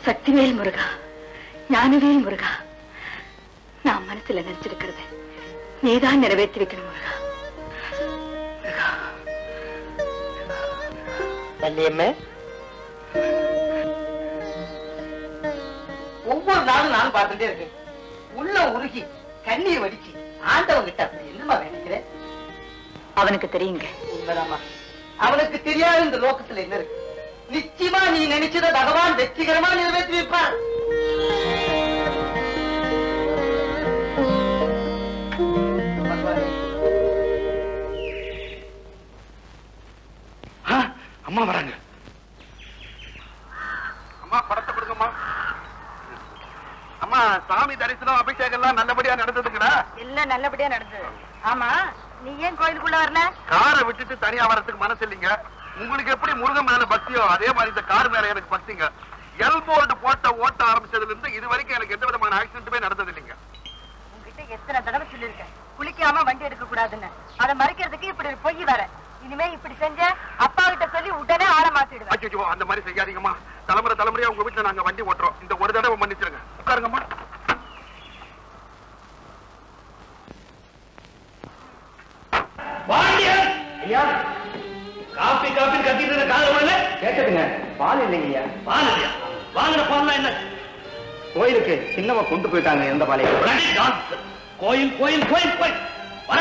சக்திவேல் முருகா ஞானவேல் முருகா நான் மனசுல நினைச்சிருக்கிறது நீதான் நிறைவேற்றி வைக்கணும் முருகா வள்ளியம்மே ஒவ்வொரு நாளும் நான் பார்த்துட்டே இருக்கேன் உள்ள உருகி கண்ணீர் வடிச்சு ஆண்டவன் கிட்ட அப்படி என்னமா வேண்டிக்கிறேன் அவனுக்கு தெரியுங்க உண்மைதாம்மா அவனுக்கு தெரியாத இந்த லோகத்துல என்ன இருக்கு நிச்சயமா நீ நினைச்சத பகவான் வெற்றிகரமா நிறைவேற்றி வைப்பான் அம்மா வராங்க அம்மா படத்தை கொடுங்கம்மா அம்மா சாமி தரிசனம் அபிஷேகம் எல்லாம் நல்லபடியா நடந்ததுங்கடா எல்லாம் நல்லபடியா நடந்தது ஆமா நீ ஏன் கோயிலுக்குள்ள வரல காரை விட்டுட்டு தனியா வரதுக்கு மனசு இல்லைங்க உங்களுக்கு எப்படி முருகன் மேல பக்தியோ அதே மாதிரி இந்த கார் மேல எனக்கு பக்திங்க எல் போர்டு போட்ட ஓட்ட ஆரம்பிச்சதுல இருந்து இது வரைக்கும் எனக்கு எந்த விதமான ஆக்சிடென்ட்டுமே நடந்தது இல்லைங்க உங்ககிட்ட எத்தனை தடவை சொல்லிருக்கேன் குளிக்காம வண்டி எடுக்க கூடாதுன்னு அதை மறைக்கிறதுக்கு இப்படி ஒரு பொய் வர இனிமே இப்படி செஞ்ச அப்பா கிட்ட சொல்லி உடனே ஆளை மாத்திடுவேன் அச்சோ அந்த மாதிரி செய்யாதீங்கம்மா தலைமுறை தலைமுறையா உங்க வீட்டுல நாங்க வண்டி ஓட்டுறோம் இந்த ஒரு தடவை மன்னிச்சிருங்க உட்காருங்கம்மா பாண்டியன் ஐயா காப்பி காப்பி கத்திட்டு இருந்த காதல் வரல கேட்டதுங்க பால் இல்லைங்கய்யா பால் இல்லையா வாங்கின பால்லாம் என்ன கோயிலுக்கு சின்னவ கொண்டு போயிட்டாங்க எந்த பாலையும் Bloody nonsense. கோயில் கோயில் கோயில் கோயில் வர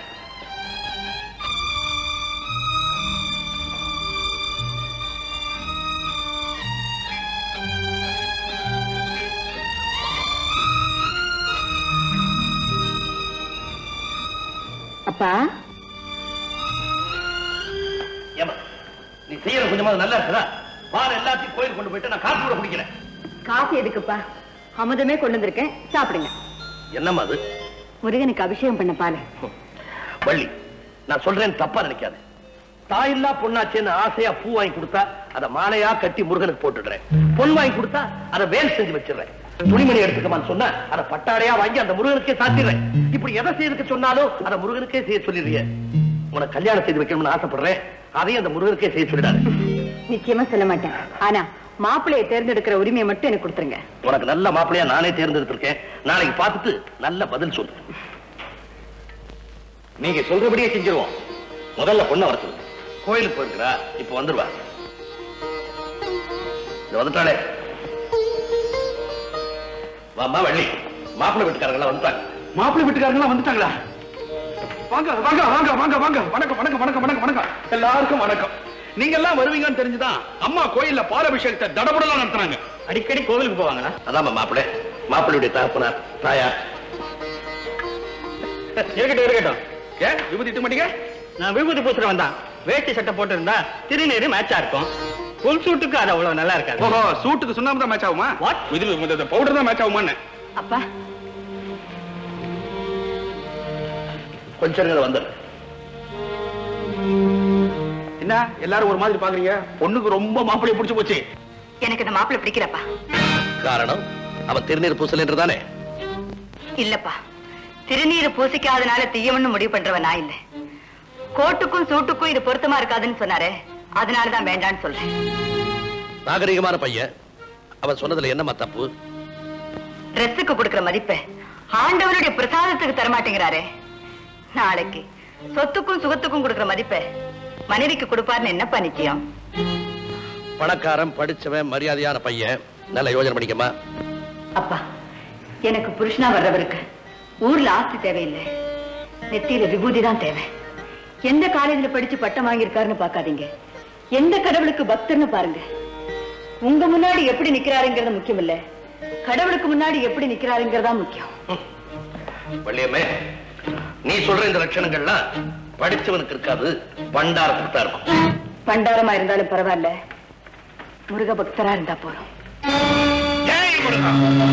அப்பா ஏமா நீ செய்யற கொஞ்சமாவது நல்லா இருக்குதா பால் எல்லாத்தையும் கோயில் கொண்டு போயிட்டு நான் காசு கூட குடிக்கிறேன் காசு எதுக்குப்பா அமுதமே கொண்டு வந்திருக்கேன் சாப்பிடுங்க என்னம்மா அது முருகனுக்கு அபிஷேகம் பண்ண பாரு வள்ளி நான் சொல்றேன் தப்பா நினைக்காத தாயில்லா பொண்ணாச்சேன்னு ஆசையா பூ வாங்கி கொடுத்தா அத மாலையா கட்டி முருகனுக்கு போட்டுடுறேன் பொன் வாங்கி கொடுத்தா அத வேல் செஞ்சு வச்சிடுறேன் துணிமணி எடுத்துக்கமான்னு சொன்னா அத பட்டாடையா வாங்கி அந்த முருகனுக்கே சாத்திடுறேன் இப்படி எதை செய்யறதுக்கு சொன்னாலும் அத முருகனுக்கே செய்ய சொல்லிடுறிய உனக்கு கல்யாணம் செய்து வைக்கணும்னு ஆசைப்படுறேன் அதையும் அந்த முருகனுக்கே செய்ய சொல்லிடாரு நிச்சயமா சொல்ல மாட்டேன் ஆனா மாப்பிள்ளையை தேர்ந்தெடுக்கிற உரிமையை மட்டும் எனக்கு கொடுத்துருங்க உனக்கு நல்ல மாப்பிள்ளையா நானே தேர்ந்தெடுத்திருக்கேன் நாளைக்கு பார்த்துட்டு நல்ல பதில் சொல்லு நீங்க சொல்றபடியே செஞ்சிருவோம் முதல்ல பொண்ணை வர சொல்லு கோயிலுக்கு போயிருக்கிறா இப்ப வந்துருவா இந்த வந்துட்டாளே வாமா வள்ளி மாப்பிள்ளை வீட்டுக்காரங்க எல்லாம் வந்துட்டாங்க மாப்பிள்ளை வீட்டுக்காரங்க வந்துட்டாங்களா வாங்க வாங்க வாங்க வாங்க வாங்க வணக்கம் வணக்கம் வணக்கம் வணக்கம் வணக்கம் எல்லாருக்கும் வணக்கம் நீங்க எல்லாம் வருவீங்கன்னு தெரிஞ்சுதான் அம்மா கோயில்ல பாலாபிஷேகத்தை தடபடலாம் நடத்துறாங்க அடிக்கடி கோவிலுக்கு போவாங்களா அதாம்மா மாப்பிள்ளை மாப்பிள்ளையுடைய தகப்பனார் தாயார் இருக்கட்டும் இருக்கட்டும் ஏன் விபூதி இட்டு மாட்டீங்க நான் விபூதி பூசுற வந்தான் வேட்டி சட்டை போட்டு இருந்தா திருநீரு மேட்சா இருக்கும் புல் சூட்டுக்கு அது அவ்வளவு நல்லா இருக்காது ஓஹோ சூட்டுக்கு சுண்ணாம்பு தான் மேட்ச் ஆகுமா What? இது பவுடர் தான் மேட்ச் ஆகுமான்னு அப்பா கொஞ்ச நேரம் வந்துடுறேன் என்ன எல்லாரும் ஒரு மாதிரி பாக்குறீங்க பொண்ணுக்கு ரொம்ப மாப்பிள்ளை பிடிச்சு போச்சு எனக்கு இந்த மாப்பிள்ளை பிடிக்கிறப்பா காரணம் அவன் திருநீர் பூசல் என்றுதானே இல்லப்பா திருநீர் பூசிக்காதனால தீயவன்னு முடிவு பண்றவன் நான் இல்ல கோட்டுக்கும் சூட்டுக்கும் இது பொருத்தமா இருக்காதுன்னு சொன்னாரே அதனாலதான் வேண்டான்னு சொல்றேன் நாகரிகமான பையன் அவன் சொன்னதுல என்னம்மா தப்பு ட்ரெஸ்ஸுக்கு கொடுக்கிற மதிப்பை ஆண்டவனுடைய பிரசாதத்துக்கு தரமாட்டேங்கிறாரே நாளைக்கு சொத்துக்கும் சுகத்துக்கும் கொடுக்கிற மதிப்பை மனைவிக்கு கொடுப்பாருன்னு என்னப்பா நிச்சயம் பணக்காரன் படிச்சவன் மரியாதையான பையன் நல்ல யோசனை பண்ணிக்கமா அப்பா எனக்கு புருஷனா வர்றவருக்கு ஊர்ல ஆஸ்தி தேவையில்லை நெத்தியில விபூதி தான் தேவை எந்த காலேஜ்ல படிச்சு பட்டம் வாங்கியிருக்காருன்னு பார்க்காதீங்க எந்த கடவுளுக்கு பக்தர்னு பாருங்க உங்க முன்னாடி எப்படி நிக்கிறாருங்கிறது முக்கியம் இல்ல கடவுளுக்கு முன்னாடி எப்படி நிக்கிறாருங்கிறதா முக்கியம் வள்ளியம்மே நீ சொல்ற இந்த லட்சணங்கள்லாம் படிச்சவனுக்கு இருக்காது பண்டாரத்துக்கு தான் இருக்கும் பண்டாரமா இருந்தாலும் பரவாயில்ல முருக பக்தரா இருந்தா போறோம் ஜெய் முருகா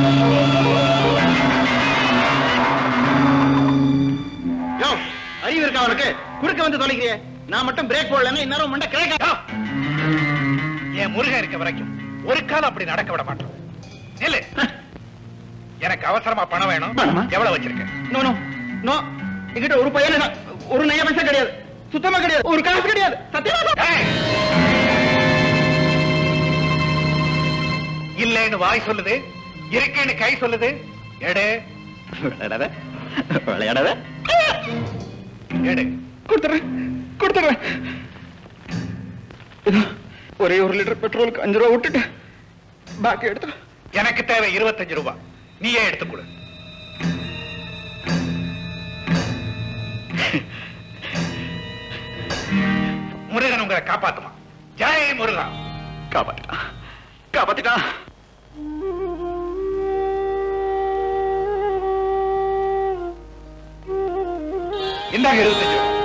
யோ அறிவு இருக்கா அவனுக்கு குறுக்க வந்து தொலைக்கிறியே நான் மட்டும் பிரேக் போடலன்னா இந்நேரம் மண்டை கிழக்கா என் முருகன் இருக்க வரைக்கும் ஒரு காலம் அப்படி நடக்க விட மாட்டோம் நில்லு எனக்கு அவசரமா பணம் வேணும் பணமா? எவ்வளவு வச்சிருக்க நோ நோ நோ என்கிட்ட ஒரு பையன் இல்ல. ஒரு நய பைசா கிடையாது சுத்தமா கிடையாது ஒரு காசு கிடையாது சத்தியமா சொல்றேன். இல்லைன்னு வாய் சொல்லுது இருக்கேன்னு கை சொல்லுது எடு விளையாடாத விளையாடாத எடு கொடுத்துறேன் கொடுத்துறேன் இதோ, ஒரே ஒரு லிட்டர் பெட்ரோலுக்கு அஞ்சு ரூபா விட்டுட்டு பாக்கி எடுத்து எனக்கு தேவை இருபத்தஞ்சு ரூபாய் நீயே எடுத்துக் கொடு முருகன் உங்களை காப்பாத்துமா ஜெய் முருகா காப்பாத்திட்டான் காப்பாத்திட்டான் இந்தாங்க இருபத்தஞ்சு ரூபாய்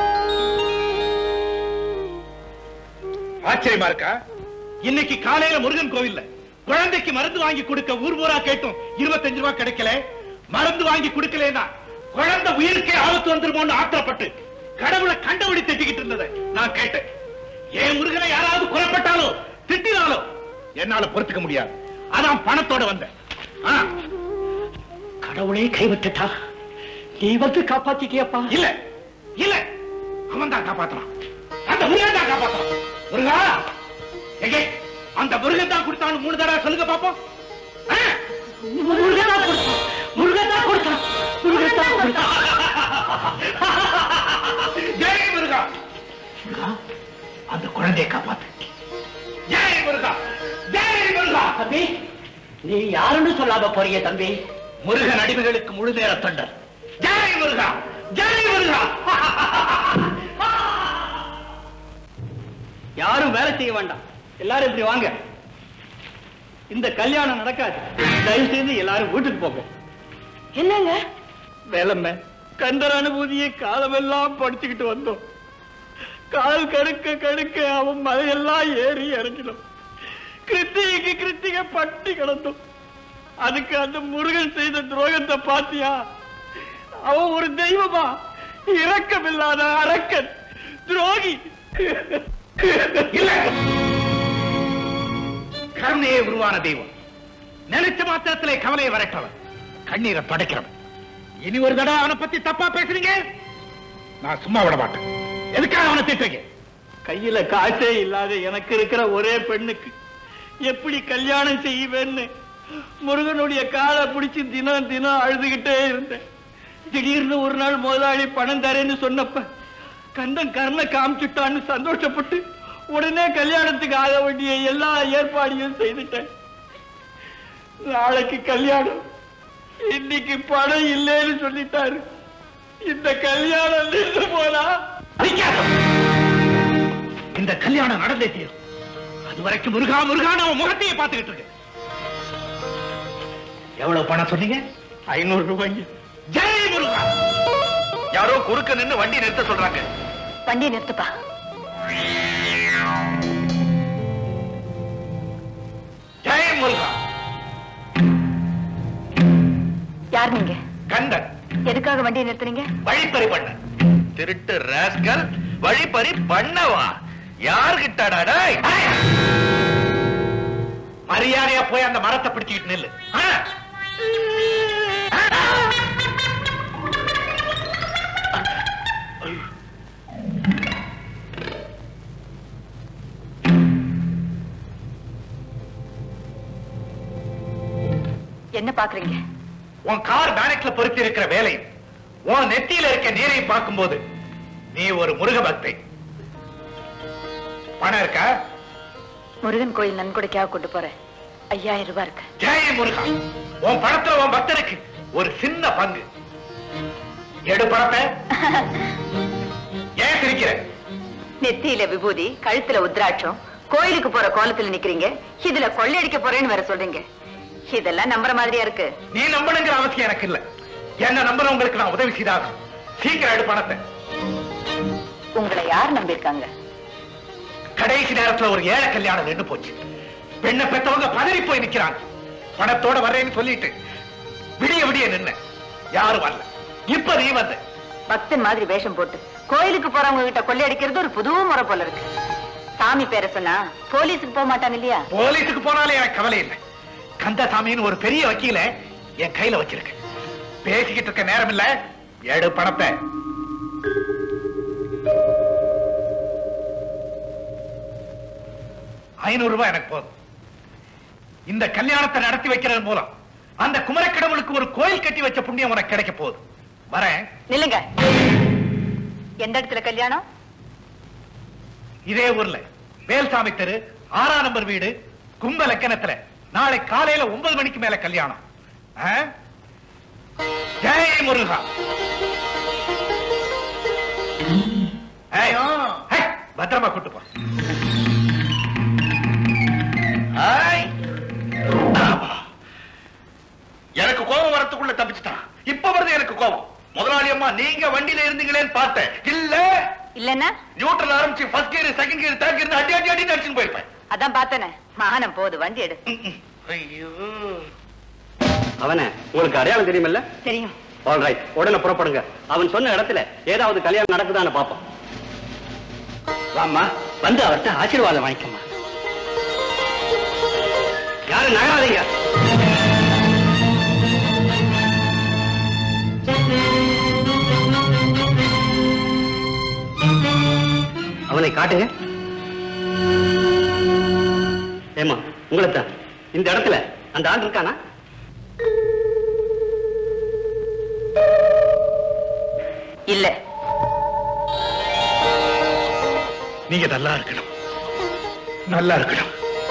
ஆச்சரியமா இருக்கா இன்னைக்கு காலையில முருகன் கோவில்ல குழந்தைக்கு மருந்து வாங்கி கொடுக்க ஊர் ஊரா கேட்டும் இருபத்தஞ்சு ரூபாய் கிடைக்கல மருந்து வாங்கி கொடுக்கலனா குழந்தை உயிருக்கே ஆபத்து வந்துருமோன்னு ஆத்திரப்பட்டு கடவுளை கண்டபடி திட்டிக்கிட்டு இருந்ததை நான் கேட்டேன் ஏன் முருகனை யாராவது குறப்பட்டாலோ திட்டினாலோ என்னால பொறுத்துக்க முடியாது அதான் பணத்தோட வந்தேன் ஆ, கடவுளே கைவிட்டுட்டா நீ வந்து காப்பாத்திட்டியப்பா இல்ல இல்ல அவன் தான் காப்பாத்துறான் அந்த முருகன் தான் காப்பாத்துறான் முருகா எங்கே அந்த முருகன் தான் கொடுத்தான்னு மூணு தடவை சொல்லுங்க பாப்போம் ஆ? முருகன் தான் கொடுத்தான் முருகன் தான் கொடுத்தான் முருகன் தான் கொடுத்தான் ஜெய் முருகா முருகா, அந்த குழந்தையை காப்பாத்து ஜெய் முருகா ஜெய் முருகா தம்பி நீ யாருன்னு சொல்லாம போறீங்க தம்பி முருகன் அடிமைகளுக்கு முழு நேர தொண்டர் ஜெய் முருகா ஜெய் முருகா யாரும் வேலை செய்ய வேண்டாம் எல்லாரும் இப்படி வாங்க இந்த கல்யாணம் நடக்காது தயவு செய்து எல்லாரும் வீட்டுக்கு போங்க என்னங்க வேலம்ம கண்டர் அனுபூதியை காலமெல்லாம் படிச்சுக்கிட்டு வந்தோம் கால் கடுக்க கடுக்க அவன் மலையெல்லாம் ஏறி இறங்கினோம் கிருத்திகைக்கு கிருத்திகை பட்டி கிடந்தோம் அதுக்கு அந்த முருகன் செய்த துரோகத்தை பாத்தியா அவன் ஒரு தெய்வமா இரக்கமில்லாத அரக்கன் துரோகி இல்ல கருணையே உருவான தெய்வம் நினைச்ச மாத்திரத்திலே கவலையை வரட்டவன் கண்ணீரை படைக்கிறவன் இனி ஒரு தடவை அவனை பத்தி தப்பா பேசுறீங்க நான் சும்மா விட மாட்டேன் எதுக்காக அவனை திட்டுறீங்க கையில காசே இல்லாத எனக்கு இருக்கிற ஒரே பெண்ணுக்கு எப்படி கல்யாணம் செய்வேன்னு முருகனுடைய காலை பிடிச்சு தினம் தினம் அழுதுகிட்டே இருந்தேன் திடீர்னு ஒரு நாள் முதலாளி பணம் தரேன்னு சொன்னப்ப கந்தன் கர்ண காமிச்சுட்டான்னு சந்தோஷப்பட்டு உடனே கல்யாணத்துக்கு ஆக வேண்டிய எல்லா ஏற்பாடையும் செய்துட்டேன் நாளைக்கு கல்யாணம் இன்னைக்கு பணம் இல்லைன்னு சொல்லிட்டாரு இந்த கல்யாணம் நின்று போனா அடிக்காத. இந்த கல்யாணம் நடந்தே தீரும் அது வரைக்கும் முருகா முருகா அவன் முகத்தையே பார்த்துக்கிட்டு இருக்கு எவ்வளவு பணம் சொன்னீங்க ஐநூறு ரூபாய்க்கு ஜெய் முருகா யாரோ குறுக்க நின்னு வண்டி நிறுத்த சொல்றாங்க வண்டியை நிறுத்துப்பா ஜெய் முருகா யார் நீங்க கண்டன் எதுக்காக வண்டியை நிறுத்துறீங்க வழிப்பறி பண்ண திருட்டு ராஸ்கல் வழிப்பறி பண்ணவா யாருகிட்டடா டேய்? மரியாதையா போய் அந்த மரத்தை பிடிச்சிக்கிட்டு நில்லு ஆ? என்ன பாக்குறீங்க உன் கார் பேனட்ல பொருத்தி இருக்கிற வேலையும் உன் நெத்தியில இருக்க நீரையும் பார்க்கும்போது நீ ஒரு முருக பக்தை பணம் இருக்கா முருகன் கோயில் நன்கொடைக்காக கொண்டு போறேன் ஐயாயிரம் ரூபாய் இருக்கு ஜெய முருகா உன் பணத்துல உன் பக்தனுக்கு ஒரு சின்ன பங்கு எடு பணத்தை ஏன் சிரிக்கிற நெத்தியில விபூதி கழுத்துல உத்ராட்சம் கோயிலுக்கு போற கோலத்துல நிக்கிறீங்க இதுல கொள்ளையடிக்க போறேன்னு வேற சொல்றீங்க இதெல்லாம் நம்புற மாதிரியா இருக்கு நீ நம்பணுங்கிற அவசியம் எனக்கு இல்ல என்ன நம்புறவங்களுக்கு நான் உதவி செய்தாகணும் சீக்கிரம் எடு பணத்தை உங்களை யார் நம்பியிருக்காங்க கடைசி நேரத்துல ஒரு ஏழை கல்யாணம் நின்னு போச்சு பெண்ணை பெத்தவங்க பதறி போய் நிக்கிறாங்க பணத்தோட வர்றேன்னு சொல்லிட்டு விடிய விடிய நின்ன யாரும் வரல இப்ப நீ வந்த பக்தன் மாதிரி வேஷம் போட்டு கோயிலுக்கு போறவங்க கிட்ட கொள்ளையடிக்கிறது ஒரு புது முறை போல இருக்கு சாமி பேரை சொன்னா போலீஸுக்கு போக மாட்டாங்க இல்லையா போலீஸுக்கு போனாலே எனக்கு கவலை இல்லை கந்தசாமின்னு ஒரு பெரிய வக்கீல என் கையில வச்சிருக்கேன் பேசிக்கிட்டு இருக்க நேரம் இல்ல எடு பணத்தை ஐநூறு ரூபாய் எனக்கு போதும் இந்த கல்யாணத்தை நடத்தி வைக்கிறது மூலம் அந்த குமரக்கடவுளுக்கு ஒரு கோயில் கட்டி வச்ச புண்ணியம் உனக்கு கிடைக்க போகுது வரேன் நில்லுங்க எந்த இடத்துல கல்யாணம் இதே ஊர்ல வேல்சாமி தெரு ஆறாம் நம்பர் வீடு கும்ப லக்கணத்துல நாளை காலையில ஒன்பது மணிக்கு மேல கல்யாணம் ஆ? ஜெய் முருகா ஏய், ஏய், பத்திரமா கூட்டு போ ஹாய். ஆமா. எனக்கு கோபம் வரத்துக்குள்ள தப்பிச்சுட்டான் இப்ப வருது எனக்கு கோபம் முதலாளி அம்மா நீங்க வண்டியில இருந்தீங்களேன்னு பார்த்தேன் இல்ல இல்லன்னா நியூட்ரல் ஆரம்பிச்சு first gear second gear third gear அடி அடி அடி அடிச்சுன்னு போயிருப்பேன் அதான் பார்த்தனே மானம் போது வண்டி எடு ஐயோ அவனே உங்களுக்கு அடையாளம் தெரியுமில்ல தெரியும் ஆல் ரைட் உடனே புறப்படுங்க அவன் சொன்ன இடத்துல ஏதாவது கல்யாணம் நடக்குதான்னு பாப்போம் வாம்மா வந்து அவர்கிட்ட ஆசீர்வாதம் வாங்கிக்கம்மா யாரும் நகராதீங்க அவனை காட்டுங்க ஏமா உங்களைத்தான் இந்த இடத்துல அந்த ஆள் இருக்கானா இல்ல நீங்க நல்லா இருக்கணும் நல்லா இருக்கணும்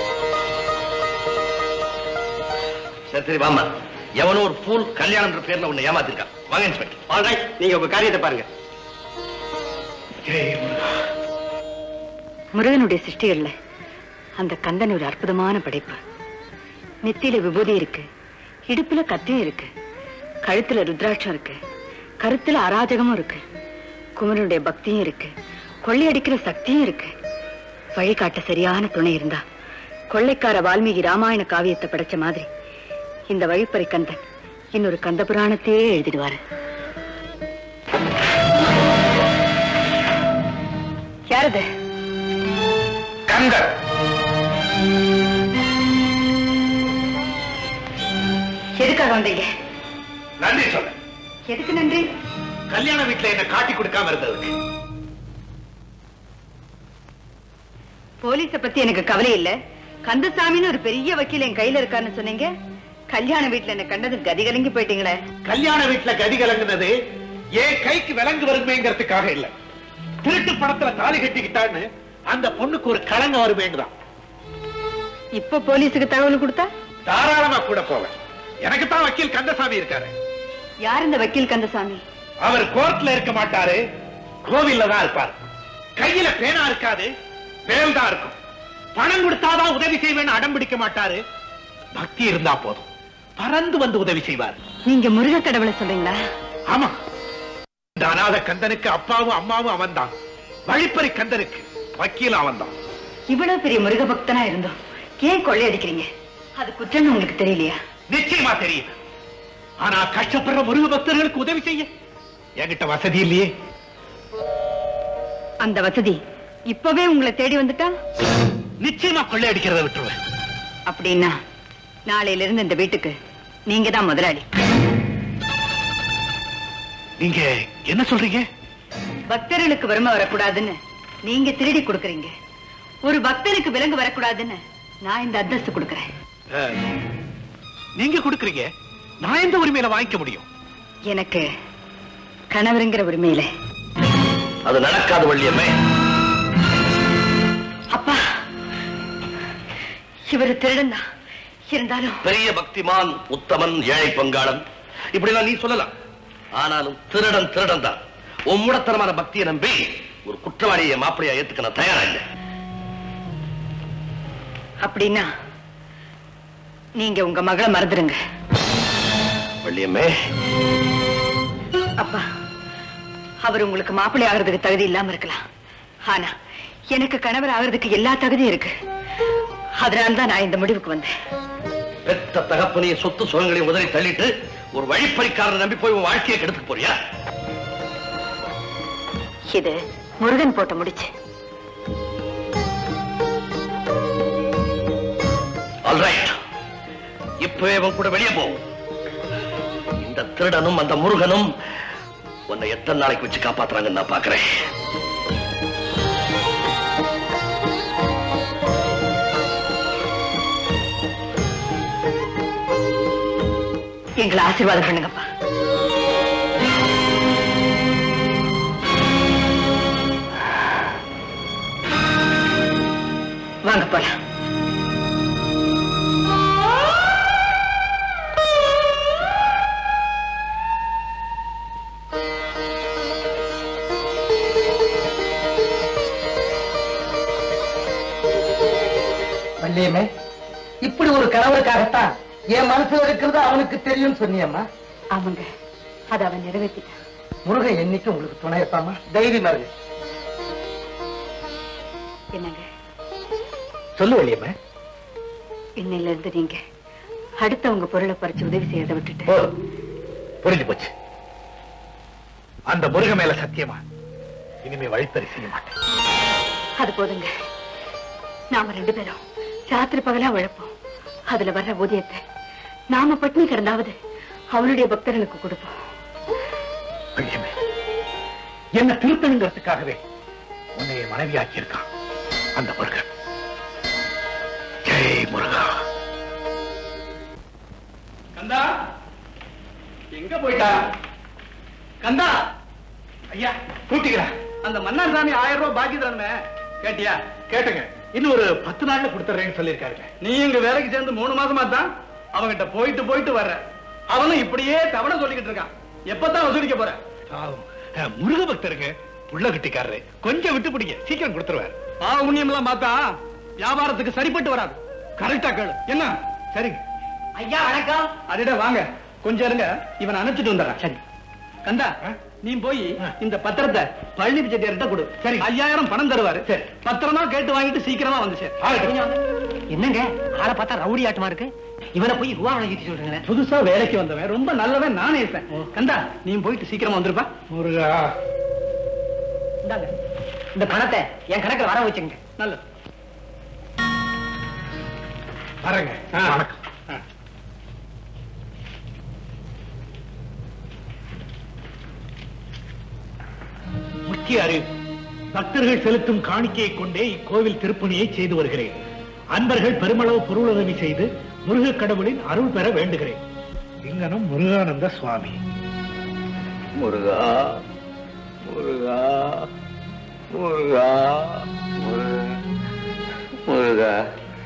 சரி சரி வாமா எவனோ ஒரு ஃபூல் கல்யாணம்ன்ற பேர்ல உன்னை ஏமாத்திருக்கான் வாங்க இன்ஸ்பெக்டர் ஆல் ரைட் நீங்க உங்க காரியத்தை பாருங்க ஜெய் முருகா முருகனுடைய சிருஷ்டிகள்ல அந்த கந்தன் ஒரு அற்புதமான படைப்பு நெத்தியில விபூதி இருக்கு இடுப்புல கத்தியும் இருக்கு கழுத்துல ருத்ராட்சம் இருக்கு கருத்துல அராஜகமும் இருக்கு குமரனுடைய பக்தியும் இருக்கு கொள்ளையடிக்கிற சக்தியும் இருக்கு வழிகாட்ட சரியான துணை இருந்தா கொள்ளைக்கார வால்மீகி ராமாயண காவியத்தை படைச்ச மாதிரி இந்த வழிப்பறை கந்தன் இன்னொரு கந்த புராணத்தையே எழுதிடுவாரு யாரது கங்கர் எதுக்காக வந்தீங்க நன்றி சொல்ல எதுக்கு நன்றி கல்யாண வீட்டுல என்ன காட்டி கொடுக்காம இருந்ததுக்கு போலீஸ பத்தி எனக்கு கவலை இல்ல கந்தசாமின்னு ஒரு பெரிய வக்கீல் என் கையில இருக்கான்னு சொன்னீங்க கல்யாண வீட்டுல என்ன கண்டது கதி கலங்கி போயிட்டீங்களே கல்யாண வீட்டுல கதி கலங்குனது ஏன் கைக்கு விலங்கு வருமேங்கிறதுக்காக இல்ல திருட்டு பணத்துல தாலி கட்டிக்கிட்டான்னு அந்த பொண்ணுக்கு ஒரு களங்கம் வருமேங்குதான் இப்ப போலீஸுக்கு தகவல் கொடுத்தா தாராளமா கூட போவேன் எனக்கு தான் வக்கீல் கந்தசாமி இருக்காரு யார் இந்த வக்கீல் கந்தசாமி அவர் கோர்ட்ல இருக்க மாட்டாரு கோவில்ல தான் இருப்பார் கையில பேனா இருக்காது வேல் தான் இருக்கும் பணம் கொடுத்தாதான் உதவி செய்வேன்னு அடம் பிடிக்க மாட்டாரு பக்தி இருந்தா போதும் பறந்து வந்து உதவி செய்வார் நீங்க முருக கடவுளை சொல்றீங்களா ஆமா இந்த அநாத கந்தனுக்கு அப்பாவும் அம்மாவும் அவன்தான் வழிப்பறி கந்தனுக்கு வக்கீல் அவன்தான் இவ்வளவு பெரிய முருக பக்தனா இருந்தோம் ஏன் கொள்ளையடிக்கிறீங்க அது குற்றம்னு உங்களுக்கு தெரியலையா நிச்சயமா தெரியும் ஆனா கஷ்டப்படுற முருக பக்தர்களுக்கு உதவி செய்ய என்கிட்ட வசதி இல்லையே அந்த வசதி இப்பவே உங்களை தேடி வந்துட்டா நிச்சயமா கொள்ளையடிக்கிறத விட்டுருவேன் அப்படின்னா நாளையில இருந்து இந்த வீட்டுக்கு நீங்க தான் முதலாளி நீங்க என்ன சொல்றீங்க பக்தர்களுக்கு வறுமை வரக்கூடாதுன்னு நீங்க திருடி கொடுக்கறீங்க ஒரு பக்தனுக்கு விலங்கு வரக்கூடாதுன்னு நான் இந்த அந்தஸ்து கொடுக்கறேன் அஹ், நீங்க கொடுக்கறீங்க நான் எந்த உரிமையில வாங்கிக்க முடியும் எனக்கு கணவருங்கிற உரிமையில அது நடக்காத வள்ளியம்மே அப்பா இவரு திருடன் தான் இருந்தாலும் பெரிய பக்திமான் உத்தமன் ஏழை பங்காளன் இப்படிலாம் நீ சொல்லலாம் ஆனாலும் திருடன் திருடன் தான் உம்முடத்தனமான பக்தியை நம்பி ஒரு குற்றவாளியை மாப்பிளையா ஏத்துக்க நான் தயாரா இல்லை அப்படின்னா நீங்க உங்க மகளை மறந்துடுங்க வள்ளியம்மே அப்பா அவர் உங்களுக்கு மாப்பிள்ளை ஆகிறதுக்கு தகுதி இல்லாம இருக்கலாம் ஆனா எனக்கு கணவர் ஆகிறதுக்கு எல்லா தகுதியும் இருக்கு அதனால்தான் நான் இந்த முடிவுக்கு வந்தேன் பெத்த தகப்பனைய சொத்து சுகங்களையும் உதறி தள்ளிட்டு ஒரு வழிப்பறிக்காரனை நம்பி போய் உன் வாழ்க்கையை கெடுத்துக்க போறியா இது முருகன் போட்ட முடிச்சு ஆல்ரைட் இப்பவே அவன் கூட வெளியே போ இந்த திருடனும் அந்த முருகனும் உன்னை எத்தனை நாளைக்கு வச்சு காப்பாத்துறாங்கன்னு நான் பாக்குறேன் எங்களை ஆசீர்வாதம் பண்ணுங்கப்பா வாங்க போலாம் வள்ளியம்மே இப்படி ஒரு கணவருக்காகத்தான் என் மனசுல இருக்கிறது அவனுக்கு தெரியும் சொன்னியம்மா ஆமாங்க அதை அவன் நிறைவேற்றிட்டான் முருகன் என்னைக்கு உங்களுக்கு துணை இருப்பாமா தைரியமா இருக்கு என்னங்க சொல்லு வள்ளியம்மா இன்னையில இருந்து நீங்க அடுத்தவங்க பொருளை பறிச்சு உதவி செய்யறதை விட்டுட்டு போதும் புரிஞ்சு போச்சு அந்த முருக மேல சத்தியமா இனிமே வழிப்பறி செய்ய மாட்டேன் அது போதுங்க நாம ரெண்டு பேரும் ராத்திரி பகலா உழைப்போம் அதுல வர்ற ஊதியத்தை நாம பட்டினி கிடந்தாவது அவனுடைய பக்தர்களுக்கு கொடுப்போம் வள்ளியம்மே என்ன திருத்தணுங்கிறதுக்காகவே உன்னைய மனைவியாக்கி இருக்கான் அந்த முருகன் ஜெய் முருகா கந்தா எங்க போயிட்டா கந்தா ஐயா கூட்டிக்கிறேன் அந்த மன்னார் சாமி ஆயிரம் ரூபாய் பாக்கி தரணுமே கேட்டியா கேட்டுங்க இன்னும் ஒரு பத்து நாள்ல கொடுத்துறேன்னு சொல்லியிருக்காருங்க நீ இங்க வேலைக்கு சேர்ந்து மூணு மாசமா தான் அவங்கிட்ட போயிட்டு போயிட்டு வர்ற அவனும் இப்படியே தவணை சொல்லிக்கிட்டு இருக்கான் எப்பதான் வசூலிக்க போற பாவம். அஹ், முருக பக்தருங்க புள்ள கட்டிக்காரரு கொஞ்சம் விட்டு பிடிங்க சீக்கிரம் கொடுத்துருவாரு பாவ புண்ணியம் எல்லாம் பார்த்தா வியாபாரத்துக்கு சரிப்பட்டு வராது கரெக்டா கேளு என்ன சரிங்க ஐயா வணக்கம் அடடே வாங்க கொஞ்சம் இருங்க இவன் அனுப்பிச்சிட்டு வந்துடுறேன் சரி கந்தா நீ போய் இந்த பத்திரத்தை பழனி செட்டியார்கிட்ட கொடு சரி ஐயாயிரம் பணம் தருவாரு சரி பத்திரமா கேட்டு வாங்கிட்டு சீக்கிரமா வந்து சேர் என்னங்க ஆளை பார்த்தா ரவுடி ஆட்டமா இருக்கு இவனை போய் ரூபா வழங்கிட்டு சொல்றீங்களேன் புதுசா வேலைக்கு வந்தவன் ரொம்ப நல்லவன் நானே இருப்பேன் கந்தா நீ போயிட்டு சீக்கிரமா வந்துருப்பா முருகா இந்தாங்க இந்த பணத்தை என் கணக்குல வர வச்சுங்க நல்லது வரேங்க வணக்கம் முக்கிய அறிவு பக்தர்கள் செலுத்தும் காணிக்கையை கொண்டே இக்கோவில் திருப்பணியை செய்து வருகிறேன் அன்பர்கள் பெருமளவு பொருளுதவி செய்து முருகக் கடவுளின் அருள் பெற வேண்டுகிறேன் இங்கனம் முருகானந்த சுவாமி முருகா முருகா முருகா முரு- முருகா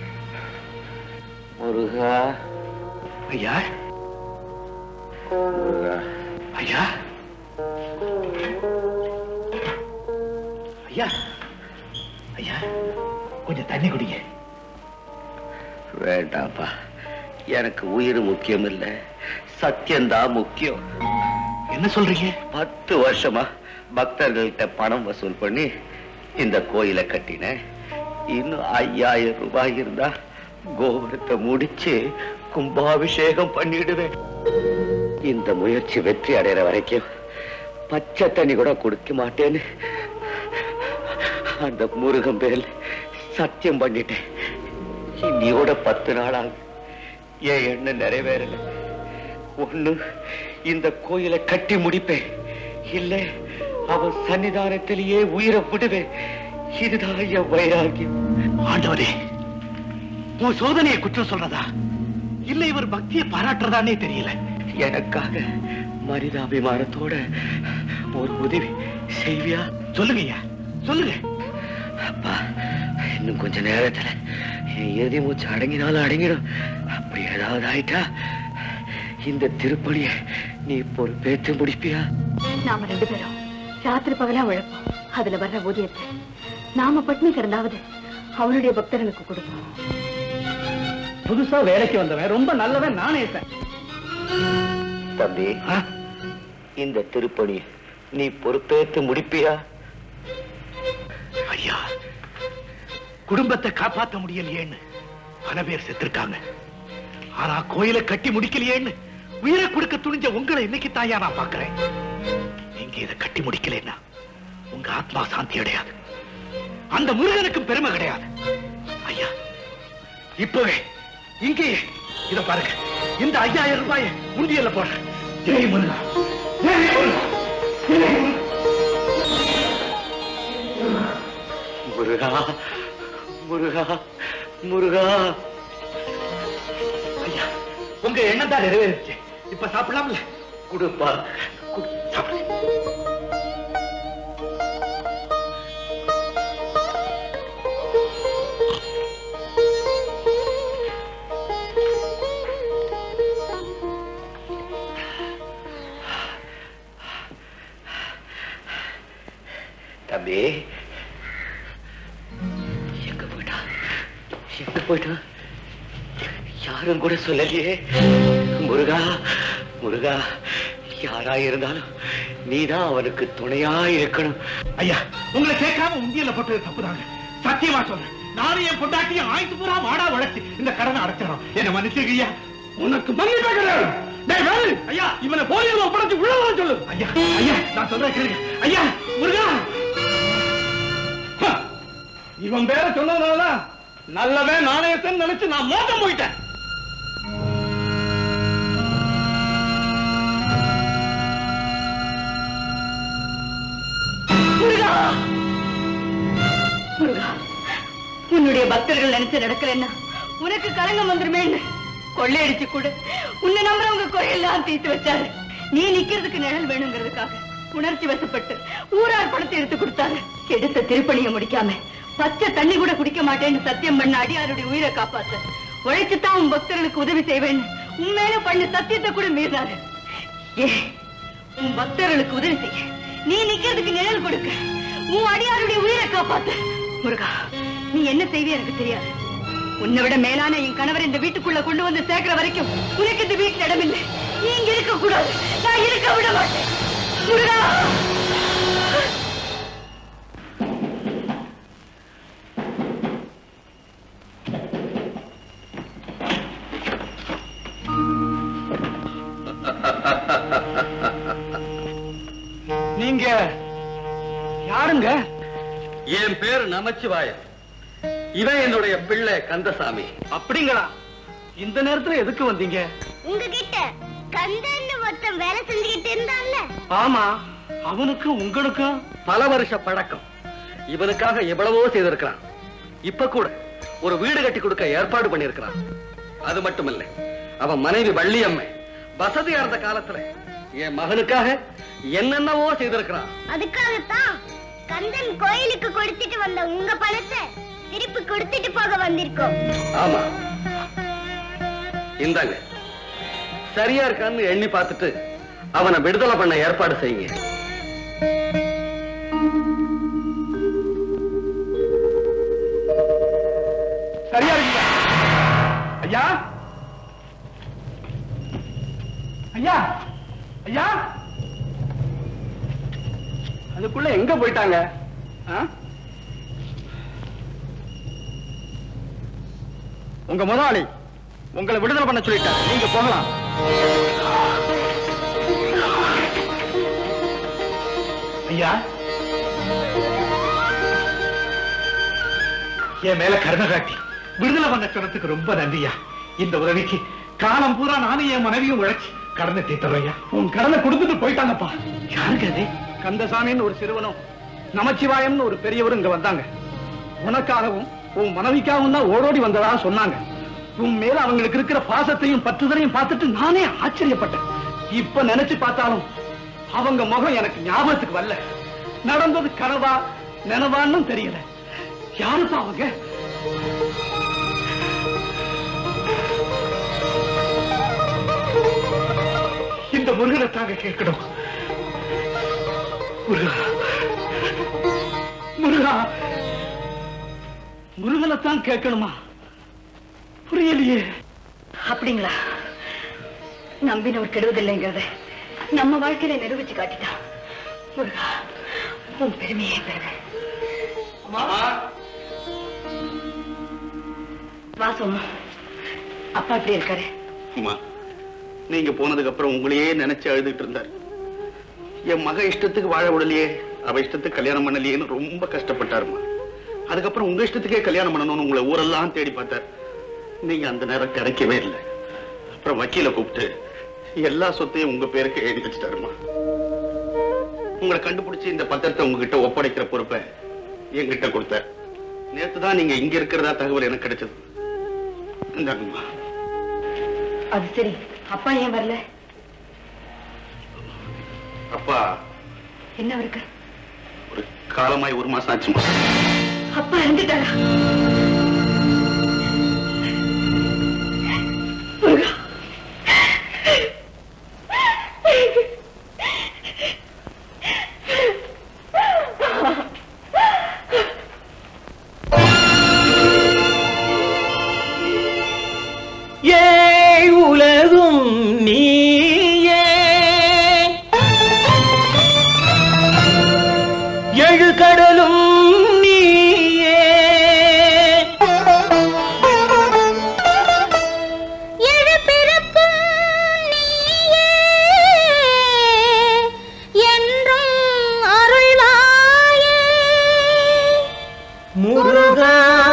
முருகா ஐயா முருகா ஐயா ஐயா ஐயா கொஞ்சம் தண்ணி குடிங்க வேண்டாப்பா எனக்கு உயிர் முக்கியம் இல்ல சத்தியம்தான் முக்கியம் என்ன சொல்றீங்க பத்து வருஷமா பக்தர்கள்ட்ட பணம் வசூல் பண்ணி இந்த கோயிலை கட்டினேன் இன்னும் ஐயாயிரம் ரூபாய் இருந்தா கோபுரத்தை முடிச்சு கும்பாபிஷேகம் பண்ணிடுவேன் இந்த முயற்சி வெற்றி அடைகிற வரைக்கும் பச்சை தண்ணி கூட குடிக்க மாட்டேன்னு அந்த முருகன் பேரில் சத்தியம் பண்ணிட்டேன் இன்னையோட பத்து நாள் ஆகுது என் எண்ணம் நிறைவேறல ஒண்ணு இந்த கோயிலை கட்டி முடிப்பேன் இல்ல அவன் சன்னிதானத்திலேயே உயிரை விடுவேன் இதுதான் என் வைராகியம் ஆண்டவரே உன் சோதனையை குற்றம் சொல்றதா இல்ல இவர் பக்தியை பாராட்டுறதானே தெரியல எனக்காக மனிதாபிமானத்தோட ஒரு உதவி செய்வியா சொல்லுங்க ஐயா சொல்லுங்க அப்பா இன்னும் கொஞ்ச நேரத்துல என் இறுதி மூச்சு அடங்கினாலும் அடங்கிடும் அப்படி ஏதாவது ஆயிட்டா இந்த திருப்பணியை நீ பொறுப்பேற்று முடிப்பியா நாம ரெண்டு பேரும் ராத்திரி பகலா உழைப்போம் அதுல வர்ற ஊதியத்தை நாம பட்டினி கிடந்தாவது அவனுடைய பக்தர்களுக்கு கொடுப்போம் புதுசா வேலைக்கு வந்தவன் ரொம்ப நல்லவன் நானே இருப்பேன் தம்பி ஆ? இந்த திருப்பணி நீ பொறுப்பேற்று முடிப்பியா ஐயா குடும்பத்தை காப்பாத்த முடியலையேன்னு பல பேர் செத்துருக்காங்க ஆனா கோயிலை கட்டி முடிக்கலையேன்னு உயிரை கொடுக்க துணிஞ்ச உங்களை இன்னைக்கு தாயா நான் பாக்குறேன் நீங்க இதை கட்டி முடிக்கலைன்னா உங்க ஆத்மா சாந்தி அடையாது அந்த முருகனுக்கும் பெருமை கிடையாது ஐயா இப்பவே இங்கேயே இத பாருங்க இந்த ஐயாயிரம் ரூபாயை உண்டியல்ல போடுறேன் ஜெய் முருகா ஜெய் முருகா ஜெய் முருகா முருகா முருகா முருகா ஐயா உங்க எண்ணம் தான் நிறைவேறிச்சு இப்ப சாப்பிடலாம்ல கொடுப்பா குடு. சாப்பிடு. தம்பி எங்க போயிட்டா எங்க போயிட்டா யாரும் கூட சொல்லலையே முருகா முருகா யாரா இருந்தாலும் நீதான் அவனுக்கு துணையா இருக்கணும் ஐயா உங்களை கேட்காம உண்டியல போட்டது தப்புதாங்க சத்தியமா சொல்றேன் நானும் என் பொண்டாட்டியும் ஆயுசு பூரா மாடா உழைச்சு இந்த கடனை அடைச்சிடறோம் என்ன மன்னிச்சிருக்க ஐயா உனக்கு மன்னிப்பாக்கிறேன் ஐயா இவனை போலியில் ஒப்படைச்சு உள்ள சொல்லு ஐயா ஐயா நான் சொல்றேன் கேளுங்க ஐயா முருகா ஹ, இவன் பேர சொன்னதுனாலதான் நல்லவன் நாணயத்தன் நினைச்சு நான் மோசம் போயிட்டேன் முருகா முருகா உன்னுடைய பக்தர்கள் நினைச்சு நடக்கலன்னா உனக்கு கலங்கம் வந்துருமேன்னு கொள்ளையடிச்சு கூட உன்னை நம்புறவங்க குறையெல்லாம் தீர்த்து வச்சாரு நீ நிக்கிறதுக்கு நிழல் வேணுங்கிறதுக்காக உணர்ச்சி வசப்பட்டு ஊரார் படத்தை எடுத்து கொடுத்தாரு எடுத்த திருப்பணியை முடிக்காம பச்சை தண்ணி கூட குடிக்க மாட்டேன்னு சத்தியம் பண்ண அடியாருடைய உயிரை காப்பாத்த உழைச்சுத்தான் உன் பக்தர்களுக்கு உதவி செய்வேன்னு உண்மையில பண்ண சத்தியத்தை கூட மீறாரு ஏ உன் பக்தர்களுக்கு உதவி செய்ய நீ நிக்கிறதுக்கு நிழல் கொடுக்க உன் அடியாருடைய உயிரை காப்பாத்து முருகா நீ என்ன செய்வே எனக்கு தெரியாது உன்னை விட மேலான என் கணவர் இந்த வீட்டுக்குள்ள கொண்டு வந்து சேர்க்கிற வரைக்கும் உனக்கு இந்த வீட்டுல இடமில்லை நீ இங்க இருக்க கூடாது நான் இருக்க விட மாட்டேன் முருகா நீங்க யாருங்க என் பேர் நமச்சிவாயன் இவன் என்னுடைய பிள்ளை கந்தசாமி அப்படிங்களா இந்த நேரத்துல எதுக்கு வந்தீங்க உங்ககிட்ட கந்தன்னு ஒருத்தன் வேலை செஞ்சுக்கிட்டு இருந்தான்ல ஆமா அவனுக்கும் உங்களுக்கும் பல வருஷ பழக்கம் இவனுக்காக எவ்வளவோ செய்திருக்கிறான் இப்ப கூட ஒரு வீடு கட்டி கொடுக்க ஏற்பாடு பண்ணியிருக்கிறான் அது மட்டுமில்ல அவன் மனைவி வள்ளியம்மை வசதியா இருந்த காலத்துல என் மகனுக்காக என்னென்னவோ செய்திருக்கிறான் அதுக்காகத்தான் கந்தன் கோயிலுக்கு கொடுத்துட்டு வந்த உங்க பணத்தை திருப்பி கொடுத்துட்டு போக வந்திருக்கோம் ஆமா இந்தாங்க சரியா இருக்கான்னு எண்ணி பார்த்துட்டு அவனை விடுதலை பண்ண ஏற்பாடு செய்யுங்க சரியா இருக்கீங்க ஐயா ஐயா ஐயா அதுக்குள்ள எங்க போயிட்டாங்க ஆ? உங்க முதலாளி உங்களை விடுதலை பண்ண சொல்லிட்டார் நீங்க போகலாம் ஐயா என் மேல கருணை காட்டி விடுதலை பண்ண சொன்னதுக்கு ரொம்ப நன்றியா இந்த உதவிக்கு காலம் பூரா நானும் என் மனைவியும் உழைச்சு கடனை தீர்த்தவையா உன் கடனை கொடுத்துட்டு போயிட்டாங்கப்பா யாருக்கு அது கந்தசாமின்னு ஒரு சிறுவனும் நமச்சிவாயம்னு ஒரு பெரியவரும் இங்க வந்தாங்க உனக்காகவும் உன் மனைவிக்காகவும் தான் ஓடோடி வந்ததா சொன்னாங்க உன் மேல அவங்களுக்கு இருக்கிற பாசத்தையும் பற்றுதலையும் பார்த்துட்டு நானே ஆச்சரியப்பட்டேன் இப்ப நினைச்சு பார்த்தாலும் அவங்க முகம் எனக்கு ஞாபகத்துக்கு வரல நடந்தது கனவா நினைவான்னு தெரியல யாருப்பா அவங்க இந்த முருகனை தாங்க கேட்கணும் முருகா முருகா முருகனைத்தான் கேட்கணுமா புரியலையே அப்படிங்களா நம்பினவர் கெடுவதில்லைங்கிறத நம்ம வாழ்க்கையில நிரூபிச்சு காட்டிட்டான் முருகா உன் பெருமையே பெருமை வாசம் அப்பா எப்படி இருக்காரு அம்மா நீங்க போனதுக்கு அப்புறம் உங்களையே நினைச்சு அழுதுட்டு இருந்தாரு என் மக இஷ்டத்துக்கு வாழ விடலையே அவ இஷ்டத்துக்கு கல்யாணம் பண்ணலையேன்னு ரொம்ப கஷ்டப்பட்டாருமா அதுக்கப்புறம் உங்க இஷ்டத்துக்கே கல்யாணம் பண்ணணும்னு உங்களை ஊரெல்லாம் தேடி பார்த்தார் நீங்க அந்த நேரம் கிடைக்கவே இல்லை அப்புறம் வக்கீல கூப்பிட்டு எல்லா சொத்தையும் உங்க பேருக்கு எழுதி வச்சுட்டாருமா உங்களை கண்டுபிடிச்சு இந்த பத்திரத்தை உங்ககிட்ட ஒப்படைக்கிற பொறுப்பை என்கிட்ட கொடுத்தார் நேத்து தான் நீங்க இங்க இருக்கிறதா தகவல் எனக்கு கிடைச்சது இந்தாங்கம்மா அது சரி அப்பா ஏன் வரல அப்பா என்ன அவருக்கு ஒரு காலமாய் ஒரு மாசம் ஆச்சுமா அப்பா இறந்துட்டாரா முருகா ஏழ் உலகும் நீயே எழு கடலும் நீயே எழு பிறப்பும் நீயே என்றும் அருள்வாயே முருகா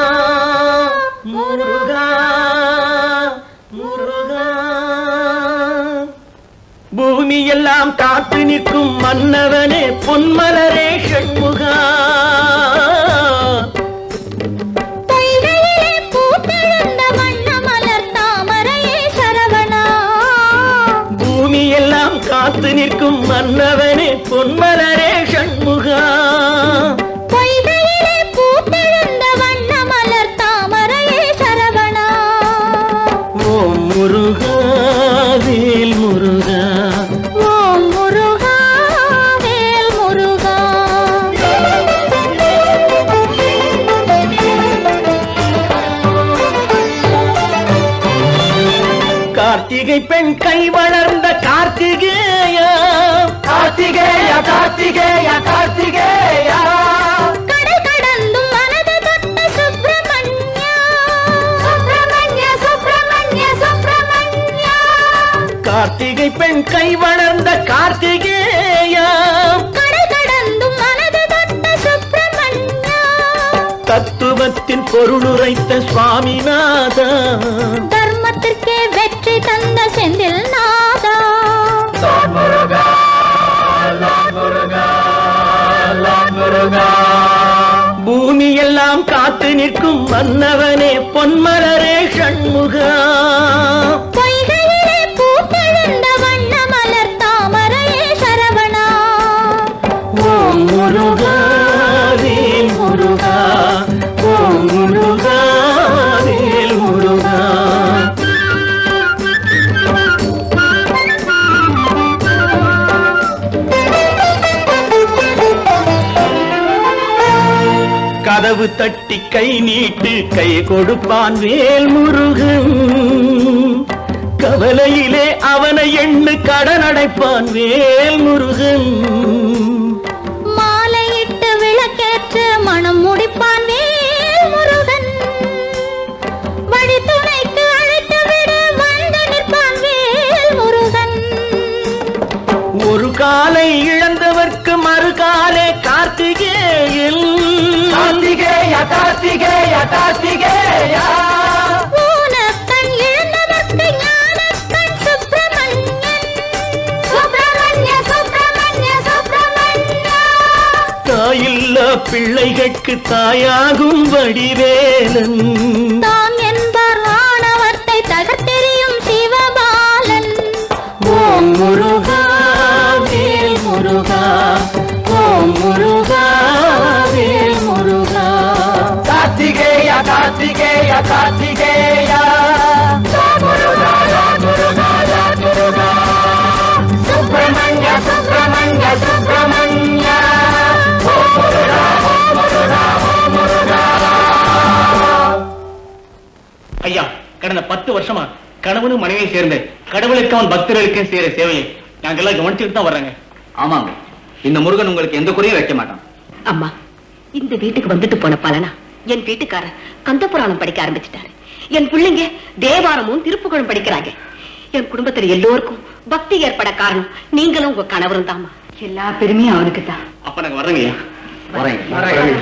முருகா முருகா பூமியெல்லாம் காத்து நிற்கும் மன்னவனே பொன்மலரே ஷண்முகா பொய்கையிலே பூத்தெழுந்த வண்ண மலர் தாமரையே சரவணா பூமியெல்லாம் காத்து நிற்கும் மன்னவனே பொன்மலரே ஷண்முகா பொய்கையிலே பூத்தெழுந்த வண்ண மலர் தாமரையே சரவணா ஓம் முருகா வேல் முருகா ஓம் முருகா வேல் முருகா கார்த்திகை பெண் கை வளர்ந்த கார்த்திகேயா கார்த்திகேயா கார்த்திகேயா கார்த்திகேயா கடல் கடந்தும் மனது தொட்ட சுப்பிரமணியா சுப்பிரமணிய சுப்பிரமணிய சுப்பிரமணியா கார்த்திகை பெண் கை வளர்ந்த கார்த்திகேயா கடல் கடந்தும் மனது தொட்ட சுப்பிரமணியா தத்துவத்தின் பொருளுரைத்த சுவாமிநாதா தர்மத்திற்கே வெற்றி தந்த செந்தில் நாதா பூமியெல்லாம் காத்து நிற்கும் மன்னவனே பொன்மலரே ஷண்முகா பொய்கையிலே பூத்தெழுந்த வண்ண மலர் தாமரையே சரவணா ஓம் முருகா வேல் முருகா ஓம் முருகா வேல் முருகா கதவு தட்டி கை நீட்டு கை கொடுப்பான் வேல் முருகன் கவலையிலே அவனை எண்ணு கடன் அடைப்பான் வேல் முருகன் மாலையிட்டு விளக்கேற்று மனம் முடிப்பான் வேல் முருகன் வழித்துணைக்கு அழைத்து விடு வந்து நிற்பான் வேல் முருகன் ஒரு காலை இழந்தவர்க்கு மறுகாலே கார்த்திகேயன் கார்த்திகேயா கார்த்திகேயா கார்த்திகேயா ஊனக்கண் இழந்தவர்க்கு ஞானக்கண் சுப்பிரமணியன் சுப்பிரமணிய சுப்பிரமணிய சுப்பிரமணியா தாயில்லா பிள்ளைகட்கு தாயாகும் வடிவேலன் தாம் என்பார் ஆணவத்தை தகர்த்தெறியும் சிவபாலன் ஓம் முருகா வேல் முருகா ஓம் முருகா வேல் முருகா கார்த்திகேயா கார்த்திகேயா கார்த்திகேயா சுப்பிரமணிய சுப்பிரமணிய சுப்பிரமணிய ஐயா கடந்த பத்து வருஷமா கணவனும் மனைவியும் சேர்ந்து கடவுளுக்கு அவன் பக்தர்களுக்கும் செய்யற சேவையை நாங்கெல்லாம் கவனிச்சுட்டு தான் வர்றாங்க ஆமாங்க இந்த முருகன் உங்களுக்கு எந்த குறையும் வைக்க மாட்டான் அம்மா இந்த வீட்டுக்கு வந்துட்டு போன பலனா என் வீட்டுக்காரர் கந்த புராணம் படிக்க ஆரம்பிச்சிட்டாரு என் பிள்ளைங்க தேவாரமும் திருப்புகழும் படிக்கிறாங்க என் குடும்பத்துல எல்லோருக்கும் பக்தி ஏற்பட காரணம் நீங்களும் உங்க கணவரும் தாமா எல்லா பெருமையும் அவனுக்கு தான் அப்ப நாங்க வர்றோங்க ஐயா வரேன்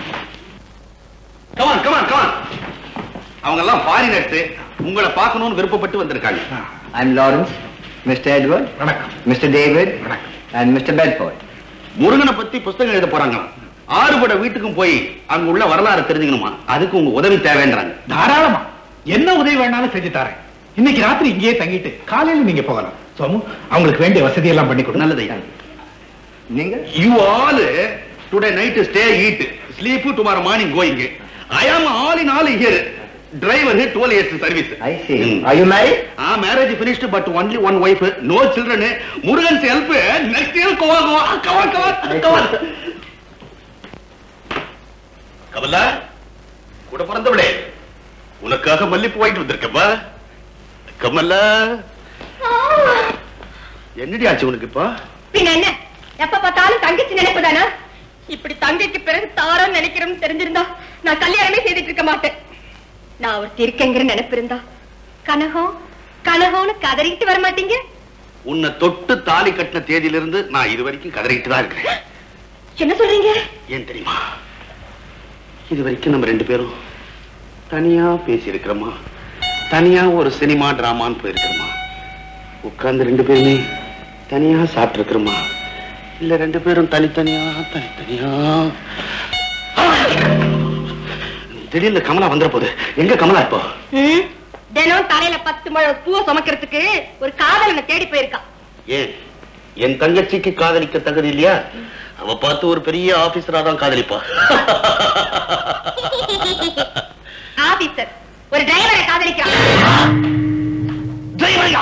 கமான் கமான் கமான் அவங்க எல்லாம் ஃபாரினர்ஸ் உங்களை பார்க்கணும்னு விருப்பப்பட்டு வந்திருக்காங்க ஐம் லாரன்ஸ் மிஸ்டர் எட்வர்ட் வணக்கம் மிஸ்டர் டேவிட் வணக்கம் அண்ட் மிஸ்டர் பெட்ஃபோர்ட் முருகனை பத்தி புஸ்தகம் எழுத போறாங்களாம் ஆறுபட வீட்டுக்கும் போய் அங்க உள்ள வரலாறு தெரிஞ்சுக்கணுமா அதுக்கு உங்க உதவி தேவைன்றாங்க தாராளமா என்ன உதவி வேணாலும் செஞ்சு தரேன் இன்னைக்கு ராத்திரி இங்கேயே தங்கிட்டு காலையில நீங்க போகலாம் சோமு அவங்களுக்கு வேண்டிய வசதி எல்லாம் பண்ணி கொடு நல்லது ஐயா நீங்க you all today night stay eat sleep tomorrow morning going I am all in all here driver twelve years service I see are you married ah marriage finished but only one wife no children Murugan help next year கோவா கோவா கவா கவா கவா கமலா கூட பிறந்தவளே உனக்காக மல்லிப்பூ வாங்கிட்டு வந்திருக்கப்பா கமலா என்னடி ஆச்சு உனக்கு இப்போ பின்ன என்ன எப்ப பார்த்தாலும் தங்கச்சி நினைப்புதானா இப்படி தங்கைக்கு பிறகு தாரம் நினைக்கிறோம்னு தெரிஞ்சிருந்தா நான் கல்யாணமே செய்துட்டு இருக்க மாட்டேன் நான் ஒரு இருக்கேங்கிற நினைப்பு இருந்தா கனகம் கனகம்னு கதறிக்கிட்டு வர மாட்டீங்க உன்னை தொட்டு தாலி கட்டின தேதியிலிருந்து நான் இது வரைக்கும் கதறிட்டு தான் இருக்கிறேன் என்ன சொல்றீங்க ஏன் தெரியுமா இது வரைக்கும் நம்ம ரெண்டு பேரும் தனியா பேசி இருக்கிறோமா தனியா ஒரு சினிமா டிராமான்னு போயிருக்கிறோமா உட்கார்ந்து ரெண்டு பேருமே தனியா சாப்பிட்டு இருக்கிறோமா இல்ல ரெண்டு பேரும் தனித்தனியா தனித்தனியா ஆ! திடீர்னு கமலா வந்துட போகுது எங்க கமலா இப்போ ம், தினம் தலையில பத்து மழை பூவை சுமக்கிறதுக்கு ஒரு காதலனை தேடி போயிருக்கா ஏன் என் தங்கச்சிக்கு காதலிக்க தகுதி இல்லையா அவ பார்த்து ஒரு பெரிய ஆபீசரா தான் காதலிப்பா ஆபீசர் ஒரு டிரைவரை காதலிக்கிறான் டிரைவரையா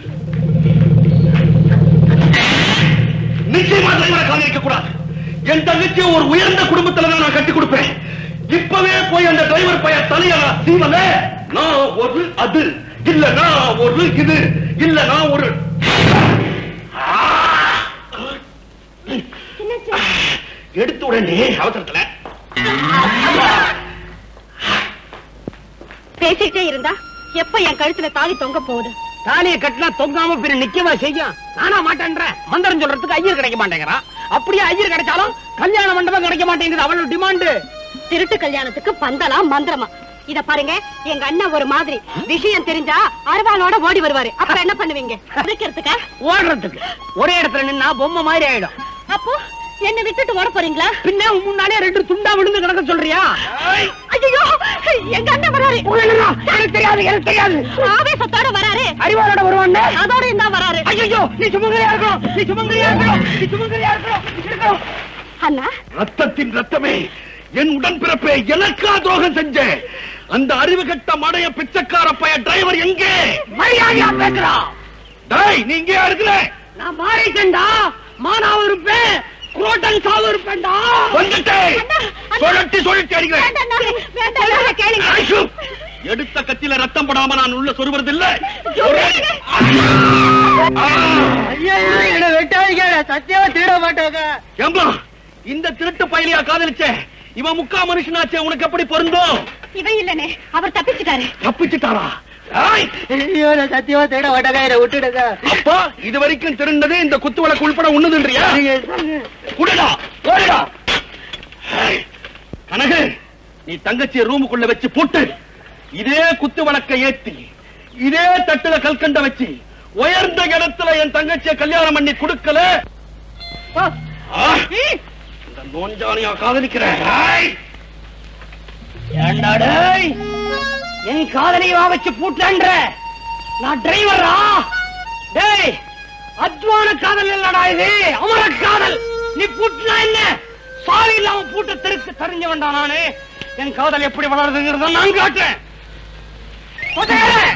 நிச்சயமா டிரைவரை காதலிக்க கூடாது என் தங்கச்சி ஒரு உயர்ந்த குடும்பத்துல தான் நான் கட்டி கொடுப்பேன் இப்பவே போய் அந்த டிரைவர் பைய தலைய சீமல நான் ஒரு அது இல்ல நான் ஒரு இது இல்ல நான் ஒரு எடுத்து உடனே அவசரத்துல பேசிட்டே இருந்தா எப்ப என் கழுத்துல தாலி தொங்க போகுது தாலியை கட்டினா தொங்காம பின்ன நிக்கவா செய்யும் நானா மாட்டேன்றேன் மந்திரம் சொல்றதுக்கு ஐயர் கிடைக்க மாட்டேங்கிறான் அப்படியே ஐயர் கிடைச்சாலும் கல்யாண மண்டபம் கிடைக்க மாட்டேங்குது அவளோட டிமாண்டு திருட்டு கல்யாணத்துக்கு பந்தலா மந்திரமா இத பாருங்க எங்க அண்ணன் ஒரு மாதிரி விஷயம் தெரிஞ்சா அருவாளோட ஓடி வருவாரு அப்புறம் என்ன பண்ணுவீங்க இருக்கிறதுக்கா ஓடுறதுக்கு ஒரே இடத்துல நின்னா பொம்மை மாதிரி ஆயிடும் அப்போ என்ன விட்டுட்டு ஓட போறீங்களா பின்ன உன் முன்னாலே ரெண்டு துண்டா விழுந்து கிடக்க சொல்றியா ஐயோ எங்க அண்ணன் வராரு எனக்கு தெரியாது எனக்கு தெரியாது ஆவேசத்தோட வராரு அறிவாளோட வருவான் அதோட இருந்தா வராரு ஐயோ நீ சுமங்கலியா இருக்கணும் நீ சுமங்கலியா இருக்கணும் நீ சுமங்கலியா இருக்கணும் இருக்கணும் அண்ணா ரத்தத்தின் ரத்தமே என் உடன்பிறப்பே எனக்கா துரோகம் செஞ்ச அந்த அறிவு கட்ட மடைய பிச்சைக்கார பைய டிரைவர் எங்கே மரியாதையா பேசுறா டேய் நீ இங்கே இருக்கிற நான் மாறிட்டேன்டா மானாவும் இருப்பேன் குரோட்டன் சாவும் இருப்பேன்டா வந்துட்டேன் சுழட்டி சுழட்டி அடிக்கிறேன் கேளுங்க ஐயோ! எடுத்த கத்தில ரத்தம் படாம நான் உள்ள சொருவதில்லை ஐயா என்ன வெட்டாதீங்க சத்தியமா திருட மாட்டாங்க ஏம்பா இந்த திருட்டு பயலியா காதலிச்ச இவன் முக்கா மனுஷனாச்சே உனக்கு எப்படி பொருந்தும் இவன் இல்லனே அவர் தப்பிச்சுட்டாரு தப்பிச்சுட்டாரா ஏய்! ஐயோ நான் சத்தியமா திருட மாட்டாங்க என்ன விட்டுடுங்க அப்பா இது வரைக்கும் திருந்தது இந்த குத்து விளக்கு உள்பட ஒண்ணுதுன்றியா குடுடா ஓடுடா ஏய், கனகு நீ தங்கச்சிய ரூமுக்குள்ள வச்சு போட்டு இதே குத்து விளக்க ஏத்தி இதே தட்டுல கல்கண்ட வச்சு உயர்ந்த இடத்துல என் தங்கச்சிய கல்யாணம் பண்ணி கொடுக்கல ஆ, இந்த நோஞ்சானியா காதலிக்கிறேன் ஏய், ஏண்டா டேய் என் காதலியை வா வச்சு பூட்டன்ற நான் டிரைவரா டேய் அத்வான காதல் இல்லடா இது அமர காதல் நீ பூட்டினா என்ன சாலி இல்லாம பூட்ட தெருக்கு தெரிஞ்ச வேண்டாம் நானு என் காதல் எப்படி வளருதுங்கிறத நான் காட்டுறேன் ஒத்தையரே!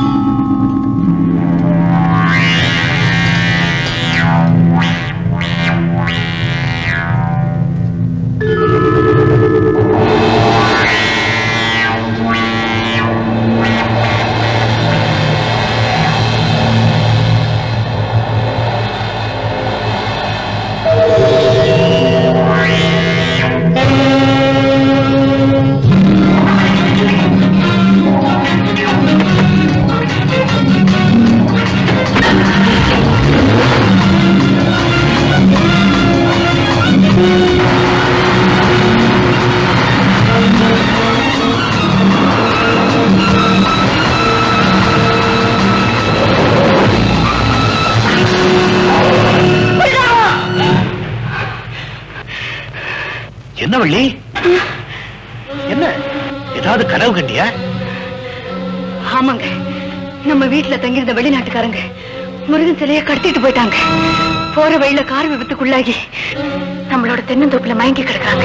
என்ன வள்ளி என்ன ஏதாவது கனவு கண்டியா ஆமாங்க நம்ம வீட்டுல தங்கியிருந்த வெளிநாட்டுக்காரங்க முருகன் சிலைய கடத்திட்டு போயிட்டாங்க போற வழியில கார் விபத்துக்குள்ளாகி நம்மளோட தென்னந்தோப்புல மயங்கி கிடக்காங்க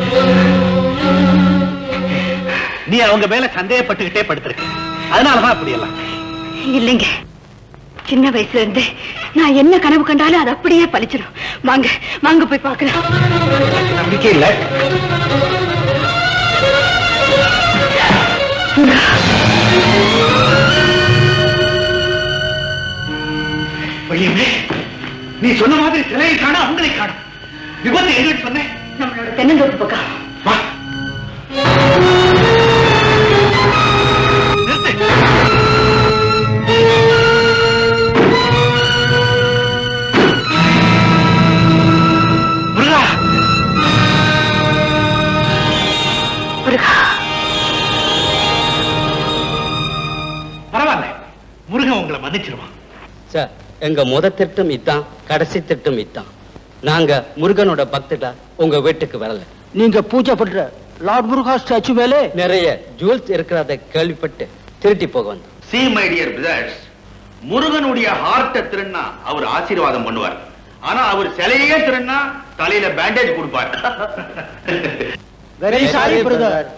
நீ அவங்க மேல சந்தேகப்பட்டுக்கிட்டே படுத்திருக்க அதனாலதான் அப்படி எல்லாம் இல்லைங்க சின்ன வயசுல இருந்து நான் என்ன கனவு கண்டாலும் அது அப்படியே பலிச்சிடும் வாங்க வாங்க போய் பார்க்கலாம் நம்பிக்கை இல்ல வழியுமே நீ சொன்ன மாதிரி சிலையை காண அவங்களை காணும் விபத்து எங்க சொன்னேன் நம்மளோட தென்னந்தோப்பு பக்கம் வா நிறுத்து முருகா முருகா பரவாயில்ல முருகன் உங்களை மன்னிச்சிருவான் சார் எங்க முத திட்டம் இதான் கடைசி திட்டம் இதான் நாங்க முருகனோட பக்தடா உங்க வீட்டுக்கு வரல நீங்க பூஜை பண்ற லார்ட் முருகா ஸ்டாச்சு மேலே நிறைய ஜுவல்ஸ் இருக்கிறத கேள்விப்பட்டு திருட்டி போக வந்தோம் சி மை டியர் பிரதர்ஸ் முருகனுடைய ஹார்ட்ட திருண்ணா அவர் ஆசீர்வாதம் பண்ணுவார் ஆனா அவர் சிலையே திருண்ணா தலையில பேண்டேஜ் கொடுப்பார் வெரி சாரி பிரதர்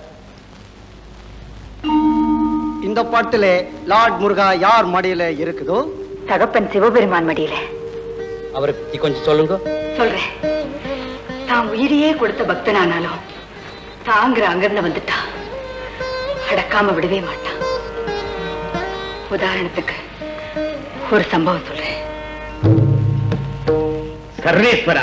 இந்த பாட்டிலே லார்ட் முருகா யார் மடியில இருக்குதோ தகப்பன் சிவபெருமான் மடியில அவரை பத்தி கொஞ்சம் சொல்லுங்க சொல்றேன் தான் உயிரையே கொடுத்த பக்தனானாலும் தாங்கிற அங்கிருந்து வந்துட்டா அடக்காம விடவே மாட்டான் உதாரணத்துக்கு ஒரு சம்பவம் சொல்றேன் சர்வேஸ்வரா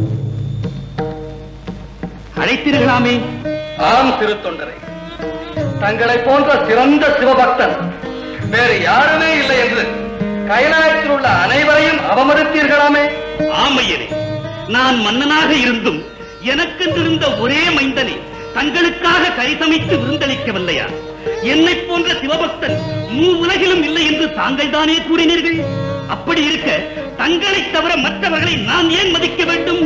அழைத்தீர்களாமே ஆம் திருத்தொண்டரை தங்களை போன்ற சிறந்த சிவபக்தன் வேறு யாருமே இல்லை என்று கைலாயத்தில் உள்ள அனைவரையும் அவமதித்தீர்களாமே ஆமையனே நான் மன்னனாக இருந்தும் எனக்கென்றிருந்த ஒரே மைந்தனை தங்களுக்காக கைசமைத்து விருந்தளிக்கவில்லையா என்னை போன்ற சிவபக்தன் மூ உலகிலும் இல்லை என்று தாங்கள் தானே கூறினீர்கள் அப்படி இருக்க தங்களை தவிர மற்றவர்களை நான் ஏன் மதிக்க வேண்டும்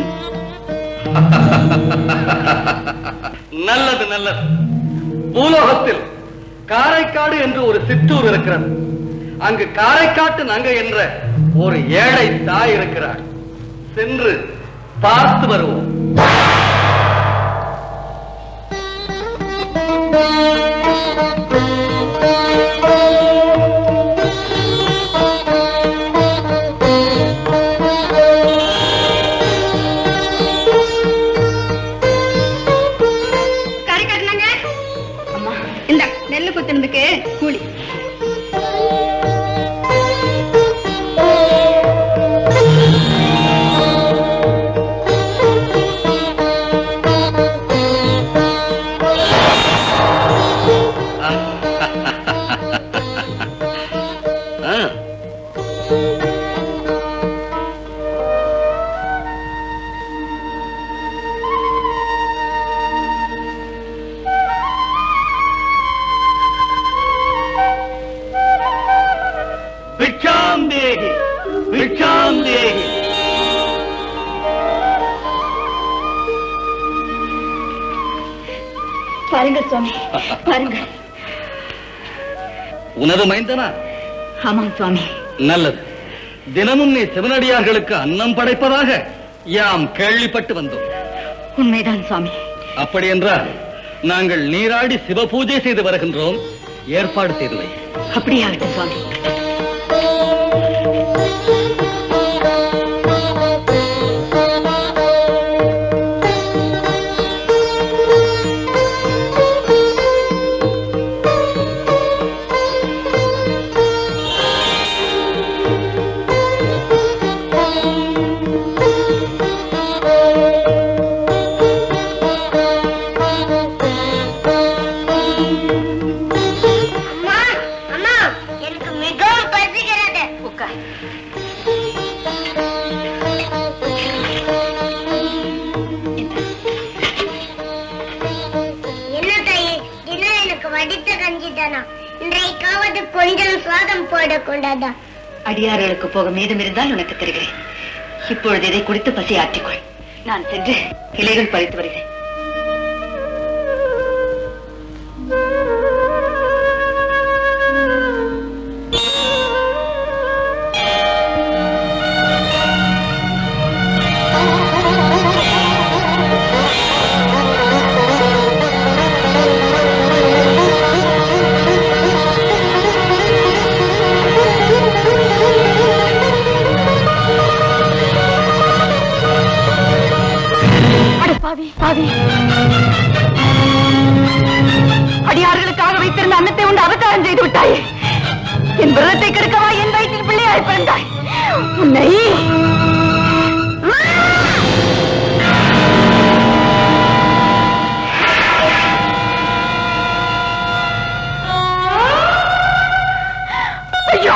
நல்லது நல்லது பூலோகத்தில் காரைக்காடு என்று ஒரு சிற்றூர் இருக்கிறது அங்கு காரைக்காட்டு நங்கை என்ற ஒரு ஏழை தாய் இருக்கிறார் சென்று பார்த்து வருவோம் கறி கட்டினாங்க அம்மா இந்த நெல்லு குத்துனதுக்கு கூலி பிட்சாம் தேகி பிட்சாம் தேகி பாருங்க சுவாமி பாருங்க உனது மைந்தனா ஆமாம் சுவாமி நல்லது தினமும் நீ சிவனடியார்களுக்கு அன்னம் படைப்பதாக யாம் கேள்விப்பட்டு வந்தோம் உண்மைதான் சுவாமி அப்படி என்றால் நாங்கள் நீராடி சிவ பூஜை செய்து வருகின்றோம் ஏற்பாடு செய்து வை அப்படியாகட்டும் சுவாமி அம்மா அம்மா எனக்கு மிகவும் பசிக்கிறது உட்கார் என்ன தாயே தினம் எனக்கு வடித்த கஞ்சி தானா இன்றைக்காவது கொஞ்சம் சுவாதம் போடக்கூடாதா அடியார்களுக்கு போக மீதம் இருந்தால் உனக்கு தருகிறேன் இப்பொழுது இதை குடித்து பசி ஆற்றிக்கொள் நான் சென்று இலைகள் பறித்து வருகிறேன் பாவி அடியார்களுக்காக வைத்திருந்த அன்னத்தை உண்டு அவதாரம் செய்து விட்டாயே என் விரதத்தை கெடுக்கவா என் வயிற்றில் பிள்ளையாய் பிறந்தாய் உன்னை ஐயோ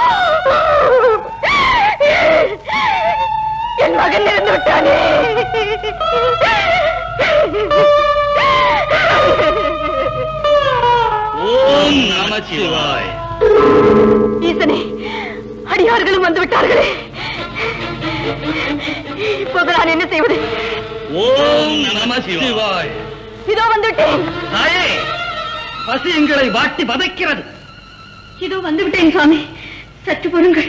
என் மகன் இறந்து விட்டானே ஓம் நமச்சிவாய் ஈசனே அடியார்களும் வந்து விட்டார்களே இப்போது நான் என்ன செய்வது ஓம் நமச்சிவாய் இதோ வந்துவிட்டேன் தாயே பசி எங்களை வாட்டி வதைக்கிறது இதோ வந்து விட்டேன் சுவாமி சற்று பொறுங்கள்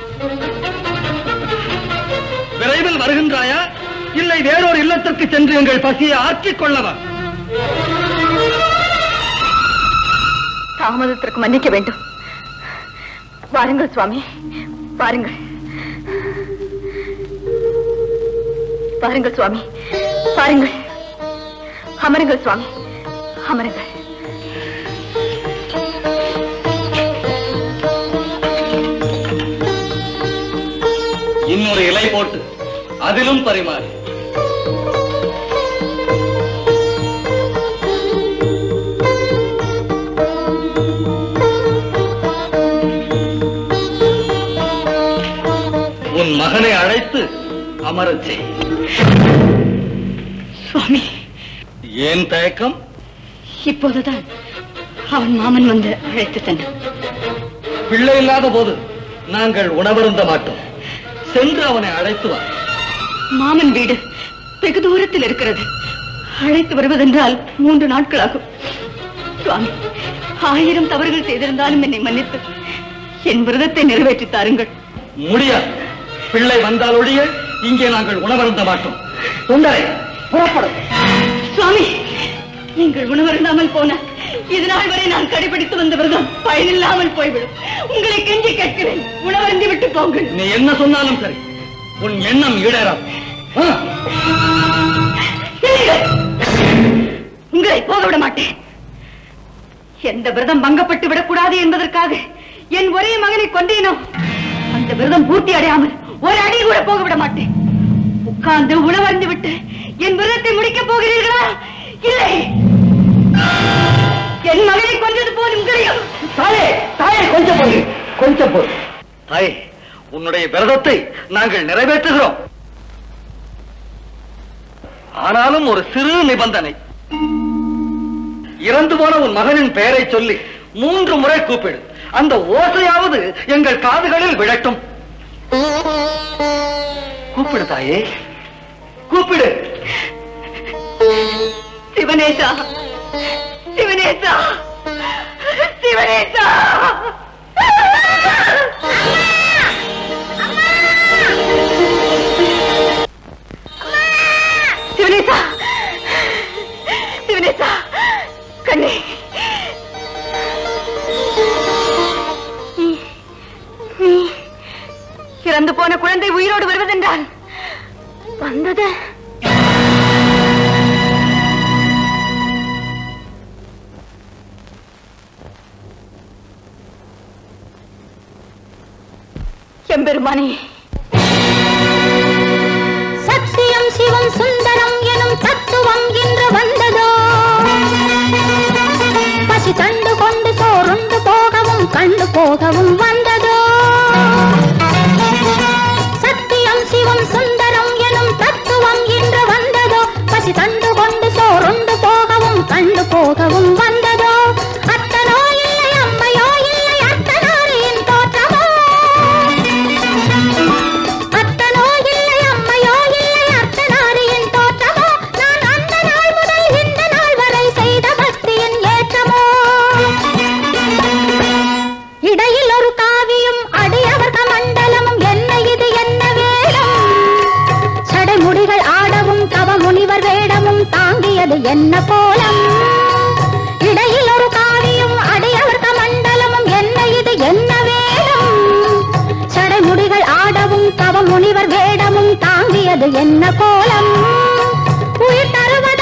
விரைவில் வருகின்றாயா இல்லை வேறொரு இல்லத்திற்கு சென்று எங்கள் பசியை ஆற்றிக் கொள்ளவா தாமதத்திற்கு மன்னிக்க வேண்டும் வாருங்கள் சுவாமி வாருங்கள் வாருங்கள் சுவாமி வாருங்கள் அமருங்கள் சுவாமி அமருங்கள் இன்னொரு இலை போட்டு அதிலும் பரிமாறி உன் மகனை அழைத்து அமரச் செய் சுவாமி ஏன் தயக்கம் இப்போதுதான் அவன் மாமன் வந்து அழைத்து சென்றான் பிள்ளை இல்லாத போது நாங்கள் உணவருந்த மாட்டோம் சென்று அவனை அழைத்து வா மாமன் வீடு வெகு தூரத்தில் இருக்கிறது அழைத்து வருவதென்றால் மூன்று நாட்கள் ஆகும் சுவாமி ஆயிரம் தவறுகள் செய்திருந்தாலும் என்னை மன்னித்து என் விரதத்தை நிறைவேற்றி தாருங்கள் முடியாது பிள்ளை வந்தால் ஒழிய இங்கே நாங்கள் உணவருந்த மாட்டோம் தொண்டரை புறப்படும் சுவாமி நீங்கள் உணவருந்தாமல் போன இது நாள் வரை நான் கடைபிடித்து வந்த விரதம் பயனில்லாமல் போய்விடும் உங்களை கெஞ்சி கேட்கிறேன் உணவருந்தி விட்டு போங்கள் நீ என்ன சொன்னாலும் சரி உன் எண்ணம் ஈடேறாது ஆ, இல்லைகள். உங்களை போக விட மாட்டேன் எந்த விரதம் பங்கப்பட்டு விடக்கூடாது என்பதற்காக என் ஒரே மகனை கொண்டேனோ அந்த விரதம் பூர்த்தி அடையாமல் ஒரு அடி கூட போக விட மாட்டேன் உட்கார்ந்து உணவருந்து விட்டு என் விரதத்தை முடிக்கப் போகிறீர்களா இல்லை என் மகனை கொண்டது போல் உங்களையும் தாயே தாயே கொஞ்சம் பொறு கொஞ்சம் பொறு தாயே உன்னுடைய விரதத்தை நாங்கள் நிறைவேற்றுகிறோம் ஆனாலும் ஒரு சிறு நிபந்தனை இறந்து போன உன் மகனின் பெயரை சொல்லி மூன்று முறை கூப்பிடு அந்த ஓசையாவது எங்கள் காதுகளில் விழட்டும் கூப்பிடு தாயே கூப்பிடு சிவனேசா சிவனேசா சிவனேசா சிவனேசா சிவனேசா கண்ணே நீ- நீ இறந்து போன குழந்தை உயிரோடு வருவதென்றால் வந்தது எம்பெருமானே சத்தியம் சிவம் சுந்தரம் எனும் தத்துவம் இன்று வந்ததோ பசி கண்டு கொண்டு சோறுண்டு போகவும் கண்டு போகவும் வந்ததோ சத்தியம் சிவம் சுந்தரம் எனும் தத்துவம் இன்று வந்ததோ பசி கண்டு கொண்டு சோறுண்டு போகவும் கண்டு போகவும் வந்ததோ அத்தனோ இல்லை அம்மையோ இல்லை அத்தனாரின் தோற்றமோ அத்தனோ இல்லை அம்மையோ இல்லை அர்த்தநாரியின் தோற்றமோ நான் அந்த நாள் முதல் இந்த நாள் வரை செய்த பக்தியின் ஏற்றமோ இடையில் ஒரு காவியும் அடியவர் கமண்டலமும் என்ன இது என்ன வேலம் சடைமுடிகள் ஆடவும் தவ முனிவர் வேடமும் தாங்கியது என்ன கோலம் இடையில் ஒரு காவியும் அடியவர் கமண்டலமும் என்ன இது என்ன வேலம் சடைமுடிகள் ஆடவும் தவ முனிவர் வேடமும் தாங்கியது என்ன கோலம் உயிர் தருவது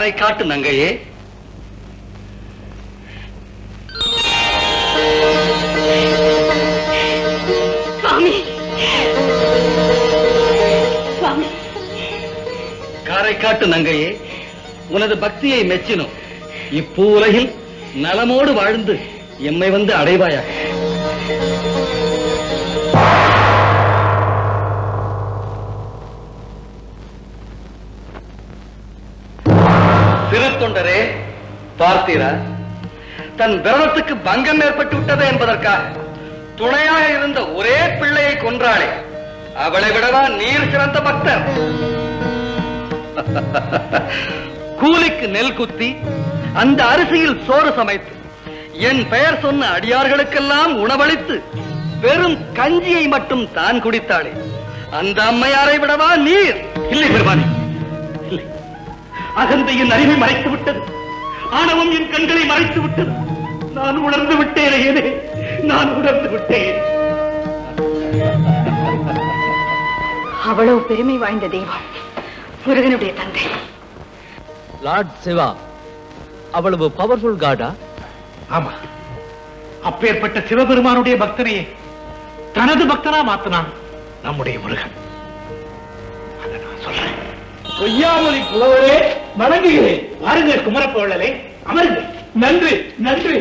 காரை காட்டு நங்கையே சுவாமி சுவாமி காரை காட்டு நங்கையே உனது பக்தியை மெச்சினோம் இப்பூ உலகில் நலமோடு வாழ்ந்து எம்மை வந்து அடைவாயாக சிறத்தொண்டரே பார்த்தீரா தன் விரதத்துக்கு பங்கம் ஏற்பட்டு விட்டது என்பதற்காக துணையாக இருந்த ஒரே பிள்ளையை கொன்றாளே அவளை விடவா நீர் சிறந்த பக்தர் கூலிக்கு நெல் குத்தி அந்த அரிசியில் சோறு சமைத்து என் பெயர் சொன்ன அடியார்களுக்கெல்லாம் உணவளித்து வெறும் கஞ்சியை மட்டும் தான் குடித்தாளே அந்த அம்மையாரை விடவா நீர் இல்லை பெருமானே இல்லை அகந்தையின் அறிவை மறைத்து விட்டது ஆணவம் என் கண்களை மறைத்து விட்டது நான் உணர்ந்து விட்டேனே நான் உணர்ந்து விட்டேன் அவ்வளவு பெருமை வாய்ந்த தெய்வம் முருகனுடைய தந்தை லார்ட் சிவா அவ்வளவு பவர்ஃபுல் காடா ஆமா அப்பேற்பட்ட சிவபெருமானுடைய பக்தனையே தனது பக்தனா மாத்தினான் நம்முடைய முருகன் அதை நான் சொல்றேன் பொய்யாமொழி புலவரே வணங்குகிறேன் வாருங்கள் குமரப்போழலே அமருங்க நன்றி நன்றி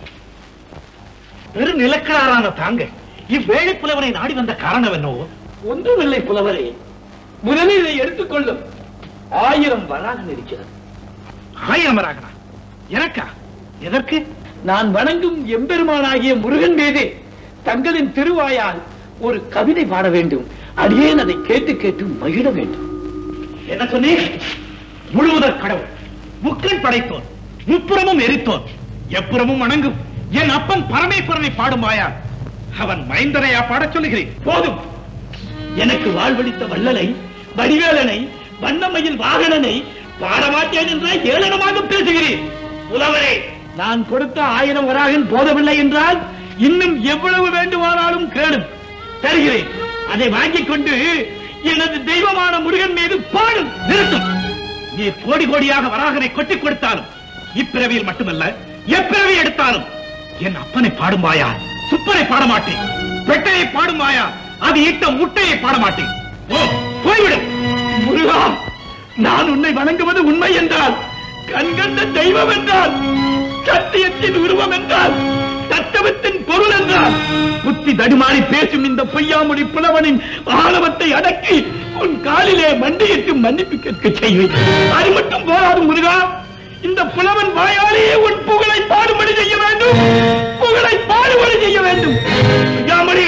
பெரு நிலக்கரான தாங்க இவ்வேழை புலவனை நாடி வந்த காரணம் என்னவோ ஒன்றுமில்லை புலவரே முதலில் இதை எடுத்துக்கொள்ளும் ஆயிரம் வராக இருக்கிறது ஆயிரம் வராகனா எனக்கா எதற்கு நான் வணங்கும் எம்பெருமானாகிய முருகன் மீது தங்களின் திருவாயால் ஒரு கவிதை பாட வேண்டும் அடியேன் அதை கேட்டு கேட்டு மகிழ வேண்டும் என்ன சொன்னீர் முழுவதற் கடவுள் முக்கண் படைத்தோன் முப்புறமும் எரித்தோன் எப்புறமும் வணங்கும் என் அப்பன் பரமேஸ்வரனை பாடுமாயா அவன் மைந்தனையா பாடச் சொல்லுகிறேன் போதும் எனக்கு வாழ்வளித்த வள்ளலை வடிவேலனை வண்ணமயில் வாகனனை பாடமாட்டேன் என்ற ஏளனமாக பேசுகிறேன் புலவரே நான் கொடுத்த ஆயிரம் வராகன் போதவில்லை என்றால் இன்னும் எவ்வளவு வேண்டுமானாலும் கேளும் தருகிறேன் அதை வாங்கிக் கொண்டு எனது தெய்வமான முருகன் மீது பாடும் நிறுத்தும் நீ கோடி கோடியாக வராகனை கொட்டிக் கொடுத்தாலும் இப்பிறவியில் மட்டுமல்ல எப்பிறவி எடுத்தாலும் என் அப்பனை பாடுமாயா சுப்பனை பாடமாட்டேன் பெட்டையை பாடுமாயா அது இட்ட முட்டையை பாடமாட்டேன் ஓ போய்விடும் முருகா நான் உன்னை வணங்குவது உண்மை என்றால் கண்கண்ட தெய்வம் என்றால் சத்தியத்தின் உருவம் என்றால் தத்துவத்தின் பொருள் என்றால் புத்தி தடுமாறி பேசும் இந்த பொய்யாமொழி புலவனின் ஆணவத்தை அடக்கி உன் காலிலே மண்டியிட்டு மன்னிப்பு கேட்க செய்வேன் அது மட்டும் போராது முருகா இந்த புலவன் வாயாலேயே உன் புகழை பாடுபடி செய்ய வேண்டும் புகழை பாடுபடி செய்ய வேண்டும் பொய்யாமொழி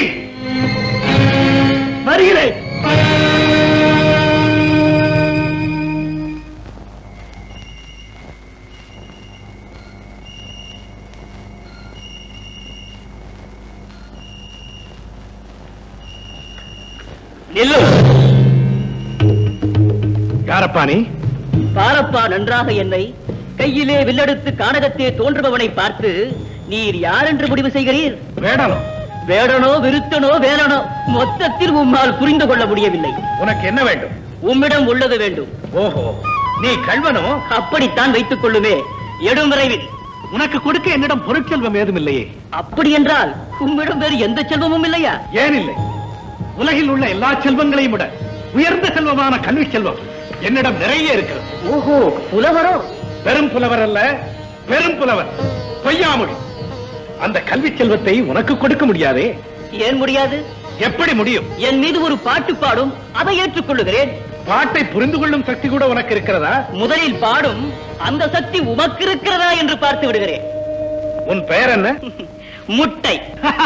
வருகிறேன் நில்லு யாரப்பா நீ பாரப்பா நன்றாக என்னை கையிலே வில்லெடுத்து கானகத்தே தோன்றுபவனை பார்த்து நீர் யார் என்று முடிவு செய்கிறீர் வேடனும் வேடனோ விருத்தனோ வேலனோ மொத்தத்தில் உம்மால் புரிந்து கொள்ள முடியவில்லை உனக்கு என்ன வேண்டும் உம்மிடம் உள்ளது வேண்டும் ஓஹோ நீ கல்வனோ அப்படித்தான் வைத்துக் கொள்ளுமே எடும் விரைவில் உனக்கு கொடுக்க என்னிடம் பொருட்செல்வம் ஏதும் இல்லையே அப்படி என்றால் உம்மிடம் வேறு எந்த செல்வமும் இல்லையா ஏன் இல்லை உலகில் உள்ள எல்லா செல்வங்களையும் விட உயர்ந்த செல்வமான கல்வி செல்வம் என்னிடம் நிறைய இருக்கிறது ஓஹோ புலவரோ பெரும் புலவர் அல்ல பெரும் புலவர் பொய்யாமொழி அந்த கல்வி செல்வத்தை உனக்கு கொடுக்க முடியாதே ஏன் முடியாது எப்படி முடியும் என் மீது ஒரு பாட்டு பாடும் அதை ஏற்றுக்கொள்ளுகிறேன் பாட்டை புரிந்து கொள்ளும் சக்தி கூட உனக்கு இருக்கிறதா முதலில் பாடும் அந்த சக்தி உமக்கு இருக்கிறதா என்று பார்த்து விடுகிறேன் உன் பெயர் என்ன முட்டை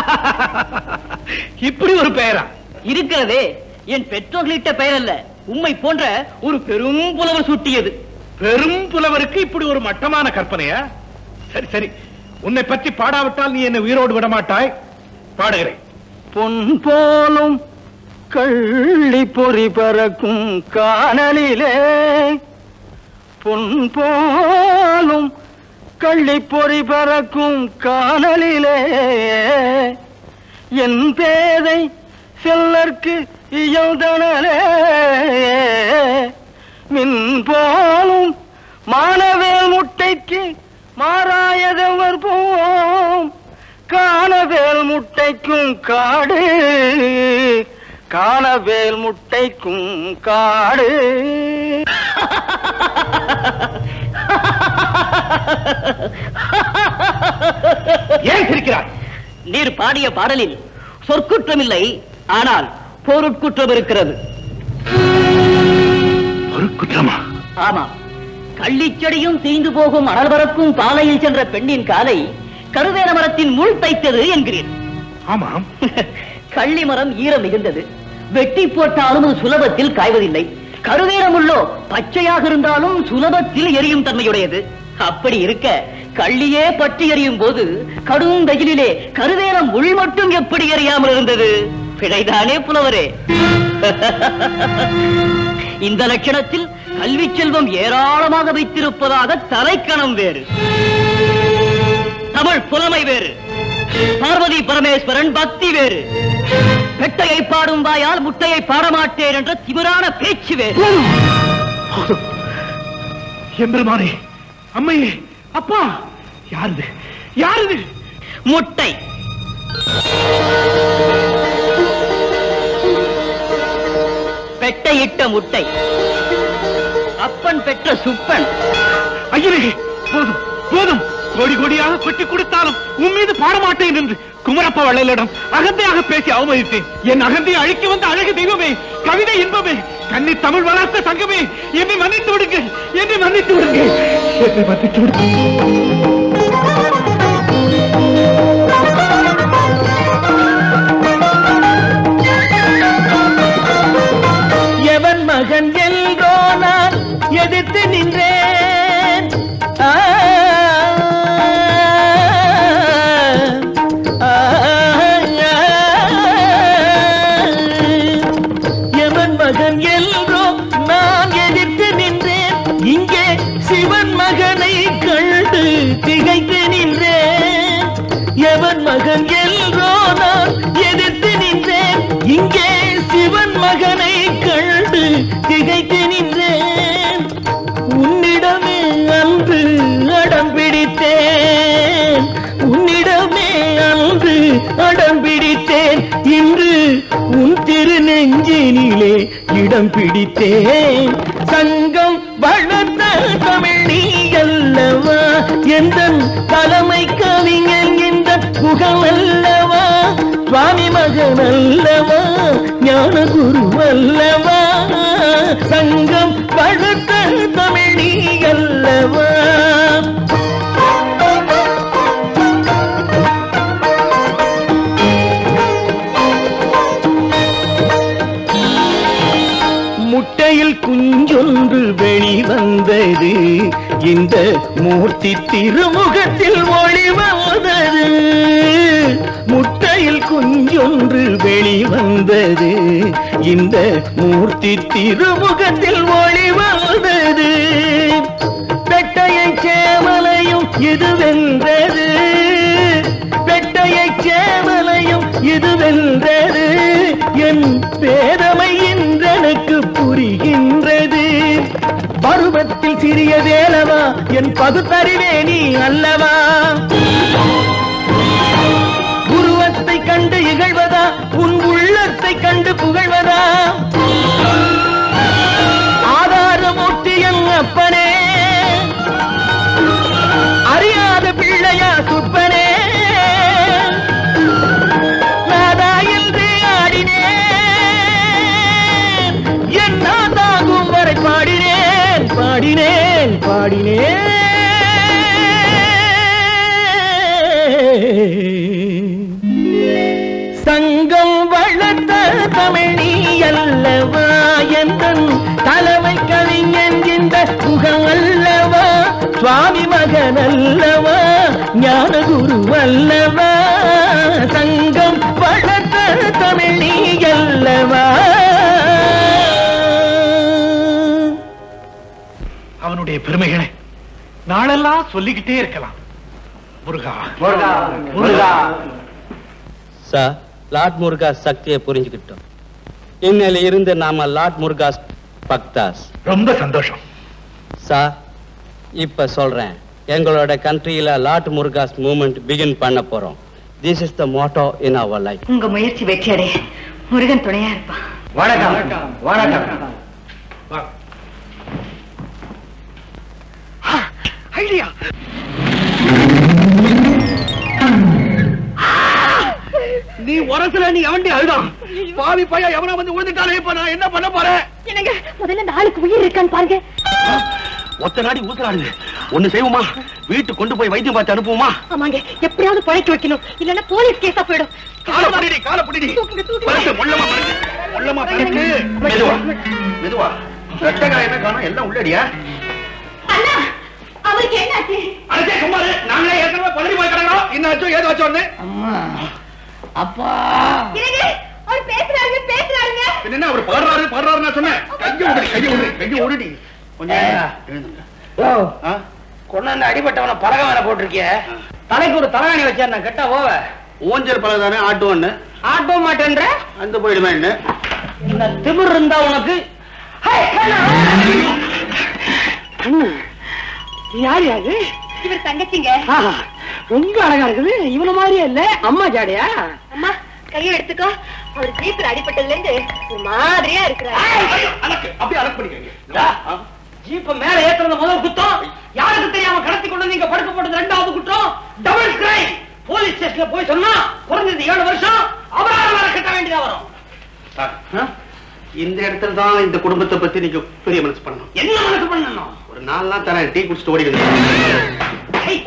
இப்படி ஒரு பெயரா இருக்கிறதே என் பெற்றோர்களிட்ட பெயர் அல்ல உம்மை போன்ற ஒரு பெரும் புலவர் சூட்டியது பெரும் புலவருக்கு இப்படி ஒரு மட்டமான கற்பனையா சரி சரி உன்னை பற்றி பாடாவிட்டால் நீ என்னை உயிரோடு விட மாட்டாய் பாடுகிறேன் பொன் போலும் கள்ளி பொறி பறக்கும் காணலிலே பொன் போலும் கள்ளி பொறி பறக்கும் காணலிலே என் பேதை செல்லற்கு இயல்தனலே மின் போலும் மானவேல் முட்டைக்கு மாறாயதவர் போம் காணவேல் முட்டைக்கும் காடு காணவேல் முட்டைக்கும் காடு ஏன் சிரிக்கிறாய் நீர் பாடிய பாடலில் சொற்குற்றம் இல்லை ஆனால் பொருட்குற்றம் இருக்கிறது ஒரு குற்றமா ஆமாம் கள்ளிச்செடியும் தீந்து போகும் அனல் பறக்கும் பாலையில் சென்ற பெண்ணின் காலை கருவேல மரத்தின் முள் தைத்தது என்கிறீர் ஆமாம் கள்ளி மரம் ஈரம் மிகுந்தது வெட்டி போட்டாலும் அது சுலபத்தில் காய்வதில்லை கருவேலம் உள்ளோ பச்சையாக இருந்தாலும் சுலபத்தில் எரியும் தன்மையுடையது அப்படி இருக்க கள்ளியே பற்றி எரியும் போது கடும் வெயிலிலே கருவேலம் உள் மட்டும் எப்படி எரியாமல் இருந்தது பிழைதானே புலவரே இந்த லட்சணத்தில் கல்வி செல்வம் ஏராளமாக வைத்திருப்பதாக தலைக்கணம் வேறு தமிழ் புலமை வேறு பார்வதி பரமேஸ்வரன் பக்தி வேறு பெட்டையை பாடும் வாயால் முட்டையை பாடமாட்டேன் என்ற திமிரான பேச்சு வேறு எம்பெருமானே அம்மையே அப்பா யாருது யாருது முட்டை பெட்டையிட்ட முட்டை அப்பன் பெற்ற சுப்பன் ஐயரே போதும் போதும் கோடி கோடியாக கொட்டி கொடுத்தாலும் உன் மீது பாடமாட்டேன் என்று குமரப்ப வள்ளலிடம் அகந்தையாக பேசி அவமதித்தேன் என் அகந்தையை அழிக்க வந்த அழகு தெய்வமே கவிதை இன்பமே கன்னி தமிழ் வளர்த்த சங்கமே என்னை மன்னித்து விடுங்க என்னை மன்னித்து விடுங்க என்னை மன்னித்து விடுங்க எவன் மகன் என்றோ நான் எதிர்த்து நின்றேன் ஆ, ஆ, ஆ. எவன் மகன் என்றோ நான் எதிர்த்து நின்றேன் இங்கே சிவன் மகனை கண்டு திகைத்து நின்றேன் எவன் மகன் என்றோ நான் எதிர்த்து நின்றேன் இங்கே சிவன் மகனை கண்டு திகைத்து நின்றேன் உன்னிடமே அன்று அடம் பிடித்தேன் உன்னிடமே அன்று அடம் பிடித்தேன் இன்று உன் திரு நெஞ்சினிலே இடம் பிடித்தேன் சங்கம் வளர்த்த தமிழ் நீ அல்லவா எந்த தலைமை கவிஞன் இந்த புகழ் அல்லவா சுவாமி மகன் அல்லவா ஞான குரு அல்லவா சங்கம் வளர்த்த தமிழ் நீ அல்லவா முட்டையில் குஞ்சொன்று வெளிவந்தது இந்த மூர்த்தி திருமுகத்தில் ஒளி வந்தது முட்டையில் குஞ்சொன்று வெளிவந்தது இந்த மூர்த்தி திருமுகத்தில் ஒளி வந்தது பெட்டையை சேமலையும் இது வென்றது பெட்டையை சேமலையும் இது வென்றது என் பேதமை இன்றனுக்கு புரிகின்றது பருவத்தில் சிறிய வேலவா என் பகுத்தறிவே நீ அல்லவா உருவத்தை கண்டு இகழ்வதா உன் உள்ளத்தை கண்டு புகழ்வதா ஆதாரமூர்த்தி என் அப்பனே அறியாத பிள்ளையா சுப்பனே நாதா என்று ஆடினேன் என் நாதாகும் வரை பாடினேன் பாடினேன் பாடினேன் சங்கம் வளர்த்த தமிழ் நீ அல்லவா எந்தன் தலைமை கவிஞன் இந்த முகம் அல்லவா சுவாமி மகன் அல்லவா ஞான குரு அல்லவா சங்கம் வளர்த்த தமிழ் நீ அல்லவா அவனுடைய பெருமைகளை நாளெல்லாம் சொல்லிக்கிட்டே இருக்கலாம் முருகா முருகா சார் லார்ட் முருகாஸ் சக்தியை புரிஞ்சுக்கிட்டோம் இன்னையில இருந்து நாம லார்ட் முருகாஸ் பக்தாஸ் ரொம்ப சந்தோஷம் சார் இப்ப சொல்றேன் எங்களோட கண்ட்ரியில லாட் முருகாஸ் மூவ்மெண்ட் பிகின் பண்ண போறோம் this is the motto in our life உங்க முயற்சி வெற்றி அடைய முருகன் துணையா இருப்பான் வணக்கம் வணக்கம் ஐடியா நீ உரசுல நீ எவண்டி அழுதான் பாவி பையன் எவனா வந்து விழுந்துட்டாலே இப்ப நான் என்ன பண்ண போறேன் என்னங்க முதல்ல இந்த ஆளுக்கு உயிர் இருக்கான்னு பாருங்க ஒத்த நாடி ஊசலாடுது ஒண்ணு செய்வோமா வீட்டுக்கு கொண்டு போய் வைத்தியம் பார்த்து அனுப்புவோமா ஆமாங்க எப்படியாவது பழைக்க வைக்கணும் இல்லன்னா போலீஸ் கேஸா போயிடும் கால புடிடி கால புடிடி தூக்குங்க, தூக்குங்க. பறக்கு முள்ளமா பறக்கு முள்ளமா பறக்கு மெதுவா மெதுவா ரத்த காயமே காணும் எல்லாம் உள்ளடியா அண்ணா அவருக்கு என்னாச்சு அடச்சே குமாரு நாங்களே ஏற்கனவே பழனி போய் கிடக்கிறோம் என்னாச்சோ ஏதாச்சோன்னு அப்பா என்னங்க அவர் பேசுறாருங்க பேசுறாருங்க என்ன அவர் பாடுறாரு பாடுறாரு நான் சொன்னேன் கைய விடுடி கைய விடுடி கைய விடுடி கொஞ்சம் எழுந்துங்க. ஆ? கொண்டாந்து அடிபட்டவன பலக மேல போட்டிருக்கிய தலைக்கு ஒரு தலகாணி வச்சா நான் கெட்டா போவ ஊஞ்சல் பழம் தானே ஆட்டுவோன்னு ஆட்டோ மாட்டேன்ற அந்த போயிடுமே என்ன என்ன திமிர் இருந்தா உனக்கு ஹே, கண்ணா. கண்ணு, யார் யாரு இவர் தங்கச்சிங்க ஆஹா, ரொம்ப அழகா இருக்குது இவன மாதிரியே இல்ல அம்மா ஜாடியா அம்மா கையை எடுத்துக்கோ அவர் ஜீப்ல அடிபட்டதுல இருந்து ஒரு மாதிரியா இருக்கிறாரு அலக்கு அப்படியே அலக்கு பண்ணிக்கங்க டா, ஜீப்ப மேல ஏத்துறது முதல் குத்தம் யாருக்கு தெரியாம கடத்தி கொண்டு வந்து இங்க படுக்க போட்டது ரெண்டாவது குற்றம் டபுள் கிரைம் போலீஸ் ஸ்டேஷன்ல போய் சொன்னா குறைஞ்சது ஏழு வருஷம் அபராதம் வேற கட்ட வேண்டியதா வரும் சார், இந்த இடத்துல தான் இந்த குடும்பத்தை பத்தி நீங்க பெரிய மனசு பண்ணணும் என்ன மனசு பண்ணணும் ஒரு நாலு நாள் தரேன் டீ குடிச்சிட்டு ஓடிடுங்க ஏய்,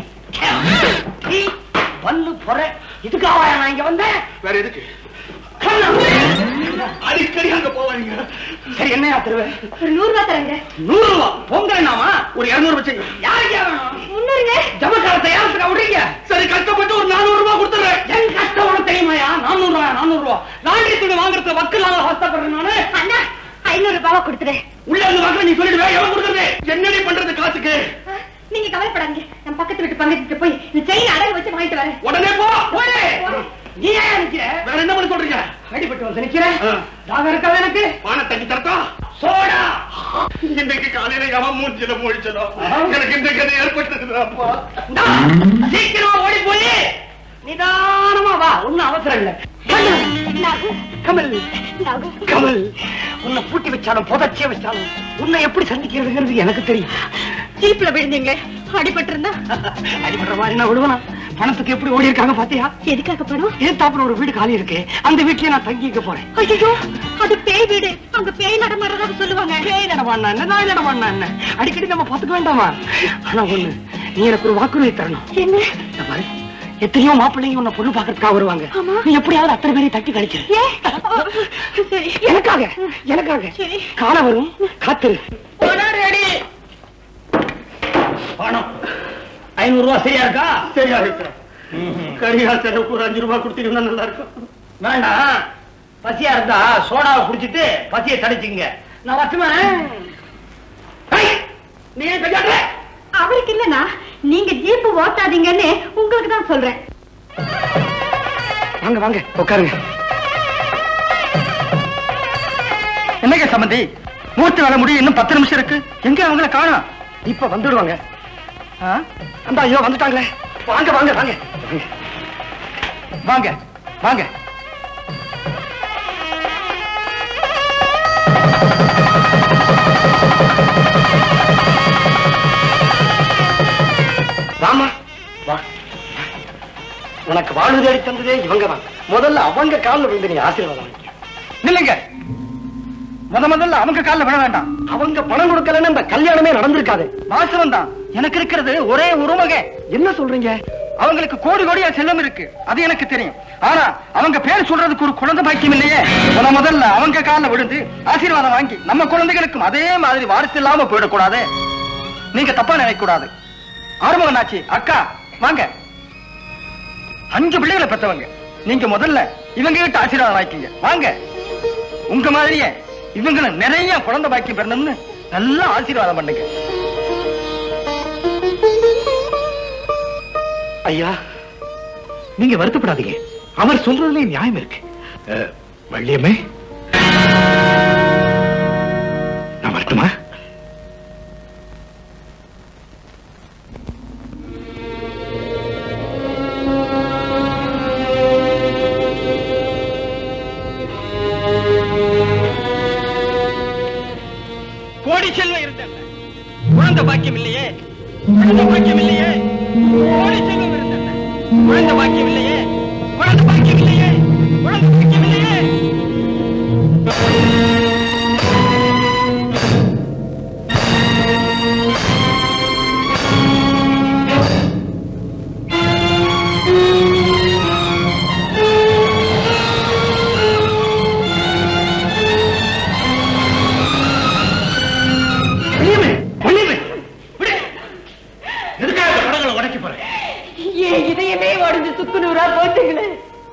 நீ பல்லு பொற இதுக்காக நான் இங்க வந்தேன் வேற எதுக்கு கண்ணா. அடிக்கடி அங்க போவாங்க சரி என்னையா தருவ ஒரு நூறு ரூபாய் தரங்க நூறு ரூபா பொங்க என்னமா ஒரு இருநூறு வச்சுங்க யாருக்கு வேணும் முன்னூறுங்க ஜமக்காலத்தை யாருக்கு விடுறீங்க சரி கஷ்டப்பட்டு ஒரு நானூறு ரூபாய் கொடுத்துறேன் என் கஷ்டம் உனக்கு தெரியுமாயா நானூறு ரூபாய் நானூறு ரூபாய் லாண்டரி துணி வாங்குறது வக்கலாக அவஸ்தப்படுறேன் நானு அண்ணா ஐநூறு ரூபாவை கொடுத்துறேன் உள்ள இருந்து வாங்க நீ சொல்லிடுவே எவன் கொடுக்குறது என்னடி பண்றது காசுக்கு ஆ, நீங்க கவலைப்படாதீங்க நான் பக்கத்து வீட்டு பங்கத்து போய் இந்த செயின் அடகு வச்சு வாங்கிட்டு வரேன் உடனே போ ஓடு நீ ஏன் நிக்கிற வேற என்ன பண்ண சொல்றீங்க அடிபட்டு வந்து நிக்கிறேன் ஆ. தாகம் இருக்காது எனக்கு பானை தண்ணி தரட்டா சோடா இன்னைக்கு காலையில எவன் மூஞ்சில மூழ்ச்சதோ எனக்கு இந்த கதை ஏற்பட்டதுப்பா இந்தா, சீக்கிரமா ஓடி போய் நிதானமா வா ஒண்ணும் அவசரம் இல்ல நாகு, கமல் நாகு. கமல் உன்னை பூட்டி வச்சாலும் புதைச்சே வச்சாலும் உன்னை எப்படி சந்திக்கிறதுங்கிறது எனக்கு தெரியும் ஜீப்ல விழுந்தீங்களே அடிபட்டு இருந்தா அடிபடுற மாதிரி நான் விடுவேனா பணத்துக்கு எப்படி ஓடி இருக்காங்க பாத்தியா எதுக்காக பணம் ஏத்தாப்புல ஒரு வீடு காலி இருக்கு அந்த வீட்லயே நான் தங்கிக்க போறேன் ஐயோ அது பேய் வீடு அங்க பேய் நடமாறதாக சொல்லுவாங்க பேய் நடமாடினா என்ன நாய் நடமாடினா என்ன அடிக்கடி நம்ம பாத்துக்க வேண்டாமா ஆனா ஒண்ணு நீ எனக்கு ஒரு வாக்குறுதி தரணும் என்ன இந்த பாரு, எத்தனையோ மாப்பிள்ளைங்க உன்னை பொண்ணு பாக்கிறதுக்காக வருவாங்க ஆமா. நீ எப்படியாவது அத்தனை பேரையும் தட்டி கழிச்சிரு ஏ சரி எனக்காக எனக்காக சரி. காலம் வரும் காத்திரு ரெடி பணம் ஐநூறு ரூபாய் சரியா இருக்கா சரியா இருக்கு கரியா செலவுக்கு ஒரு அஞ்சு ரூபாய் கொடுத்தீங்கன்னா நல்லா இருக்கும் வேண்டாம் பசியா இருந்தா சோடாவை குடிச்சிட்டு பசியை தடிச்சுங்க நான் வரட்டுமா ஐய், நீ ஏன் கையாடுற அவருக்கு இல்லனா நீங்க ஜீப்பு ஓட்டாதீங்கன்னு உங்களுக்கு தான் சொல்றேன் வாங்க வாங்க உட்காருங்க என்னங்க சம்பந்தி மூர்த்தி வேலை முடியும் இன்னும் பத்து நிமிஷம் இருக்கு எங்க அவங்கள காணோம் இப்ப வந்துடுவாங்க ஆ? அந்த ஐயோ வந்துட்டாங்களே வாங்க வாங்க வாங்க வாங்க வாங்க வாமா வா உனக்கு வாழ்வு தேடி தந்ததே இவங்க தான் முதல்ல அவங்க காலில் விழுந்து நீ ஆசீர்வாதம் வாங்கிக்க. நில்லுங்க முத முதல்ல அவங்க காலில் விழ வேண்டாம் அவங்க பணம் கொடுக்கலன்னு இந்த கல்யாணமே நடந்திருக்காது வாசவம் தான் எனக்கு இருக்கிறது ஒரே உருமக என்ன சொல்றீங்க அவங்களுக்கு கோடி கோடியா செல்லம் இருக்கு அது எனக்கு தெரியும் ஆனா அவங்க பேர் சொல்றதுக்கு ஒரு குழந்தை பாக்கியம் இல்லையே முத முதல்ல அவங்க காலில் விழுந்து ஆசீர்வாதம் வாங்கி நம்ம குழந்தைகளுக்கும் அதே மாதிரி வாரிசு இல்லாம போயிடக்கூடாது நீங்க தப்பா நினைக்க கூடாது ஆறுமுகனாச்சி அக்கா வாங்க அஞ்சு பிள்ளைகளை பெற்றவங்க நீங்க முதல்ல இவங்க கிட்ட ஆசீர்வாதம் வாங்கிக்கீங்க வாங்க உங்க மாதிரியே இவங்கள நிறைய குழந்தை பாக்கி பெறணும்னு நல்லா ஆசீர்வாதம் பண்ணுங்க ஐயா நீங்க வருத்தப்படாதீங்க அவர் சொல்றதுல நியாயம் இருக்கு அஹ், வள்ளியம்மே நான் வரட்டுமா குழந்தை பாக்கியம் இல்லையே கோடி செல்வம் இருந்தன குழந்தை பாக்கியம் இல்லையே குழந்தை பாக்கியம் இல்லையே குழந்தை பாக்கியம் இல்லையே வெளியவே வெளியவே விடு எதுக்காக இந்த படங்களை உடைக்க போறேன் ஏன் இதயமே உடஞ்சு சுக்கு நூறா போட்டுங்களே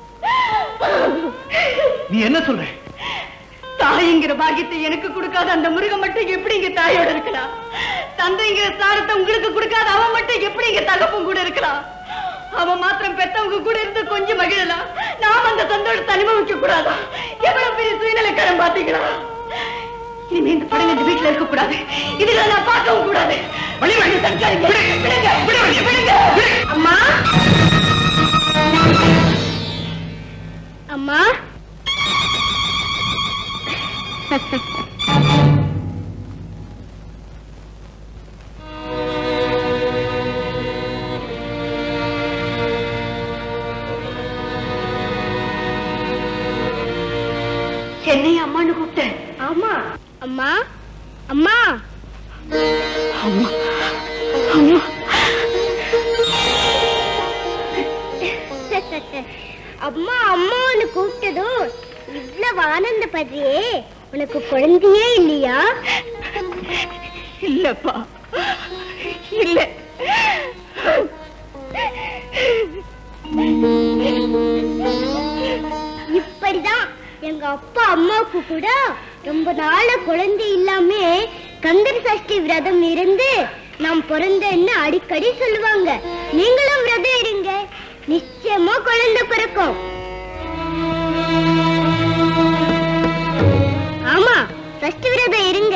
நீ என்ன சொல்ற தாய்ங்கிற பாக்கியத்தை எனக்கு கொடுக்காத அந்த முருகன் மட்டும் எப்படி இங்க தாயோட இருக்கலாம் தந்தைங்கிற ஸ்தானத்தை உங்களுக்கு கொடுக்காத அவன் மட்டும் எப்படி இங்க தகப்பும் கூட இருக்கலாம் அவன் மாத்திரம் பெத்தவங்க கூட இருந்து கொஞ்சம் மகிழலாம் நாம அந்த சந்தோஷத்தை அனுபவிக்க கூடாதா எவ்வளவு பெரிய சுயநலக்காரன் பாத்தீங்களா இனிமே இந்த படம் இந்த வீட்டுல இருக்க கூடாது இதுல நான் பார்க்கவும் கூடாது வழி வழி தடுக்காதீங்க விடுங்க, விடுங்க, விடுங்க. அம்மா அம்மா சென்னை அம்மான்னு கூப்பிட்டேன் ஆமா அம்மா அம்மா அம்மா அம்மான்னு கூப்பிட்டதும் இவ்வளவு ஆனந்தப்படுறியே உனக்கு குழந்தையே இல்லையா இல்லப்பா இல்ல இப்படிதான் எங்க அப்பா அம்மாவுக்கு கூட ரொம்ப நாள குழந்தை இல்லாம கந்தர் சஷ்டி விரதம் இருந்து நான் பிறந்தேன்னு அடிக்கடி சொல்லுவாங்க நீங்களும் விரதம் இருங்க நிச்சயமா குழந்தை பிறக்கும் ஆமா சஷ்டி விரதம் இருங்க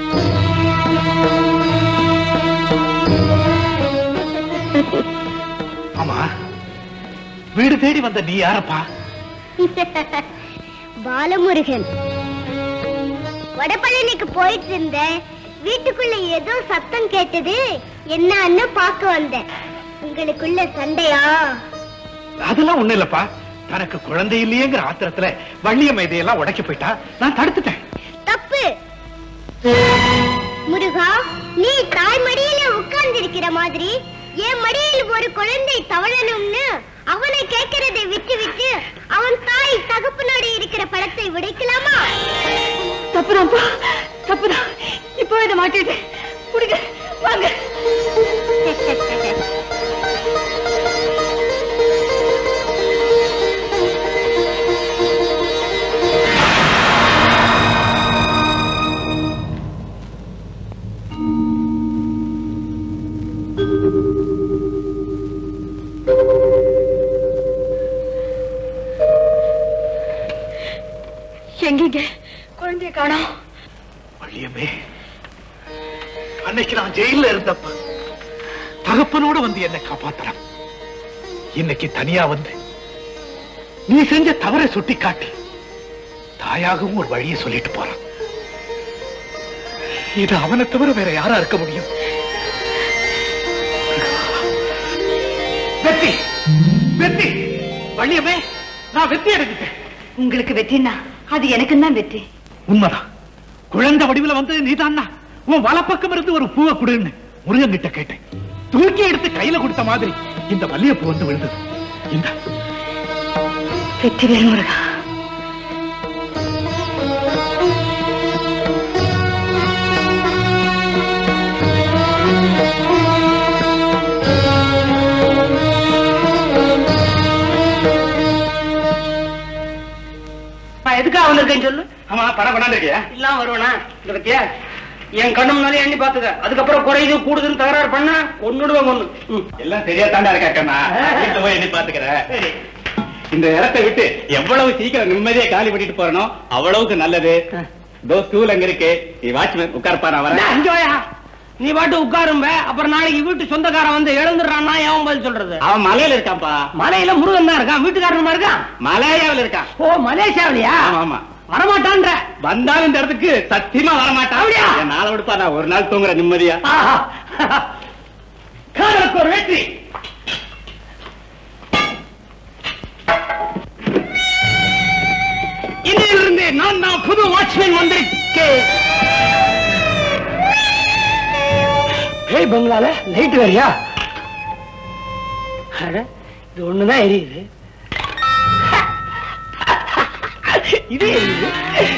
ஆமா வீடு தேடி வந்த நீ யாரப்பா பாலமுருகன் வடபழனிக்கு போயிட்டு இருந்தேன் வீட்டுக்குள்ள ஏதோ சத்தம் கேட்டது என்னன்னு பார்க்க வந்தேன் உங்களுக்குள்ள சண்டையா அதெல்லாம் ஒண்ணு இல்லப்பா தனக்கு குழந்தை இல்லையேங்கிற ஆத்திரத்துல வள்ளியம்மை இதையெல்லாம் உடைக்க போயிட்டா நான் தடுத்துட்டேன் தப்பு முருகா நீ தாய் மடியில உட்கார்ந்து இருக்கிற மாதிரி என் மடியில் ஒரு குழந்தை தவழணும்னு அவனை கேட்கிறதை விட்டு விட்டு அவன் தாய் தகப்பனோட இருக்கிற படத்தை உடைக்கலாமா தப்புதான்ப்பா தப்புதான் இப்போ இதை மாட்டிட்டு குடுங்க வாங்க எங்கீங்க குழந்தைய காணோம் வள்ளியம்மே அன்னைக்கு நான் ஜெயில இருந்தப்ப தகப்பனோட வந்து என்னை காப்பாத்தலாம் இன்னைக்கு தனியா வந்து நீ செஞ்ச தவறை சுட்டி காட்டி தாயாகவும் ஒரு வழியை சொல்லிட்டு போறான் இது அவனை தவிர வேற யாரா இருக்க முடியும் வெற்றி வெற்றி வள்ளியம்மே நான் வெற்றி அடைஞ்சிட்டேன் உங்களுக்கு வெற்றினா அது எனக்கும் தான் வெற்றி உண்மைதான் குழந்தை வடிவுல வந்து நீதான்னா உன் வலப்பக்கம் இருந்து ஒரு பூவை கொடுன்னு முருகன் கிட்ட கேட்டேன் தூக்கி எடுத்து கையில கொடுத்த மாதிரி இந்த மல்லிகைப்பூ வந்து விழுந்தது இந்த வெற்றிவேல் முருகா நான் எதுக்காக வந்திருக்கேன்னு சொல்லு ஆமா பணம் கொண்டாந்துருக்கியா இல்லாம வருவனா இந்த பத்தியா என் கண்ணு முன்னாலே எண்ணி பாத்துக்க அதுக்கப்புறம் குறையுது கூடுதுன்னு தகராறு பண்ண கொன்னுடுவேன் கொன்னு ம். எல்லாம் சரியா தாண்டா இருக்கா கண்ணா வீட்டுல போய் எண்ணி பாத்துக்கிறேன் இந்த இடத்தை விட்டு எவ்வளவு சீக்கிரம் நிம்மதியா காலி பண்ணிட்டு போறனோ அவ்வளவுக்கு நல்லது தோ ஸ்டூல் அங்க இருக்கு நீ வாட்ச்மேன் உட்கார்ப்பா நான் வரேன் அஞ்சு வாயா நீ பாட்டு உட்காரும்ப அப்புறம் நாளைக்கு வீட்டு சொந்தக்காரன் வந்து எழுந்துடுறான்னா எவன் பதில் சொல்றது அவன் மலையில இருக்கான்ப்பா மலையில முருகன் தான் இருக்கான் வீட்டுக்காரனுமா இருக்கான் மலையாவில் இருக்கான் ஓ மலேசியாவிலையா ஆமா ஆமா வரமாட்டான்ற வந்தாலும் இந்த இடத்துக்கு சத்தியமா வரமாட்டான் அப்படியா? என் நாளை விடுப்பா நான் ஒரு நாள் தூங்குறேன் நிம்மதியா ஆஹா. காதலுக்கு ஒரு வெற்றி இன்னிலிருந்து நான் தான் புது வாட்ச்மேன் வந்திருக்கேன் ஏய் பங்களால லைட் வேறியா அட, இது ஒண்ணுதான் எரியுது இது எரியுது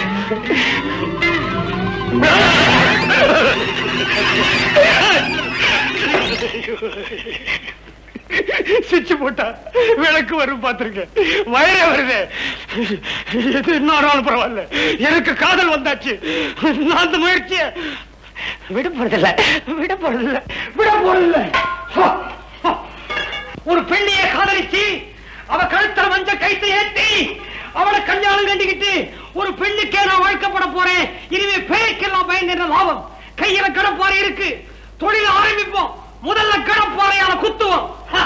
சுவிட்ச் போட்டா விளக்கு வரும் பாத்துருக்கேன் வயரே வருது எது என்ன ஆனாலும் பரவாயில்ல எனக்கு காதல் வந்தாச்சு நான் அந்த முயற்சிய விட போறதில்ல விட போறதில்ல விட போறதில்ல ஹா, ஹா. ஒரு பெண்ணைய காதலிச்சு அவ கழுத்துல மஞ்ச கைத்தை ஏத்தி அவளை கல்யாணம் கண்டிக்கிட்டு ஒரு பெண்ணுக்கே நான் வாழ்க்கப்பட போறேன் இனிமே பேய்க்கெல்லாம் பயந்துற லாபம் கையில கடப்பாறை இருக்கு தொழில ஆரம்பிப்போம் முதல்ல கடப்பாறையால குத்துவோம்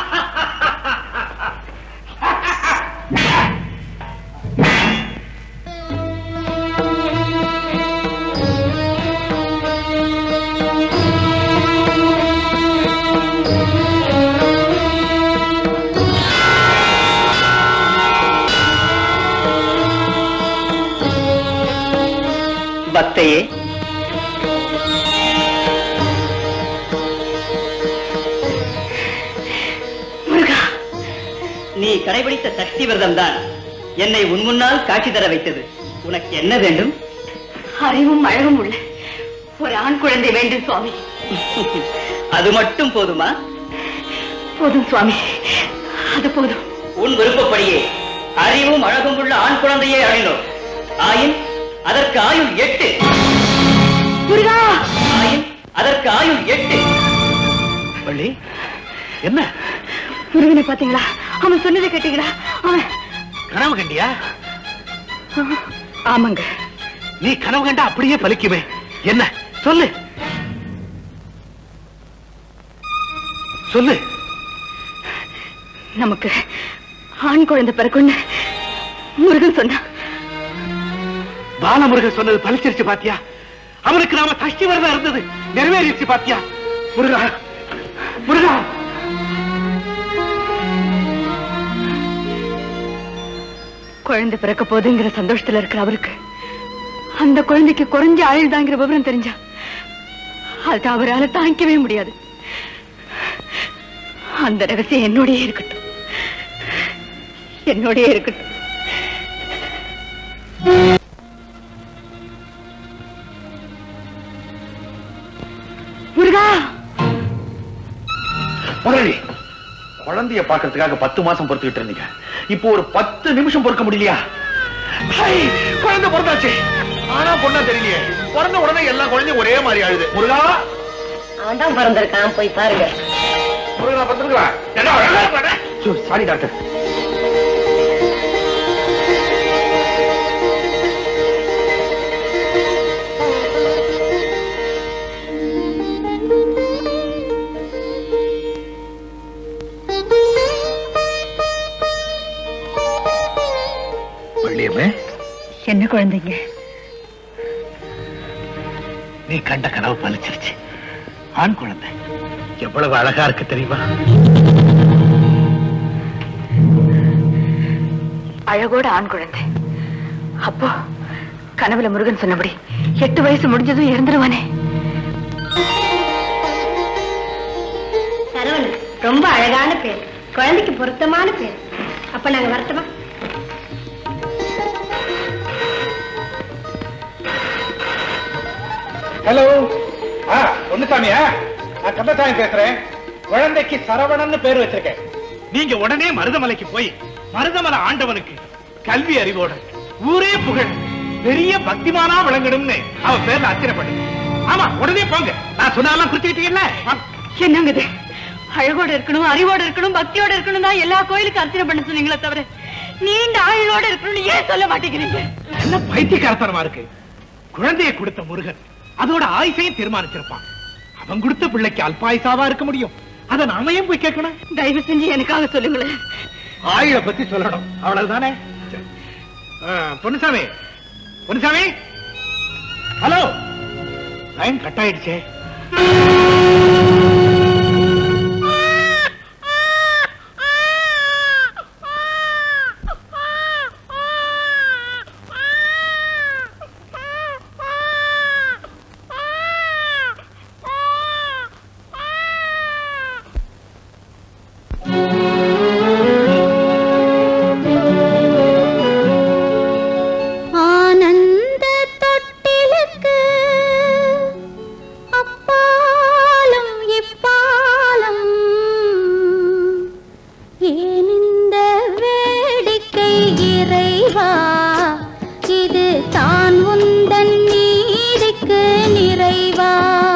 பக்தையே முருகா நீ கடைபிடித்த சக்தி விரதம் தான் என்னை உன் முன்னால் காட்சி தர வைத்தது உனக்கு என்ன வேண்டும் அறிவும் அழகும் உள்ள ஒரு ஆண் குழந்தை வேண்டும் சுவாமி அது மட்டும் போதுமா போதும் சுவாமி அது போதும் உன் விருப்பப்படியே அறிவும் அழகும் உள்ள ஆண் குழந்தையே அழினோம் ஆயின் அதற்கு ஆயுள் எட்டு முருகா ஆயின் அதற்கு ஆயுள் எட்டு வள்ளி என்ன முருகனை பாத்தீங்களா அவன் சொன்னதை கேட்டீங்களா அவன் கனவு கண்டியா ஆமாங்க நீ கனவு கண்டா அப்படியே பலிக்குமே என்ன சொல்லு சொல்லு நமக்கு ஆண் குழந்தை பிறக்குன்னு முருகன் சொன்னான் பாலமுருகன் சொன்னது பலிச்சிருச்சு பாத்தியா அவனுக்கு நாம சஷ்டி விரதம் இருந்தது நிறைவேறிடுச்சு பாத்தியா முருகா முருகா குழந்தை பிறக்க போகுதுங்கிற சந்தோஷத்துல இருக்கிற அவருக்கு அந்த குழந்தைக்கு குறைஞ்ச ஆயுள் தாங்கிற விவரம் தெரிஞ்சா அது அவரால தாங்கிக்கவே முடியாது அந்த ரகசியம் என்னோடயே இருக்கட்டும் என்னோடயே இருக்கட்டும் முருகா முதலாளி குழந்தைய பாக்குறதுக்காக பத்து மாசம் பொறுத்துக்கிட்டு இருந்தீங்க இப்போ ஒரு பத்து நிமிஷம் பொறுக்க முடியலையா ஹை, குழந்தை பிறந்தாச்சு ஆனா பொண்ணா தெரியலையே பிறந்த உடனே எல்லா குழந்தையும் ஒரே மாதிரி அழுது முருகா அவன் தான் பிறந்திருக்கான் போய் பாருங்க முருகா பிறந்திருக்கா சாரி டாக்டர் வள்ளியம்மே என்ன குழந்தைங்க நீ கண்ட கனவு பலிச்சிருச்சு ஆண் குழந்தை எவ்வளவு அழகா இருக்கு தெரியுமா அழகோட ஆண் குழந்தை அப்போ கனவுல முருகன் சொன்னபடி எட்டு வயசு முடிஞ்சதும் இறந்துருவானே சரவணன் ரொம்ப அழகான பேர் குழந்தைக்கு பொருத்தமான பேர் அப்ப நாங்க வரட்டுமா ஹலோ ஆ பொன்னுசாமியா நான் கந்தசாமி பேசுறேன் குழந்தைக்கு சரவணன்னு பேர் வச்சிருக்கேன் நீங்க உடனே மருதமலைக்கு போய் மருதமலை ஆண்டவனுக்கு கல்வி அறிவோட ஊரே புகழ் பெரிய பக்திமானா விளங்கணும்னு அவ பேர்ல அர்ச்சனை பண்ணுங்க ஆமா உடனே போங்க நான் சொன்னாலாம் குறிச்சுக்கிட்டீங்கல்ல ஆ. என்னங்க இது அழகோட இருக்கணும் அறிவோட இருக்கணும் பக்தியோட இருக்கணும் தான் எல்லா கோயிலுக்கும் அர்ச்சனை பண்ண சொன்னீங்களே தவிர நீண்ட ஆயுளோட இருக்கணும்னு ஏன் சொல்ல மாட்டேங்கிறீங்க என்ன பைத்தியக்காரத்தனமா இருக்கு குழந்தையை கொடுத்த முருகன் அதோட ஆயுசையும் தீர்மானிச்சிருப்பான் அவன் கொடுத்த பிள்ளைக்கு அல்பாயுசாவா இருக்க முடியும் அத நாம ஏன் போய் கேட்கணும் தயவு செஞ்சு எனக்காக சொல்லுங்களேன் ஆயுள பத்தி சொல்லணும் அவ்வளவுதானே ஆ, Ponnusamy Ponnusamy hello line cut ஆயிடுச்சே இறைவா இது தான் உந்தன் நீதிக்கு நிறைவா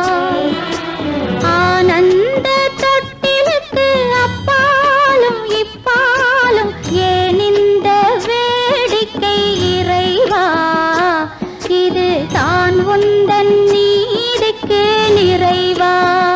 ஆனந்த தொட்டிலுக்கு அப்பாலும் இப்பாலும் ஏன் இந்த வேடிக்கை இறைவா இது தான் உந்தன் நீதிக்கு நிறைவா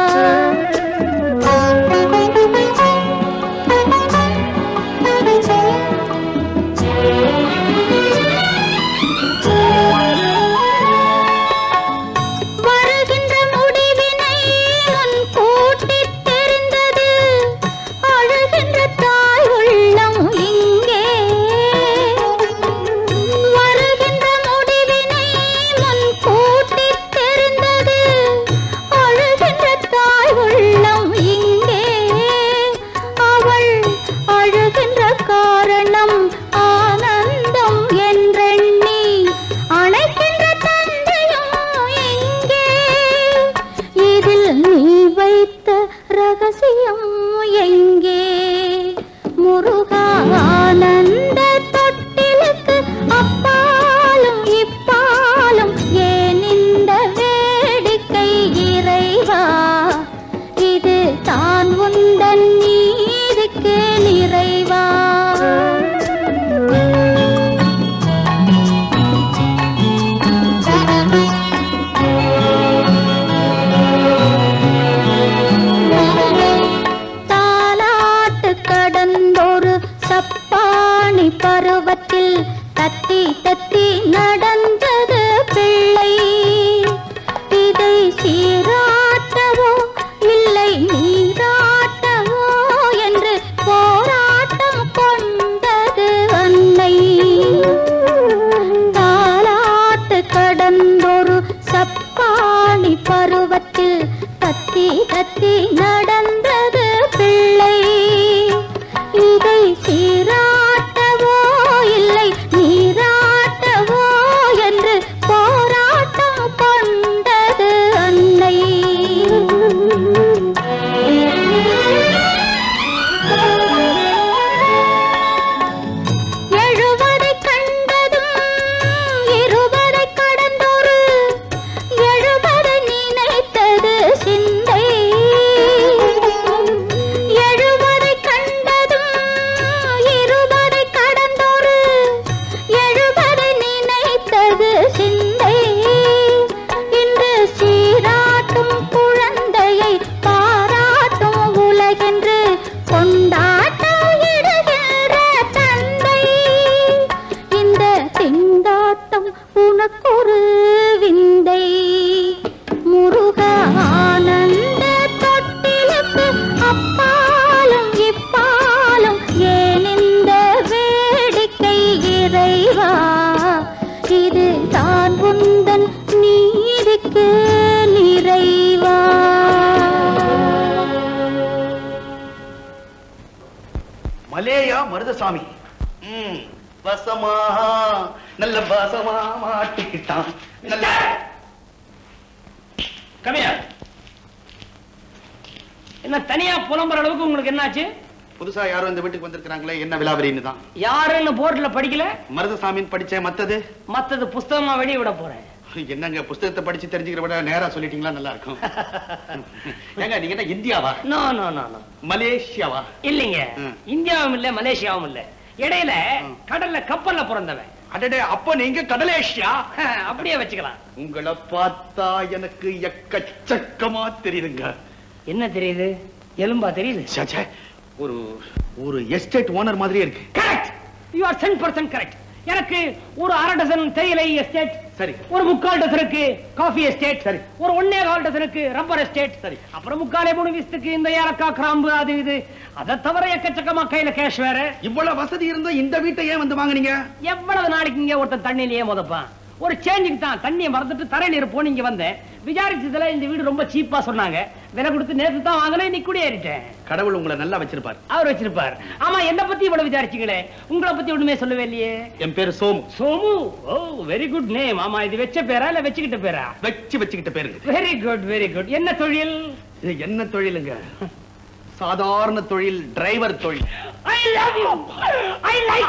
வருகின்ற முடிவினை முன் கூட்டித் தெரிந்தது அழுகின்ற தாய் உள்ளம் இங்கே வருகின்ற முடிவினை முன் கூட்டித் தெரிந்தது அழுகின்ற தாய் உள்ளம் இங்கே அவள் அழுகின்ற காரணம் ஆனந்தம் என்றெண்ணி அணைக்கின்ற தந்தையும் எங்கே இதில் நீ வைத்த ரகசியம் எங்கே முருகா ஆனந்த தொட்டிலுக்கு அப்பாலும் இப்பாலும் ஏன் இந்த வேடிக்கை இறைவா இது தான் உந்தன் நீதிக்கு நிறைவா தாலாட்டு கடந்தொரு சப்பாணி பருவத்தில் தத்தி தத்தி நடந்தது பிள்ளை இதை சீராட்டவோ இல்லை நீராட்டவோ என்று போராட்டம் கொண்டது அன்னை தாலாட்டு கடந்தொரு சப்பாணி பருவத்தில் தத்தி தத்தி நடந்தது பிள்ளை இதை சீராட்டவோ இல்லை நீராட்டவோ என்று போராட்டம் கொண்டது அன்னை எழுவதை கண்டதும் இருபதை கடந்தொரு எழுபதை நினைத்தது சிந்தை எழுபதை கண்டதும் இருபதை கடந்தொரு எழுபதை நினைத்தது சிந்தை இன்று சீராட்டும் குழந்தையை பாராட்டும் உலகென்று கொண்டாட்டம் இடுகின்ற தந்தை இந்த திண்டாட்டம் உனக்கொரு விந்தை முருக ஆனந்த தொட்டிலுக்கு அப்பாலும் இப்பாலும் ஏன் இந்த வேடிக்கை இறைவா இது தான் உந்தன் நீதிக்கு நிறைவா மலேயா மருதசாமி ம், வசமா நல்ல வசமா மாட்டிக்கிட்டான் நல்ல கம்மியா என்ன தனியா புலம்புற அளவுக்கு உங்களுக்கு என்னாச்சு புதுசா யாரும் இந்த வீட்டுக்கு வந்திருக்கிறாங்களே என்ன விலாவரின்னு தான் யாருன்னு போர்டுல படிக்கல மருதசாமின்னு படிச்சேன் மத்தது மத்தது புஸ்தகமா வெளிய விட போறேன் என்னங்க புஸ்தகத்தை படிச்சு தெரிஞ்சுக்கிற விட நேரா சொல்லிட்டீங்களா நல்லா இருக்கும் ஏங்க நீங்க என்ன இந்தியாவா நோ நோ நோ நோ மலேசியாவா இல்லைங்க ம். இந்தியாவும் இல்ல மலேசியாவும் இல்ல இடையில கடல்ல கப்பல்ல பிறந்தவன் அடடே அப்ப நீங்க கடலேஷியா அப்படியே வச்சுக்கலாம் உங்களை பார்த்தா எனக்கு எக்கச்சக்கமா தெரியுதுங்க என்ன தெரியுது எலும்பா தெரியுது ச்சே, ச்சே. ஒரு ஒரு எஸ்டேட் ஓனர் மாதிரியே இருக்கு correct you are ten percent correct எனக்கு ஒரு அரை டசன் தேயிலை எஸ்டேட் சரி ஒரு முக்கால் டசனுக்கு காஃபி எஸ்டேட் சரி. ஒரு ஒன்னே கால் டசனுக்கு ரப்பர் எஸ்டேட் சரி. அப்புறம் முக்காலே மூணு வீசத்துக்கு இந்த ஏலக்காய் கிராம்பு அது இது அதை தவிர எக்கச்சக்கமா கையில கேஷ் வேற இவ்வளவு வசதி இருந்தா இந்த வீட்டை ஏன் வந்து வாங்குனீங்க எவ்வளவு நாளைக்கு இங்க ஒருத்தன் தண்ணியிலேயே முதப்பான் ஒரு சேஞ்சுக்கு தான் தண்ணியை மறந்துட்டு தரை நீர் போன இங்க வந்தேன் விசாரிச்சதுல இந்த வீடு ரொம்ப சீப்பா சொன்னாங்க விலை கொடுத்து நேத்து தான் வாங்கினேன் இன்னைக்கு குடியேறிட்டேன் கடவுள் உங்களை நல்லா வச்சிருப்பார் அவர் வச்சிருப்பார் ஆமா என்ன பத்தி இவ்வளவு விசாரிச்சீங்களே உங்களை பத்தி ஒண்ணுமே சொல்லவே இல்லையே என் பேரு Somu Somu oh very good name ஆமா இது வச்ச பேரா இல்ல வச்சுக்கிட்ட பேரா வச்சு வச்சுக்கிட்ட பேருங்க வெரி குட் வெரி குட் என்ன தொழில் இது என்ன தொழிலுங்க சாதாரண தொழில் டிரைவர் தொழில் I love you I like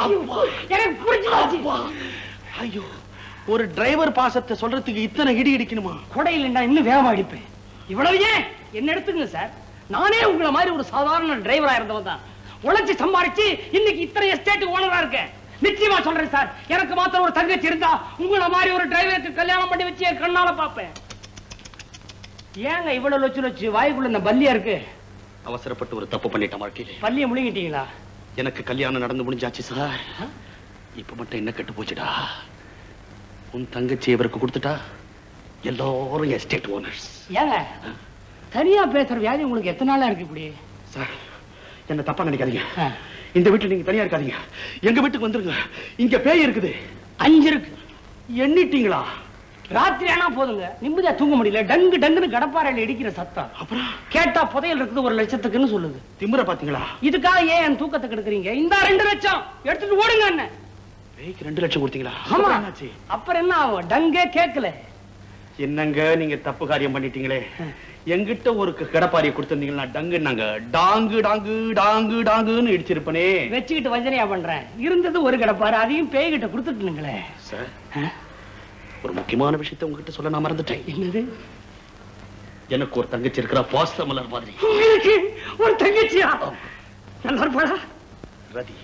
எனக்கு புரிஞ்சு ஐயோ ஒரு டிரைவர் பாசத்தை சொல்றதுக்கு இத்தனை இடி இடிக்கணுமா கொடையில் நான் இன்னும் வேகமா அடிப்பேன் இவ்வளவு ஏன் என்ன எடுத்துங்க சார் நானே உங்களை மாதிரி ஒரு சாதாரண டிரைவரா இருந்தவன் தான் உழைச்சு சம்பாரிச்சு இன்னைக்கு இத்தனை எஸ்டேட் ஓனரா இருக்கேன் நிச்சயமா சொல்றேன் சார் எனக்கு மாத்திரம் ஒரு தங்கச்சி இருந்தா உங்களை மாதிரி ஒரு டிரைவருக்கு கல்யாணம் பண்ணி வச்சு என் கண்ணால பாப்பேன் ஏங்க இவ்வளவு லொச்சு லொச்சு வாய்க்குள்ள இந்த பல்லியா இருக்கு அவசரப்பட்டு ஒரு தப்பு பண்ணிட்ட வாழ்க்கையிலே பல்லிய முழுங்கிட்டீங்களா எனக்கு கல்யாணம் நடந்து முடிஞ்சாச்சு சார் இப்ப மட்டும் என்ன கெட்டு போச்சுடா உன் தங்கச்சி இவருக்கு கொடுத்துட்டா எல்லாரும் எஸ்டேட் ஓனர்ஸ் ஏங்க தனியா பேசுற வியாதி உங்களுக்கு எத்தனை நாளா இருக்கு இப்படி சார் என்ன தப்பா நினைக்காதீங்க ஆ. இந்த வீட்டுல நீங்க தனியா இருக்காதீங்க எங்க வீட்டுக்கு வந்துருங்க இங்க பேய் இருக்குது அஞ்சு இருக்கு எண்ணிட்டீங்களா ராத்திரி ஆனா போதுங்க நிம்மதியா தூங்க முடியல டங்கு டங்குன்னு கடப்பாறையில இடிக்கிற சத்தம் அப்புறம் கேட்டா புதையல் இருக்குது ஒரு லட்சத்துக்குன்னு சொல்லுது திமிர பாத்தீங்களா இதுக்காக ஏன் என் தூக்கத்தை கெடுக்குறீங்க இந்த ரெண்டு லட்சம் எடுத்துட்டு ஓடுங்க அண்ணன் பேய்க்கு ரெண்டு லட்சம் கொடுத்தீங்களா ஆமா அப்புறம் என்னாச்சு? அப்புறம் என்ன ஆகும் டங்கே கேட்கல என்னங்க நீங்க தப்பு காரியம் பண்ணிட்டீங்களே எங்கிட்ட ஒரு க- கடப்பாரியை கொடுத்திருந்தீங்கன்னா டங்கு நாங்க டாங்கு டாங்கு டாங்கு டாங்குன்னு இடிச்சிருப்பனே வச்சுக்கிட்டு வஞ்சனையா பண்றேன் இருந்தது ஒரு கடப்பாரு அதையும் பேய்கிட்ட கொடுத்துட்டுங்களே சார் ஒரு முக்கியமான விஷயத்தை உங்ககிட்ட சொல்ல நான் மறந்துட்டேன் என்னது எனக்கு ஒரு தங்கச்சி இருக்கிற பாஸ்த மலர் மாதிரி உங்களுக்கு ஒரு தங்கச்சியா நல்லா இருப்பாளா ரதி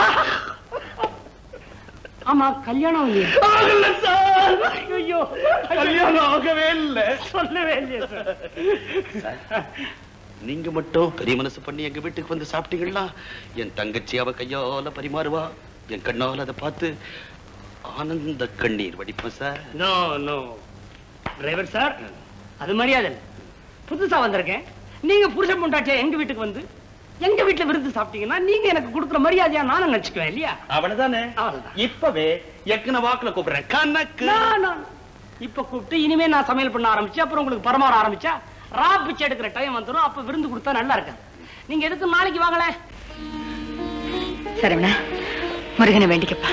ஆமா கல்யாணம் இல்லையா ஆகல சார் ஐயோ கல்யாணம் ஆகவே இல்ல சொல்லவே இல்லையா சார் நீங்க மட்டும் பெரிய மனசு பண்ணி எங்க வீட்டுக்கு வந்து சாப்பிட்டீங்களா என் தங்கச்சி அவ கையால பரிமாறுவா என் கண்ணால அதை பார்த்து ஆனந்த கண்ணீர் வடிப்பேன் sir no no driver sir அது மரியாதை இல்ல. புதுசா வந்திருக்கேன் நீங்க புருஷன் பொண்டாட்டியா எங்க வீட்டுக்கு வந்து எங்க வீட்டுல விருந்து சாப்பிட்டீங்கன்னா நீங்க எனக்கு கொடுக்குற மரியாதையா நானும் நினைச்சுக்குவேன் இல்லையா அவ்வளவுதானே அவ்வளவுதான். இப்பவே எக்கன வாக்குல கூப்பிடுறேன் கணக்கு நான், நான். இப்ப கூப்பிட்டு இனிமே நான் சமையல் பண்ண ஆரம்பிச்சு அப்புறம் உங்களுக்கு பரமாற ஆரம்பிச்சா ரா பிச்சை எடுக்கிற டைம் வந்துரும் அப்ப விருந்து கொடுத்தா நல்லா இருக்காது நீங்க எதுக்கு நாளைக்கு வாங்கல சரவணா முருகனை வேண்டிக்கப்பா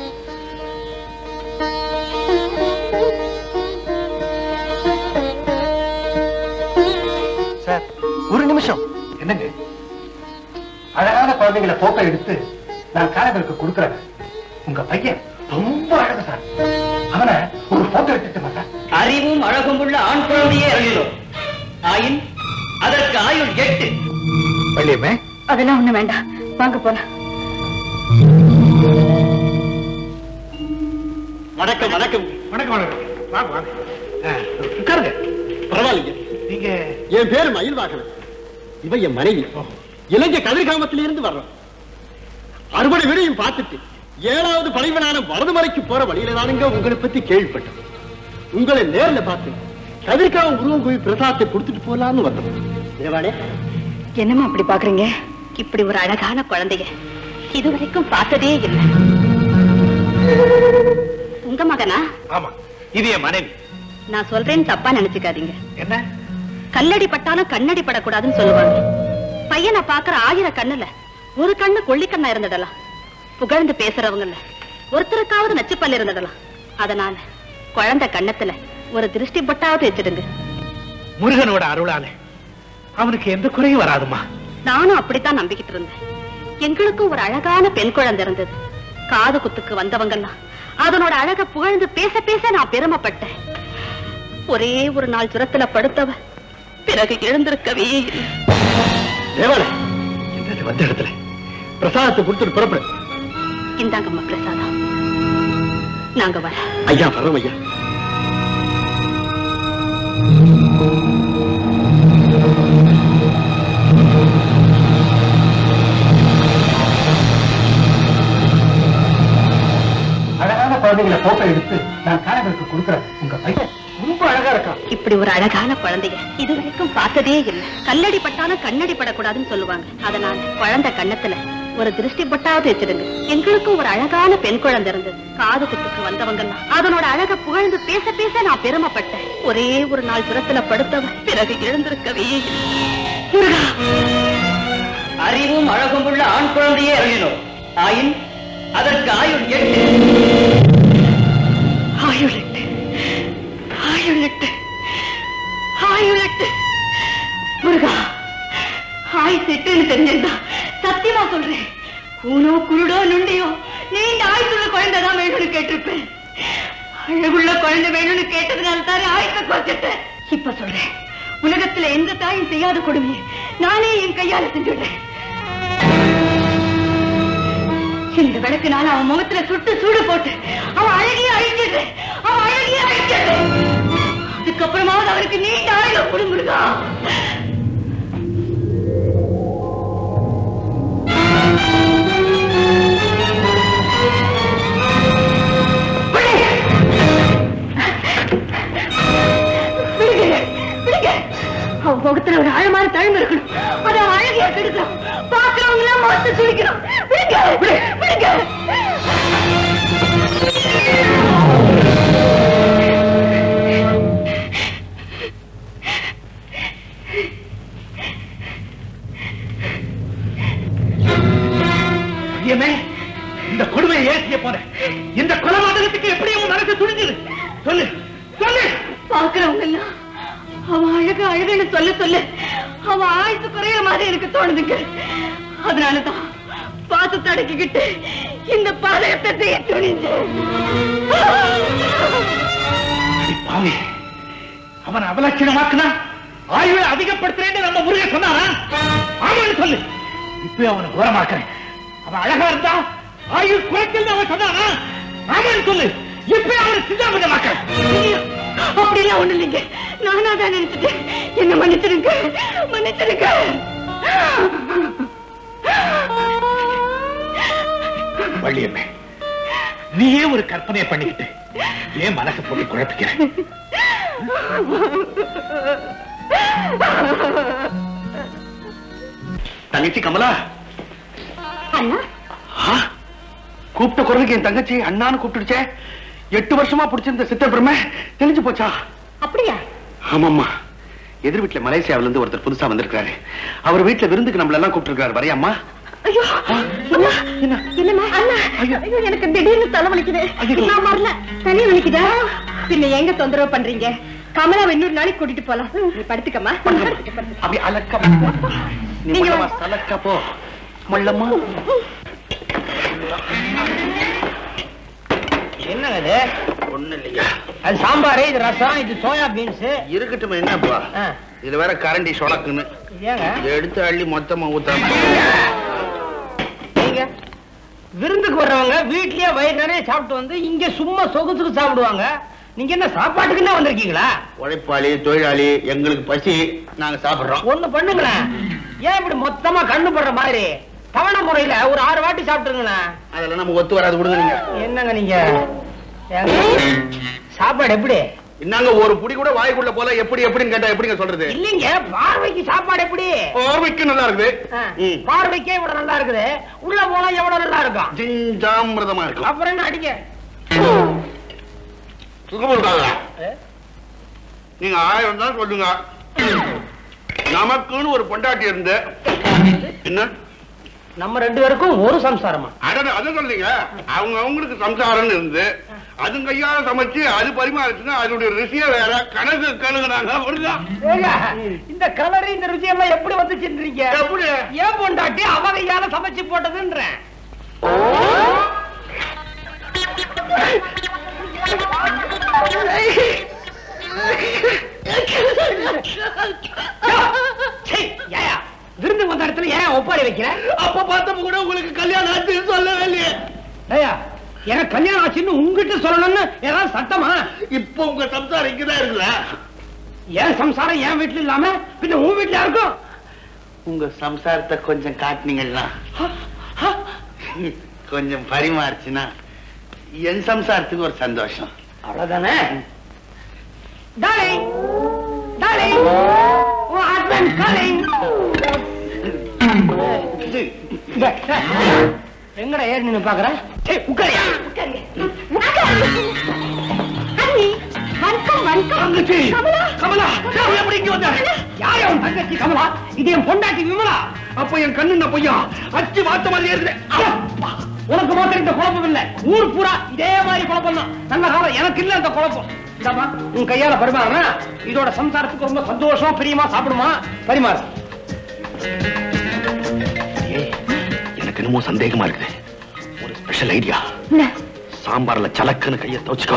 சார் ஒரு நிமிஷம் என்னங்க அழகான குழந்தைங்களை போட்டோ எடுத்து நான் காரங்களுக்கு கொடுக்குறேன் உங்க பையன் ரொம்ப அழகு சார் அவனை ஒரு போட்டோ எடுத்துட்டு சார் அறிவும் அழகும் உள்ள ஆண் குழந்தையே அருளினோம் ஆயின் அதற்கு ஆயுள் எட்டு வள்ளியம்மே அதெல்லாம் ஒண்ணு வேண்டாம் வாங்க போலாம் வணக்கம் வணக்கம் வணக்கம் வணக்கம் வாங்க வாங்க ஆ, உட்காருங்க பரவாயில்லைங்க நீங்க என் பேரு மயில்வாகனன் இவ என் மனைவி இலங்கை கதிர்காமத்தில இருந்து வர்றோம் அறுபடை வீடையும் பார்த்துட்டு ஏழாவது படைவனான வரதுமலைக்கு போற வழியில தானுங்க உங்களை பத்தி கேள்விப்பட்டேன் உங்களை நேர்ல பார்த்து கதிர்காமம் உருவம் போய் பிரசாதத்தை கொடுத்துட்டு போலான்னு வந்தோம் தேவானே என்னம்மா அப்படி பாக்குறீங்க இப்படி ஒரு அழகான குழந்தைய இதுவரைக்கும் பார்த்ததே இல்லை உங்க மகனா ஆமா இது என் மனைவி நான் சொல்றேன்னு தப்பா நினைச்சுக்காதீங்க என்ன கல்லடி பட்டாலும் கண்ணடி படக்கூடாதுன்னு சொல்லுவாங்க பையனை பாக்குற ஆயிரம் கண்ணுல ஒரு கண்ணு கொள்ளிக்கண்ணா இருந்துடலாம் புகழ்ந்து பேசுறவங்கல்ல ஒருத்தருக்காவது நச்சுப்பல் இருந்துடலாம் அதனால குழந்தை கண்ணத்துல ஒரு திருஷ்டி பட்டாவது வச்சிடுங்க முருகனோட அருளால அவனுக்கு எந்த குறையும் வராதுமா நானும் அப்படித்தான் நம்பிக்கிட்டு இருந்தேன் எங்களுக்கும் ஒரு அழகான பெண் குழந்தை இருந்தது காது குத்துக்கு வந்தவங்கெல்லாம் அதனோட அழக புகழ்ந்து பேச பேச நான் பெருமைப்பட்டேன் ஒரே ஒரு நாள் சுரத்துல படுத்தவ பிறகு எழுந்திருக்கவே இல்லை தேவானே இந்த வந்த இடத்துல பிரசாதத்தை கொடுத்துட்டு புறப்படு இந்தாங்கம்மா பிரசாதம் நாங்க வர ஐயா வரோம் ஐயா அழகான குழந்தைகளை போட்டோ எடுத்து நான் காரங்களுக்கு கொடுக்குறேன் உங்க பையன் ரொம்ப அழகா இருக்கான் இப்படி ஒரு அழகான குழந்தைய இதுவரைக்கும் பார்த்ததே இல்லை கல்லடி பட்டாலும் கண்ணடி படக்கூடாதுன்னு சொல்லுவாங்க அதனால குழந்தை கண்ணத்துல ஒரு திருஷ்டி பட்டாவது வச்சிடுங்க எங்களுக்கும் ஒரு அழகான பெண் குழந்தை இருந்தது காது குத்துக்கு வந்தவங்கெல்லாம் அதனோட அழக புகழ்ந்து பேச பேச நான் பெருமைப்பட்டேன் ஒரே ஒரு நாள் சுரத்துல படுத்தவ பிறகு எழுந்திருக்கவே இல்லை முருகா அறிவும் அழகும் உள்ள ஆண் குழந்தையே அருளினோம் ஆயின் அதற்கு ஆயுள் எட்டு ஆயுளட்டு ஆயுளட்டு ஆயுளட்டு முருகா ஆய் செட்டுன்னு தெரிஞ்சிருந்தா சத்தியமா சொல்றேன் கூனோ குருடோ நுண்டையோ தான் வேணும்னு கேட்டிருப்பேன் அழகுள்ள குழந்தை வேணும்னு கேட்டதுனால தானே ஆயத்தை குறைச்சிட்டேன் இப்ப சொல்றேன் உலகத்துல எந்த தாயும் செய்யாத கொடுமையை நானே என் கையால செஞ்சுடுறேன் இந்த விளக்குனால அவன் முகத்துல சுட்டு சூடு போட்டு அவன் அழகிய அழிச்சிடுறேன் அவன் அழகிய அழிச்சிடுறேன் அதுக்கப்புறமாவது அவருக்கு நீண்ட ஆயுத குடும்புடுதா விடுங்க விடுங்க அவன் முகத்துல ஒரு ஆழமான தழும்பு இருக்கணும் அதை அழகியா கெடுக்கணும் பாக்குறவங்க எல்லாம் முகத்தை சுழிக்கணும் விடுங்க விடுங்க ஐயமே இந்த கொடுமையை ஏன் செய்ய போறேன் இந்த கொலபாதகத்துக்கு எப்படி உன் மனசு துணிஞ்சது சொல்லு சொல்லு பாக்குறவங்க எல்லாம் அவன் அழகு அழகுன்னு சொல்ல சொல்ல அவன் ஆயுசு குறையிற மாதிரி எனக்கு தோணுதுங்க அதனாலதான் பார்த்து தடக்கிக்கிட்டு இந்த பாதகத்தை செய்ய துணிஞ்சு அடி பாவி அவன் அவலட்சணமாக்குனா ஆயுளை அதிகப்படுத்துறேன்னு நம்ம முருகன் சொன்னானா ஆமான்னு சொல்லு இப்ப அவனை கோரமாக்குறேன் அவன் அழகா இருந்தா ஆயுள் குறைக்கல் அவன் சொன்னானா ஆமான்னு சொல்லு இப்ப அவனை சிந்தாபந்தமாக்குறேன் அப்படிலாம் ஒண்ணு இல்லைங்க நானா தான் நினைச்சிட்டேன் என்ன மன்னிச்சிடுங்க மன்னிச்சிடுங்க வள்ளியம்மே நீயே ஒரு கற்பனையை பண்ணிக்கிட்டு ஏன் மனசை போட்டு குழப்பிக்கிற தங்கச்சி கமலா அண்ணா ஆ? கூப்பிட்ட குரலுக்கு என் தங்கச்சி அண்ணான்னு கூப்பிட்டுடுச்சே எட்டு வருஷமா பிடிச்சிருந்த சித்தப்பிரமை தெளிஞ்சு போச்சா அப்படியா ஆமாம்மா எதிர் வீட்டுல மலேசியாவில இருந்து ஒருத்தர் புதுசா வந்திருக்காரு அவர் வீட்டுல விருந்துக்கு நம்மள எல்லாம் கூப்பிட்டுருக்காரு வரையாம்மா ஐயோ என்ன என்னம்மா அண்ணா ஐயோ எனக்கு திடீர்னு தலைவலிக்குது ஐயோ. நான் வரல தனி வலிக்குதா பின்ன எங்க தொந்தரவு பண்றீங்க கமலாவை இன்னொரு நாளைக்கு கூட்டிட்டு போலாம் நீ படுத்துக்கம்மா படுத்துக்க, படுத்துக்க. அப்படி அலக்க நீ நீங்க முள்ளமா வா. சலக்க போ முள்ளம்மா என்னங்க இது ஒண்ணு இல்லையா அது சாம்பார் இது ரசம் இது சோயா பீன்ஸ் இருக்கட்டும் என்னப்பா ஆ. இதுல வேற கரண்டி சொடக்குன்னு ஏங்க இதை எடுத்து அள்ளி மொத்தமா ஊத்தாம நீங்க விருந்துக்கு வர்றவங்க வீட்லயே வயிறு நிறைய சாப்பிட்டு வந்து இங்க சும்மா சொகுசுக்கு சாப்பிடுவாங்க நீங்க என்ன சாப்பாட்டுக்குன்னே வந்திருக்கீங்களா உழைப்பாளி தொழிலாளி எங்களுக்கு பசி நாங்க சாப்பிடுறோம் ஒண்ணு பண்ணுங்களேன் ஏன் இப்படி மொத்தமா கண்ணு போடுற மாதிரி தவணை முறையில ஒரு ஆறு வாட்டி சாப்பிட்டுருங்களேன் அதெல்லாம் நம்ம ஒத்து வராது விடுங்க நீங்க என்னங்க நீங்க ஏங்க, சாப்பாடு எப்படி என்னங்க ஒரு புடி கூட வாய்க்குள்ள போல எப்படி எப்படின்னு கேட்டா எப்படிங்க சொல்றது இல்லைங்க பார்வைக்கு சாப்பாடு எப்படி பார்வைக்கு நல்லா இருக்குது ஆ, ம். பார்வைக்கே இவ்வளவு நல்லா இருக்குது உள்ள போனா எவ்வளவு நல்லா இருக்கும் ஜிஞ்சாமிரதமா இருக்கும் அப்புறம் என்ன அடிக்க சுகமா இருக்காங்க நீங்க ஆயிரம் தான் சொல்லுங்க நமக்குன்னு ஒரு பொண்டாட்டி இருந்து என்ன நம்ம ரெண்டு பேருக்கும் ஒரு சம்சாரமா அட அதை சொல்றீங்க அவங்க அவங்களுக்கு சம்சாரம்னு இருந்து அது கையால சமைச்சு அது பரிமாறிச்சுன்னா அதனுடைய ருசியே வேற கணக்கு கழுகுனாங்க அப்படிதான் ஏங்க, இந்த கலர் இந்த ருசி எல்லாம் எப்படி வந்துச்சுன்றீங்க எப்படி? ஏன் பொண்டாட்டி அவ கையால சமைச்சு போட்டதுன்றேன் சீ, ஏயா, விருந்து வந்த இடத்துல ஏன் ஒப்பாரி வைக்கிற அப்ப பார்த்தப்ப கூட உங்களுக்கு கல்யாணம் ஆச்சு சொல்லவே இல்லையே ஏயா எனக்கு கல்யாணம் ஆச்சுன்னு உங்ககிட்ட சொல்லணும்னு ஏதாவது சட்டமா இப்ப உங்க சம்சாரம் இங்கதான் இருக்குல்ல ஏன் சம்சாரம் என் வீட்டுல இல்லாம பின்ன உன் வீட்டுல இருக்கும் உங்க சம்சாரத்தை கொஞ்சம் காட்டினீங்கன்னா கொஞ்சம் பரிமாறிச்சுன்னா என் சம்சாரத்துக்கு ஒரு சந்தோஷம் அவ்வளவுதானே டார்லிங் டார்லிங் உன் ஹஸ்பண்ட் காலிங் எங்கடா ஏறி நின்னு பாக்குற உட்காரியா அண்ணி வணக்கம் வணக்கம் தங்கச்சி கமலா கமலா நான் எப்படி இங்க வந்த யார் உன் தங்கச்சி கமலா இது என் பொண்டாட்டி விமலா அப்ப என் கண்ணு பொய்யா அச்சு வாத்த மாதிரி இருக்குது உனக்கு மாத்திரம் இந்த குழப்பம் இல்ல ஊர் பூரா இதே மாதிரி குழப்பம் தான் நல்ல காலம் எனக்கு இல்ல அந்த குழப்பம் இந்தாம்மா, உன் கையால பரிமாறா இதோட சம்சாரத்துக்கு ரொம்ப சந்தோஷமா பிரியமா சாப்பிடுமா பரிமாறு எனக்கு என்னமோ சந்தேகமா இருக்குது ஒரு ஸ்பெஷல் ஐடியா சாம்பார்ல சலக்குன்னு கைய துவச்சுக்கோ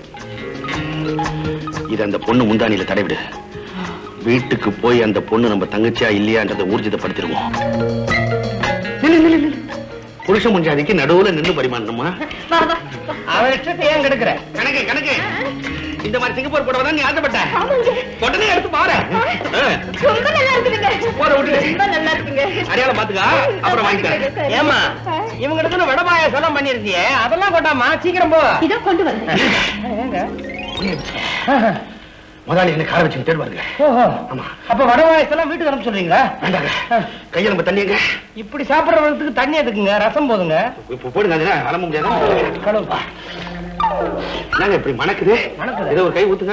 இது அந்த பொண்ணு முந்தானியில தடைவிடு வீட்டுக்கு போய் அந்த பொண்ணு நம்ம தங்கச்சியா இல்லையான்றதை ஊர்ஜிதப்படுத்திடுவோம் நில்லு, நில்லு, நில்லு. புருஷ முஞ்சாதிக்கு நடுவுல நின்னு பரிமாறணுமா அவன் இஷ்டத்தை ஏன் கெடுக்கிற கணக்கு கணக்கு இந்த மாதிரி சிங்கப்பூர் போடவா நீ ஆசைப்பட்ட உடனே எடுத்து பாரு ரொம்ப நல்லா இருக்குதுங்க போற விட்டுடு. ரொம்ப நல்லா இருக்குங்க அடையாளம் பாத்துக்கா அப்புறம் வாங்கிக்கிறேன் ஏமா இவங்க இடத்துல வடபாய செலம் பண்ணிருந்தியே அதெல்லாம் கொண்டாமா சீக்கிரம் போ இதோ கொண்டு வரேன் முதலாளி என்ன கார வச்சு தேடுவாருங்க ஓஹோ ஆமா அப்ப வடபாயசெல்லாம் வீட்டுக்கு அனுப்ப சொல்றீங்களா வேண்டாங்க கையில நம்ம தண்ணியங்க இப்படி சாப்பிடுறதுக்கு தண்ணி எதுக்குங்க ரசம் போதுங்க இப்ப போடுங்க அதுனா அலம்ப முடியாது கழுவுப்பா என்னங்க இப்படி மணக்குது மணக்குது. ஏதோ ஒரு கை ஊத்துங்க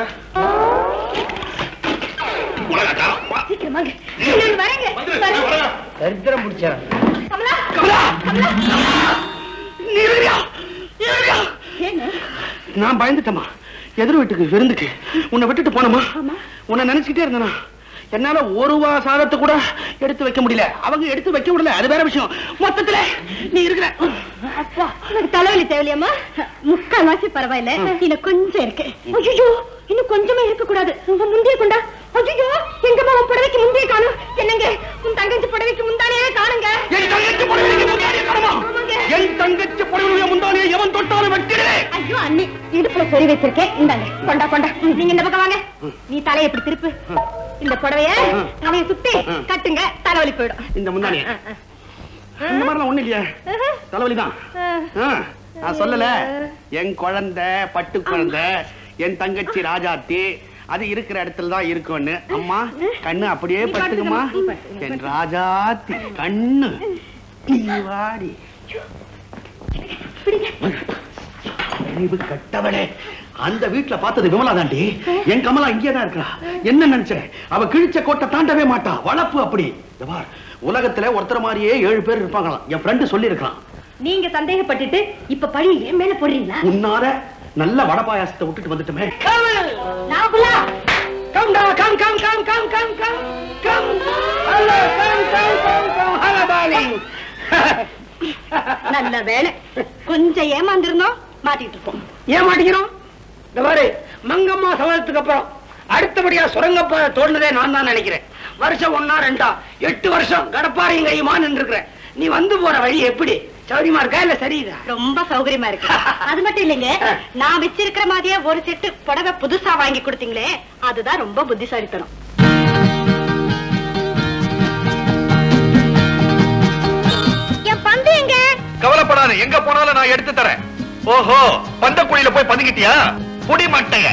மிளகாய் காரம். வா. சீக்கிரமாங்க நான் வரேங்க வரேன். தரித்திரம் பிடிச்சேன் கமலா கமலா! நீ இருக்கியா? நீ இருக்கியா? ஏங்க நான் பயந்துட்டேமா எதிர் வீட்டுக்கு விருந்துக்கு உன்னை விட்டுட்டு போனமா உன்னை நினைச்சுக்கிட்டே இருந்தேனா என்னால ஒரு வா சாதத்தை கூட எடுத்து வைக்க முடியல அவங்க எடுத்து வைக்க முடியல அது வேற விஷயம் மொத்தத்துல நீ இருக்கிற அப்பா எனக்கு தலைவலி தேவையில்லையாம்மா முக்கால்வாசி பரவாயில்ல இன்னும் கொஞ்சம் இருக்கு ஐயோ இன்னும் கொஞ்சமே இருக்க கூடாது உங்க முந்தைய கொண்டா ஐயோ எங்கம்மா உன் புடவைக்கு முந்தைய காணும் என்னங்க உன் தங்கச்சி புடவைக்கு முந்தானே காணுங்க என் தங்கச்சி புடவைக்கு முந்தானியை காணுமா? ஆமாங்க. என் தங்கச்சி புடவையுடைய முந்தானியை எவன் தொட்டாலும் வெட்டிடுவேன் ஐயோ அண்ணி இடுப்புல சொறி வச்சிருக்கேன் இந்தாங்க கொண்டா கொண்டா நீங்க இந்த பக்கம் வாங்க நீ தலையை இப்படி திருப்பு இந்த புடவைய தலையை சுத்தி கட்டுங்க தலைவலி போயிடும் இந்த முந்தானிய இந்த மாதிரிலாம் ஒண்ணு இல்லையே தலைவலிதான் ஆ, நான் சொல்லல என் குழந்தை பட்டு குழந்தை என் தங்கச்சி ராஜாத்தி அது இருக்கிற இடத்துல தான் இருக்கும்னு அம்மா கண்ணு அப்படியே நீ பட்டுக்குமா படுத்துக்கம்மா, நீ படுத்துக்க, என் ராஜாத்தி கண்ணு நீ வாடி அறிவு கட்டவளே அந்த வீட்டுல பார்த்தது விமலா தாண்டி என் கமலா இங்கே தான் இருக்கா என்ன நினைச்சேன் அவ கிழிச்ச கோட்டை தாண்டவே மாட்டா வளப்பு அப்படி இத பார், உலகத்துல ஒருத்தர் மாதிரியே ஏழு பேர் இருப்பாங்களாம் என் ஃப்ரெண்டு சொல்லி இருக்கான் நீங்க சந்தேகப்பட்டுட்டு இப்ப பழி என் மேல போடுறீங்களா உன்னால நல்ல வட பாயாசத்தை விட்டுட்டு வந்துட்டுமே நாகுலா கம் டா come come come come come come come hello come come come come hello darling நல்ல வேலை கொஞ்சம் ஏமாந்திருந்தோம் மாட்டிட்டு இருப்போம் ஏன் மாட்டேங்கிறோம் இந்த மாதிரி மங்கம்மா சவரத்துக்கு அப்புறம் அடுத்தபடியா சுரங்கப்பாதை தோண்டதே நான் தான் நினைக்கிறேன் வருஷம் ஒன்னா ரெண்டா எட்டு வருஷம் கடப்பாறையும் கையுமா நின்று நீ வந்து போற வழி எப்படி சௌரியமா இருக்கா இல்ல சரிதா ரொம்ப சௌகரியமா இருக்கு அது மட்டும் இல்லைங்க நான் வச்சிருக்கிற மாதிரியே ஒரு செட்டு புடவை புதுசா வாங்கி கொடுத்தீங்களே அதுதான் ரொம்ப புத்திசாலித்தனம் என் பந்து எங்க கவலைப்படாத எங்க போனாலும் நான் எடுத்து தரேன் ஓஹோ பந்த குழியில போய் பதுங்கிட்டியா புடி மட்டைய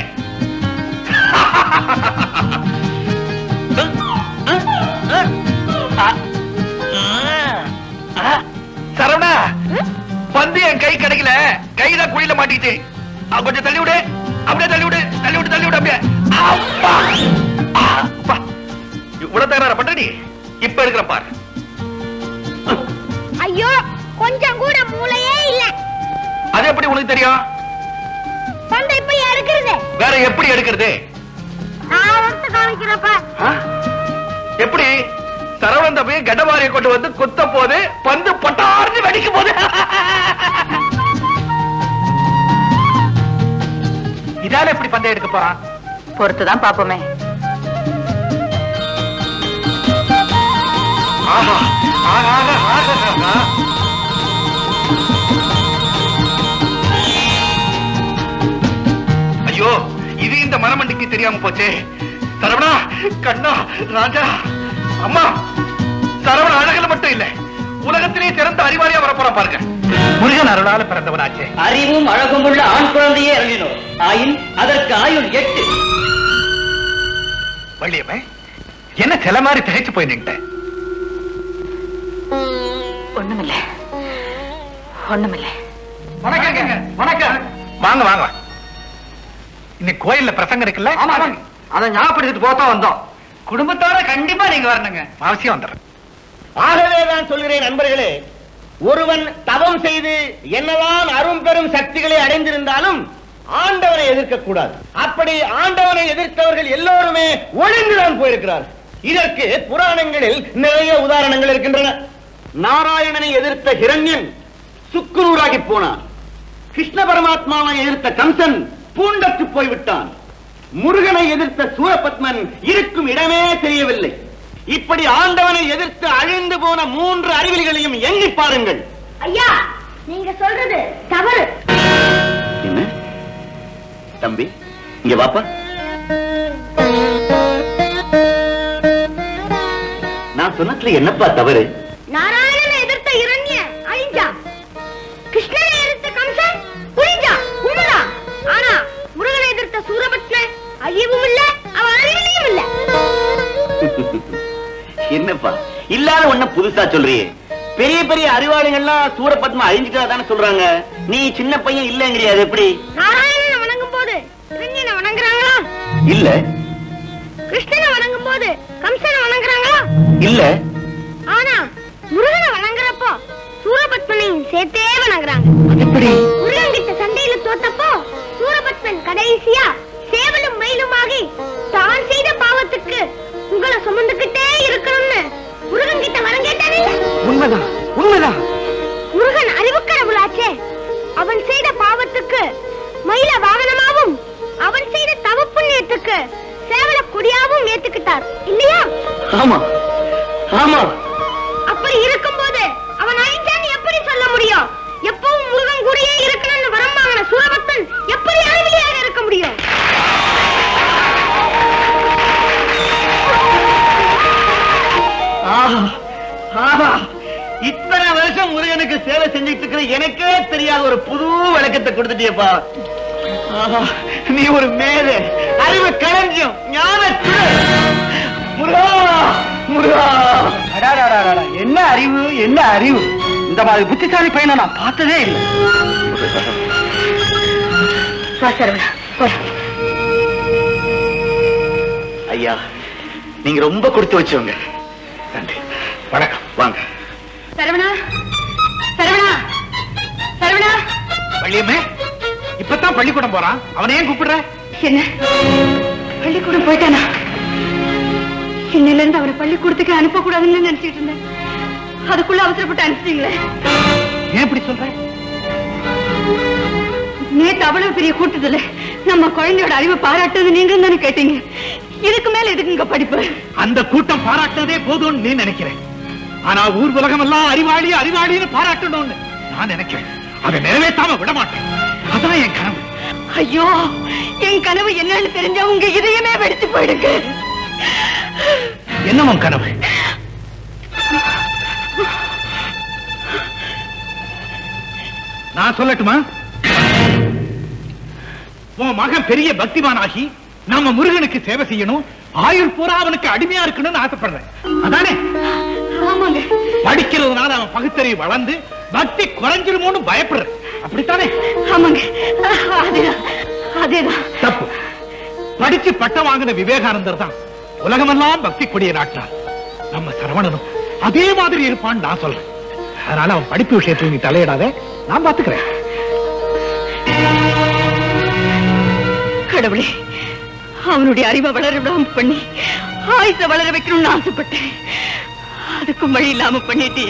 சரவணா பந்து என் கை கிடைக்கல கைதான் குழியில மாட்டிக்கிச்சு ஆ, கொஞ்சம் தள்ளி விடு அப்படியே தள்ளி விடு தள்ளி விடு தள்ளி விடு அப்படியே அப்பா! ஆ, அப்பா! இவ்வளவு தகராறு பண்ற நீ இப்ப இருக்கிற பாரு ஐயோ கொஞ்சம் கூட மூளையே இல்ல அது எப்படி உனக்கு தெரியும் பந்தை இப்படி எடுக்கிறது வேற எப்படி எடுக்கிறது நான் வந்து காமிக்கிறப்ப ஆ? எப்படி சரவணன் தம்பி கடவாரியை கொண்டு வந்து குத்த போது பந்து பட்டார்னு வெடிக்கும் போது இதால எப்படி பந்தை எடுக்க போறான் பொறுத்துதான் பாப்போமே ஆஹா ஆஹா ஆஹா ஆஹா ஐயோ இது இந்த மரமண்டிக்கு தெரியாம போச்சே சரவணா கண்ணா ராஜா அம்மா சரவண அழகுல மட்டும் இல்ல உலகத்திலே சிறந்த அறிவாளியா வரப்போறான் பாருங்க முருகன் அருளால பிறந்தவனாச்சே அறிவும் அழகும் உள்ள ஆண் குழந்தையே அருளினோம் ஆயின் அதற்கு ஆயுள் எட்டு வள்ளியம்மே என்ன சில மாதிரி திகைச்சு போய் நின்ட்டேன் ஒண்ணுமில்ல ஒண்ணுமில்ல வணக்கங்க வணக்கம் வாங்க வாங்க இன்னைக்கு கோயில்ல பிரசங்கம் இருக்குல்ல ஆமா அதை ஞாபகப்படுத்திட்டு போத்தான் வந்தோம் குடும்பத்தோட கண்டிப்பா நீங்க வரணுங்க அவசியம் வந்துடுறேன் ஆகவே நான் சொல்கிறேன் நண்பர்களே ஒருவன் தவம் செய்து என்னதான் அரும் பெரும் சக்திகளை அடைந்திருந்தாலும் ஆண்டவனை எதிர்க்க கூடாது அப்படி ஆண்டவனை எதிர்த்தவர்கள் எல்லோருமே ஒழிந்துதான் போயிருக்கிறார்கள் இதற்கு புராணங்களில் நிறைய உதாரணங்கள் இருக்கின்றன நாராயணனை எதிர்த்த ஹிரண்யன் சுக்குநூறாகி போனான் கிருஷ்ண பரமாத்மாவை எதிர்த்த கம்சன் பூண்டற்று போய்விட்டான் முருகனை எதிர்த்த சூரபத்மன் இருக்கும் இடமே தெரியவில்லை இப்படி ஆண்டவனை எதிர்த்து அழிந்து போன மூன்று அறிவிலிகளையும் எண்ணி பாருங்கள் ஐயா நீங்க சொல்றது தவறு என்ன தம்பி இங்க வாப்பா நான் சொன்னதுல என்னப்பா தவறு நாராயணனை எதிர்த்த இரண்ய அழிஞ்சா கிருஷ்ணனை எதிர்த்த கம்சன் புரிஞ்சா உண்மைதான் ஆனா முருகனை எதிர்த்த சூரபத்மன் அழிவும் இல்ல அவன் அறிவிலையும் இல்ல என்னப்பா இல்லாத ஒண்ண புதுசா சொல்றியே பெரிய பெரிய அறிவாளிகள்லாம் சூரபத்மா அழிஞ்சிட்டா தானே சொல்றாங்க நீ சின்ன பையன் இல்லங்கிறியா அது எப்படி நாராயணனை வணங்கும் போது இரண்யனை வணங்குறாங்களா இல்ல கிருஷ்ணனை வணங்கும் போது கம்சனை வணங்குறாங்களா இல்ல ஆனா முருகனை வணங்குறப்போ சூரபத்மனையும் சேர்த்தே வணங்குறாங்க முருகன் கிட்ட சண்டையில தோத்தப்போ சூரபத்மன் கடைசியா சேவலும் மயிலுமாகி தான் செய்த பாவத்துக்கு உங்களை சுமந்துகிட்டே இருக்கணும்னு முருகன் கிட்ட வரம் கேட்டானே உண்மைதான் உண்மைதான் முருகன் அறிவுக்கடவுளாச்சே அவன் செய்த பாவத்துக்கு மயில வாகனமாவும் அவன் செய்த தவ புண்ணியத்துக்கு சேவல கொடியாவும் ஏத்துக்கிட்டார் இல்லையா ஆமா ஆமா அப்படி இருக்கும்போது அவன் அழிஞ்சான்னு எப்படி சொல்ல முடியும் எப்பவும் முருகன் கூடயே இருக்கணும்னு வரம் வாங்கின சூரபக்தன் எப்படி அறிவிலியாக இருக்க முடியும் ஆஹா, ஆஹா. இத்தனை வருஷம் முருகனுக்கு சேவை செஞ்சுட்டு இருக்கிற எனக்கே தெரியாத ஒரு புது விளக்கத்தை கொடுத்துட்டியப்பா ஆஹா, நீ ஒரு மேதை அறிவு களஞ்சியம் ஞான முருகா முருகா அடாடாடாடா, என்ன அறிவு என்ன அறிவு இந்த மாதிரி புத்திசாலி பையனை நான் பார்த்ததே இல்லை ஐயா நீங்க ரொம்ப கொடுத்து வச்சவங்க நன்றி வணக்கம் வாங்க சரவணா சரவணா சரவணா வள்ளியம்மே இப்பதான் பள்ளிக்கூடம் போறான் அவனை ஏன் கூப்பிடுற என்ன பள்ளிக்கூடம் போயிட்டானா இன்னில இருந்து அவனை பள்ளிக்கூடத்துக்கு அனுப்பக்கூடாதுன்னு நினைச்சிட்டு இருந்தேன் அதுக்குள்ள அவசரப்பட்டு அனுப்பிச்சிங்களே ஏன் இப்படி சொல்ற நேத்து அவ்வளவு பெரிய கூட்டத்துல நம்ம குழந்தையோட அறிவை பாராட்டுறது நீங்களும் தானே கேட்டீங்க இதுக்கு மேல எதுக்கு இங்க படிப்பு அந்த கூட்டம் பாராட்டினதே போதும்னு நீ நினைக்கிறேன் ஆனா ஊர் உலகம் எல்லாம் அறிவாளி அறிவாளின்னு பாராட்டணும்னு நான் நினைக்கிறேன் அதை நிறைவேற்றாம விட மாட்டேன் அதான் என் கனவு ஐயோ என் கனவு என்னன்னு தெரிஞ்சா உங்க இதயமே வெடிச்சு போயிடுங்க என்ன உன் கனவு நான் சொல்லட்டுமா உன் மகன் பெரிய பக்திமானாகி நாம முருகனுக்கு சேவை செய்யணும் ஆயுள் பூரா அவனுக்கு அடிமையா இருக்கணும்னு ஆசைப்படுறேன் அதானே ஆமாங்க படிக்கிறதுனால அவன் பகுத்தறிவு வளர்ந்து பக்தி குறைஞ்சிருமோன்னு பயப்படுறேன் அப்படித்தானே ஆமாங்க அதேதான் அதேதான் தப்பு படிச்சு பட்டம் வாங்கின விவேகானந்தர் தான் உலகமெல்லாம் பக்தி கொடிய நாட்டார் நம்ம சரவணனும் அதே மாதிரி இருப்பான்னு நான் சொல்றேன் அதனால அவன் படிப்பு விஷயத்துல நீ தலையிடாத நான் பாத்துக்கிறேன் கடவுளே அவனுடைய அறிவை வளர விடாம பண்ணி ஆயுச வளர வைக்கணும்னு ஆசைப்பட்டேன் அதுக்கும் வழி இல்லாம பண்ணிட்டே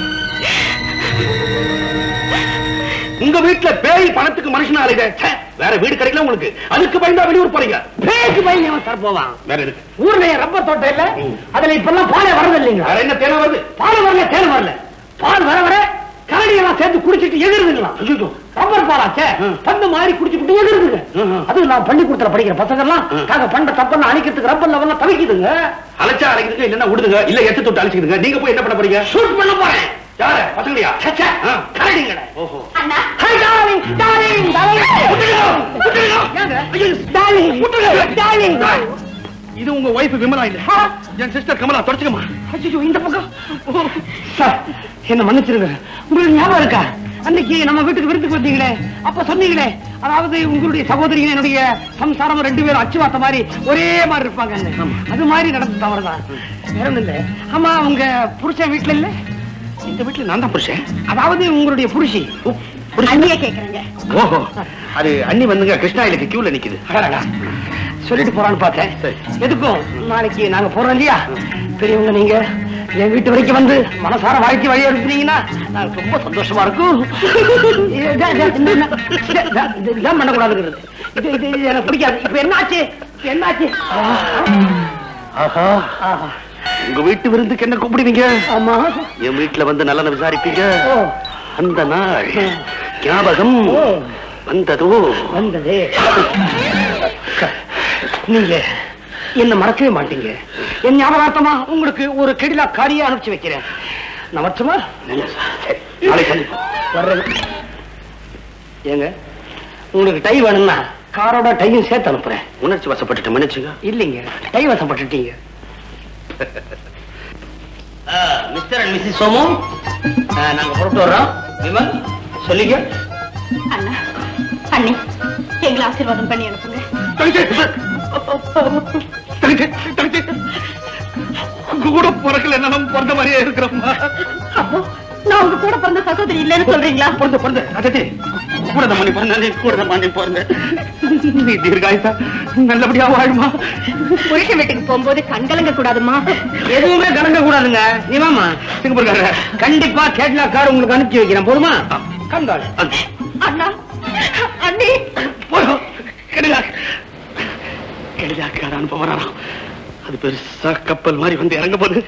உங்க வீட்டுல பேய் பணத்துக்கு மனுஷனா இருக்க ச்சே, வேற வீடு கிடைக்கல உங்களுக்கு அதுக்கு பயந்தா வெளியூர் போறீங்க பேக்கு பையன் சார் போவான் வேற இருக்கு ஊர்ல என் ரப்பர் தோட்டம் இல்ல அதுல இப்பெல்லாம் பாலே வரது இல்லைங்க வேற என்ன தேவை வருது பால் வரல தேன் வரல பால் வர வர கரடி எல்லாம் சேர்த்து குடிச்சிட்டு எகிருதுங்களா ரப்பர் பாலாச்சே பந்து மாதிரி குடிச்சுட்டு எகிருதுங்க அது நான் பள்ளிக்கூடத்துல படிக்கிற பசங்க எல்லாம் நாங்க பண்ண தப்பெல்லாம் அழிக்கிறதுக்கு ரப்பர் லெவல்லாம் தவிக்குதுங்க அழைச்சா அழைக்கிறதுக்கு இல்லன்னா விடுதுங்க இல்ல எத்து தொட்டு அழைச்சிக்கிதுங்க நீங்க போய் என்ன பண்ண போறீங்க ஷூட் பண்ண போறேன் யார பசங்களையா சச்சே, ஆ. கரடிங்களே ஓஹோ Hi, darling, darling, darling. ஏங்க? Darling, darling. இது உங்க ஒய்ஃப் விமலா இல்ல என் சிஸ்டர் கமலா தொடச்சுக்கமா அச்சச்சோ, இந்த பக்கம் ஓ, சார் என்ன மன்னிச்சிருங்க உங்களுக்கு ஞாபகம் இருக்கா அன்னைக்கு நம்ம வீட்டுக்கு விருந்துக்கு வந்தீங்களே அப்ப சொன்னீங்களே அதாவது உங்களுடைய சகோதரியும் என்னுடைய சம்சாரம் ரெண்டு பேரும் அச்சு வார்த்த மாதிரி ஒரே மாதிரி இருப்பாங்க அது மாதிரி நடந்த தவறுதான் வேற ஒண்ணும் இல்ல ஆமா உங்க புருஷன் வீட்டுல இல்ல இந்த வீட்டுல நான் தான் புருஷன் அதாவது உங்களுடைய புருஷி அண்ணிய கேக்குறேங்க ஓஹோ அது அண்ணி வந்துங்க கிருஷ்ணாயிலுக்கு கியூல நிக்குது அடடா, சொல்லிட்டு போறான்னு பார்த்தேன் சரி. எதுக்கும் நாளைக்கு நாங்க போறோம் இல்லையா பெரியவங்க நீங்க என் வீட்டு வரைக்கும் வந்து மனசார வாழ்க்கை வழி அனுப்புனீங்கன்னா நான் ரொம்ப சந்தோஷமா இருக்கும் இதான், இதான், இதான், இதான், இதான், இதான் பண்ணக்கூடாதுங்கிறது இது இது இது எனக்கு பிடிக்காது இப்ப என்னாச்சு இப்ப என்னாச்சு ஆஹா ஆஹா. உங்க வீட்டு விருந்துக்கு என்ன கூப்பிடுவீங்க ஆமா என் வீட்டுல வந்து நலனை விசாரிப்பீங்க ஓ அந்த நாள் ஞாபகம் ஓ வந்ததோ வந்தது நீங்க என்ன மறக்கவே மாட்டீங்க என் ஞாபகார்த்தமா உங்களுக்கு ஒரு கெடிலா காரியா அனுப்பிச்சு வைக்கிறேன் நமச்சுமா நாளைக்கு சந்திப்போம் வர்றது ஏங்க உங்களுக்கு டை வேணும்னா காரோட டையும் சேர்த்து அனுப்புறேன் உணர்ச்சி வசப்பட்டுட்டு மன்னிச்சுங்க இல்லைங்க டை வசப்பட்டுட்டீங்க மிஸ்டர் அண்ட் மிஸ்ஸஸ் சோமு ஆ, நாங்க புறப்பட்டு வர்றோம் விமல் சொல்லிக்க அண்ணா அண்ணி எங்களை ஆசீர்வாதம் பண்ணி அனுப்புங்க தங்கச்சி, தங்கச்சி, உங்க கூட பிறக்கல நம்ம பிறந்த மாதிரியே இருக்கிறோம்மா அப்போ நான் உங்க கூட பிறந்த சகோதரி இல்லைன்னு சொல்றீங்களா பிறந்த பிறந்த அதே கூட தான் பண்ணி பிறந்த கூட தான் பண்ணி பிறந்த நீ தீர்காயுசா நல்லபடியா வாழுமா புருஷன் வீட்டுக்கு போகும்போது கண்கலங்க கூடாதுமா எதுவுமே கலங்க கூடாதுங்க நீமாமா சிங்கப்பூர்காரர் கண்டிப்பா கேட்லா கார் உங்களுக்கு அனுப்பிச்சு வைக்கிறேன் போதுமா கண்டாள் அண்ணா அண்ணி போதும் கெடுதா கெடுதா கார அனுப்ப வராராம் அது பெருசா கப்பல் மாதிரி வந்து இறங்க போகுது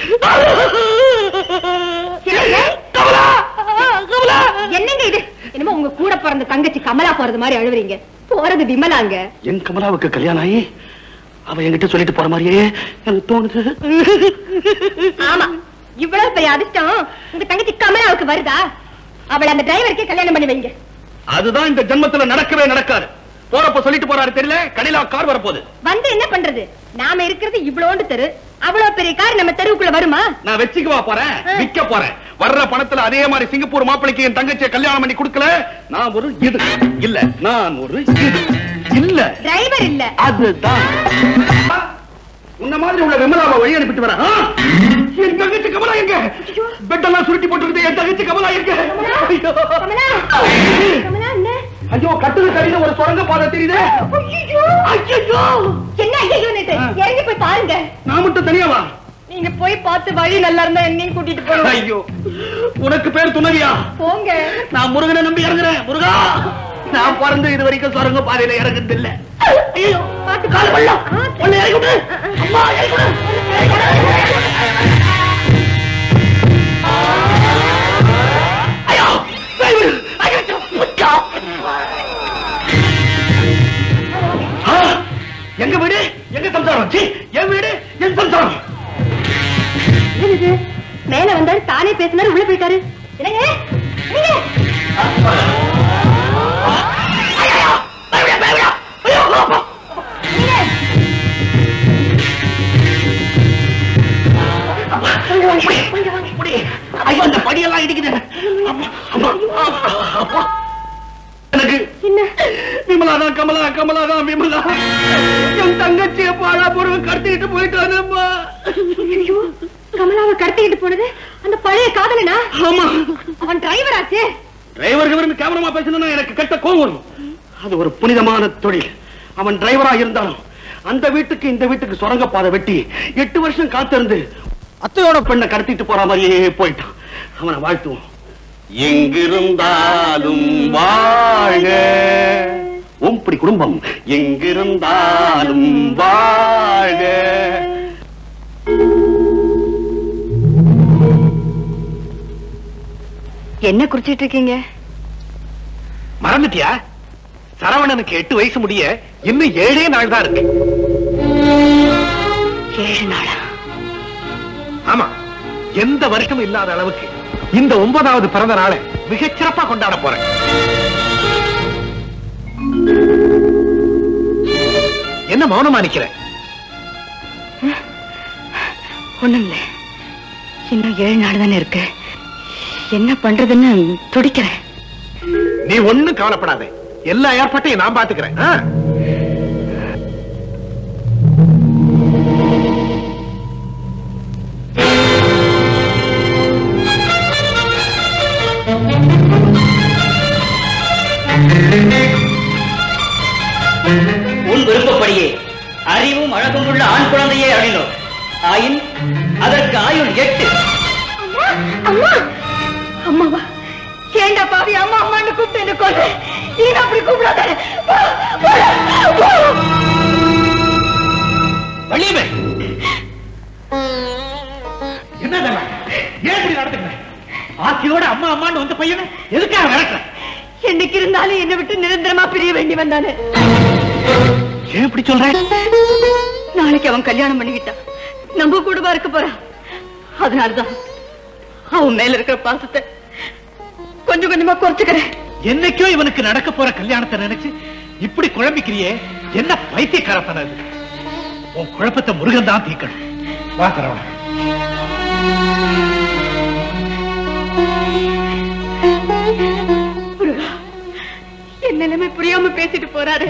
என்னங்க இது என்னமோ உங்க கூட பிறந்த தங்கச்சி கமலா போறது மாதிரி அழுவுறீங்க போறது விமலாங்க என் கமலாவுக்கு கல்யாணம் ஆகி அவ என்கிட்ட சொல்லிட்டு போற மாதிரியே எனக்கு தோணுது ஆமா இவ்வளவு பெரிய அதிர்ஷ்டம் உங்க தங்கச்சி கமலாவுக்கு வருதா அவளை அந்த டிரைவருக்கே கல்யாணம் பண்ணி வைங்க அதுதான் இந்த ஜென்மத்துல நடக்கவே நடக்காது போறப்ப சொல்லிட்டு போறாரு தெரியல கடையில கார் வரப்போகுது வந்து என்ன பண்றது நாம இருக்கிறது இவ்வளோண்டு தெரு அவ்வளவு பெரிய கார் நம்ம தெருவுக்குள்ள வருமா நான் வச்சுக்குவா போறேன் ஆ. விக்க போறேன் வர்ற பணத்துல அதே மாதிரி சிங்கப்பூர் மாப்பிளைக்கு என் தங்கச்சியை கல்யாணம் பண்ணி கொடுக்கல நான் ஒரு இது இல்ல நான் ஒரு இது இல்ல டிரைவர் இல்ல அதுதான் உன்ன மாதிரி உள்ள விமலாவை வழி அனுப்பிட்டு வரேன் ஆ? என் தங்கச்சி கமலா எங்க பெட்டெல்லாம் சுருட்டி போட்டுக்கிட்டு என் தங்கச்சி கமலா எங்க ஐயோ. கமலா கமலா என்ன ஐயோ கட்டுது கடின ஒரு சுரங்க பாதை தெரியுதே ஐயோ ஐயோ என்ன ஐயோ நேத்து இறங்கி போய் பாருங்க நான் மட்டும் தனியாவா நீங்க போய் பார்த்து வழி நல்லா இருந்தா என்னையும் கூட்டிட்டு போங்க ஐயோ உனக்கு பேர் துணவியா போங்க நான் முருகனை நம்பி இறங்குறேன் முருகா நான் பிறந்து இது வரைக்கும் சுரங்க பாதையில இறங்குறது இல்ல ஐயோ பாத்து கால பள்ளம் ஒண்ணு இறங்கி விடு அம்மா இறங்கி விடு ஐயோ டிரைவர் ஐயோ முச்சா ஆ, எங்க வீடு எங்க சம்சாரம் சீ, என் வீடு என் சம்சாரம் என்னது மேல வந்தாரு தானே பேசினாரு உள்ள போயிட்டாரு என்னங்க என்னங்க? ஐயோ அந்த படியெல்லாம் இடிக்குது அம்மா, அம்மா, அப்பா. எனக்கு என்ன விமலா தான் கமலா கமலா தான் விமலா என் தங்கச்சிய பாழா பொருள் கடத்திட்டு போயிட்டானம்மா ஐயோ கமலாவை கடத்திக்கிட்டு போனது அந்த பழைய காதலனா ஆமா அவன் டிரைவர் ஆச்சே டிரைவர் இவருக்கு கேவலமா பேசணும்னா எனக்கு கெட்ட கோவம் வரும் அது ஒரு புனிதமான தொழில் அவன் டிரைவரா இருந்தாலும் அந்த வீட்டுக்கு இந்த வீட்டுக்கு சுரங்க பாதை வெட்டி எட்டு வருஷம் காத்திருந்து அத்தையோட பெண்ணை கடத்திட்டு போற மாதிரியே போயிட்டான் அவனை வாழ்த்துவோம் எங்கிருந்தாலும் வாழ உம்படி குடும்பம் எங்கிருந்தாலும் வாழ என்ன குடிச்சிட்டு இருக்கீங்க மறந்துட்டியா சரவணனுக்கு எட்டு வயசு முடிய இன்னும் ஏழே நாள் தான் இருக்கு ஏழு நாளா ஆமா எந்த வருஷமும் இல்லாத அளவுக்கு இந்த ஒன்பதாவது பிறந்த நாளை மிகச் சிறப்பா கொண்டாட போறேன் என்ன மௌனமா நிக்கிற ஒண்ணும் இல்ல இன்னும் ஏழு நாள் தானே இருக்கு என்ன பண்றதுன்னு துடிக்கிறேன் நீ ஒண்ணும் கவலைப்படாத எல்லா ஏற்பாட்டையும் நான் பாத்துக்கிறேன் ஆ? உன் விருப்பப்படியே அறிவும் அழகும் உள்ள ஆண் குழந்தையே அழினோம் ஆயின் அதற்கு ஆயுள் எட்டு அம்மா அம்மாவா ஏண்டா பாவி அம்மா அம்மான்னு கூப்பிட்டு என்ன கொல்ல இனி அப்படி கூப்பிடாத போ, போ, போ. வள்ளியம்மே என்ன இதெல்லாம்? ஏன் இப்படி நடந்துக்கிறேன் ஆசையோட அம்மா அம்மான்னு வந்த பையனை எதுக்காக விளக்குறேன் என்னைக்கு இருந்தாலும் என்னை விட்டு நிரந்தரமா பிரிய வேண்டி வந்தானே ஏன் இப்படி சொல்றேன் நாளைக்கு அவன் கல்யாணம் பண்ணிக்கிட்டான் நம்ம கூடவா இருக்க போறான் அதனாலதான் அவன் மேல இருக்கிற பாசத்தை கொஞ்சம் கொஞ்சமா குறைச்சுக்கிறேன் என்னைக்கோ இவனுக்கு நடக்க போற கல்யாணத்தை நினைச்சு இப்படி குழம்பிக்கிறியே என்ன பைத்தியக்காரத்தனம் இது உன் குழப்பத்தை முருகன் தான் தீக்கணும் வா சரவணா முருகா, என் நிலைமை புரியாம பேசிட்டு போறாரு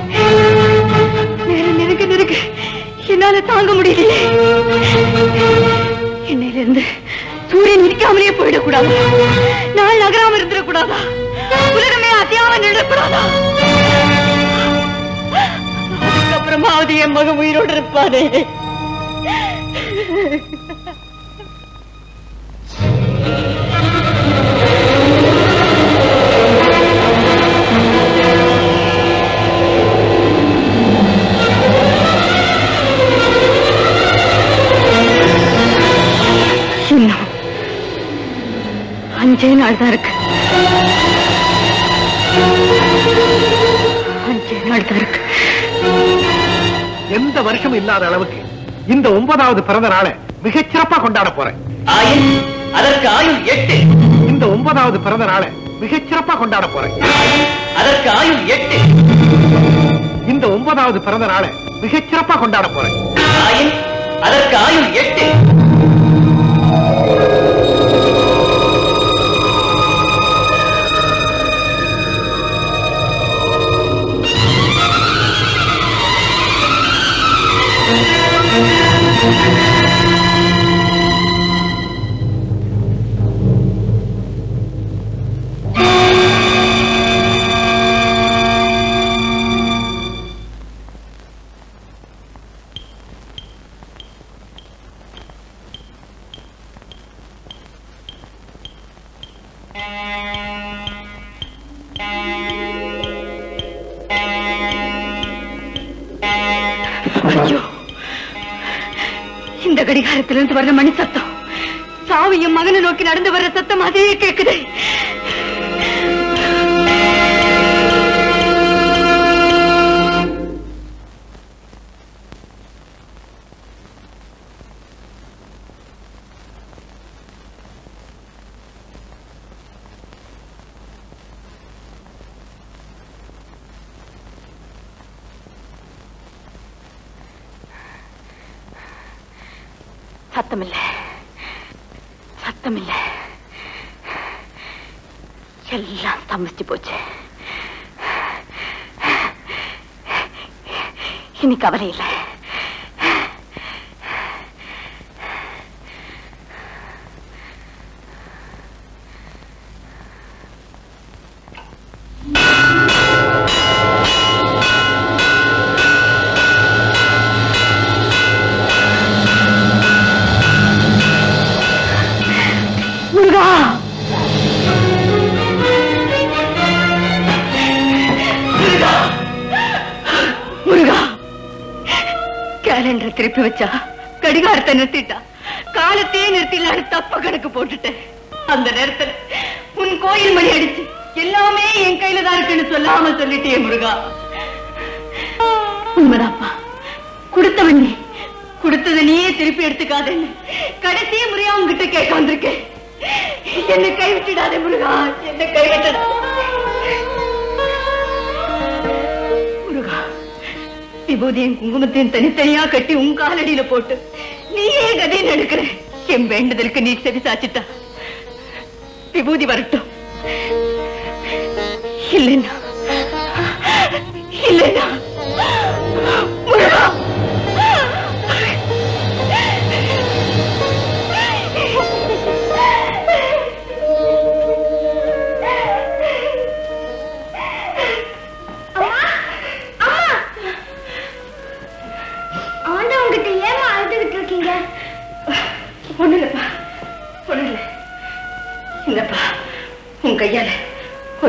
நேரம் நெருங்க நெருங்க என்னால தாங்க முடியலையே என்னையில இருந்து சூரியன் நிற்காமலே போயிடக்கூடாதா நாள் நகராம இருந்துடக்கூடாதா உலகமே அத்தியாம நின்றக்கூடாதா அதுக்கப்புறமாவது என் மகன் உயிரோடு இருப்பானே இன்னும் அஞ்சே நாள் தான் இருக்கு அஞ்சே நாள் தான் இருக்கு எந்த வருஷமும் இல்லாத அளவுக்கு இந்த ஒன்பதாவது பிறந்த நாளை மிகச் சிறப்பா கொண்டாட போறேன் ஆயின் அதற்கு ஆயுள் எட்டு இந்த ஒன்பதாவது பிறந்த நாளை மிகச் சிறப்பா கொண்டாட போறேன் அதற்கு ஆயுள் எட்டு இந்த ஒன்பதாவது பிறந்த நாளை மிகச் சிறப்பா கொண்டாட போறேன் ஆயின் அதற்கு ஆயுள் எட்டு ஐயோ இந்த கடிகாரத்திலிருந்து வர்ற மணி சத்தம் சாவு என் மகனை நோக்கி நடந்து வர்ற சத்தம் அதே கேக்குது சத்தமில்ல சத்தமில்ல எல்லாம் ஸ்தம்பிச்சு போச்சு இனி கவலை இல்லை முருகா முருகா முருகா கேலண்டர் திருப்பி வச்சா கடிகாரத்தை நிறுத்திட்டா காலத்தையே நிறுத்திடலான்னு தப்ப கணக்கு போட்டுட்டேன் அந்த நேரத்துல உன் கோயில் மணி அடிச்சு எல்லாமே என் கையில தான் இருக்குன்னு சொல்லாம சொல்லிட்டே முருகா உண்மைதாப்பா கொடுத்தவன் நீ கொடுத்ததை நீயே திருப்பி எடுத்துக்காதேன்னு கடைசி முறையா உங்ககிட்ட கேட்க வந்திருக்கேன் என்னை கைவிட்டுடாதே முருகா என்னை கைவிட்டுடா முருகா விபூதியும் குங்குமத்தையும் தனித்தனியா கட்டி உன் காலடியில போட்டு நீயே கதையை எடுக்கிற என் வேண்டுதலுக்கு நீ செவி சாச்சிட்டா விபூதி வரட்டும் இல்லைன்னா இல்லைன்னா முருகா ஆண்டவங்கிட்ட ஏமா அழுதுகிட்டு இருக்கீங்க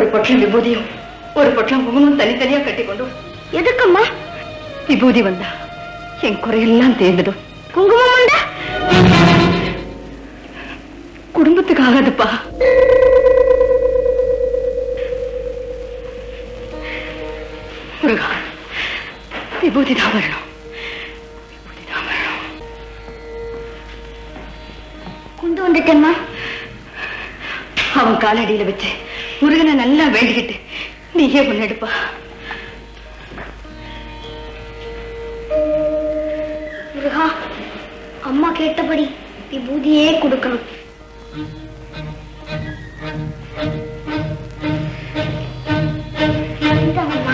பொட்டலம் விபூதியும் ஒரு பொட்டலம் குங்குமம் தனித்தனியா கட்டி கொண்டு வா. எதுக்கம்மா விபூதி வந்தா என் குறையெல்லாம் தேர்ந்துடும் குங்குமம் உண்டா குடும்பத்துக்கு ஆகாதுப்பா முருகா விபூதி தான் வரணும் விபூதி தான் வரணும் கொண்டு வந்துட்டேம்மா அவன் காலடியில வச்சு முருகனை நல்லா வேண்டிக்கிட்டு நீயே முன்னெடுப்பா முருகா அம்மா கேட்டபடி விபூதியே கொடுக்கணும் இந்தாங்கம்மா.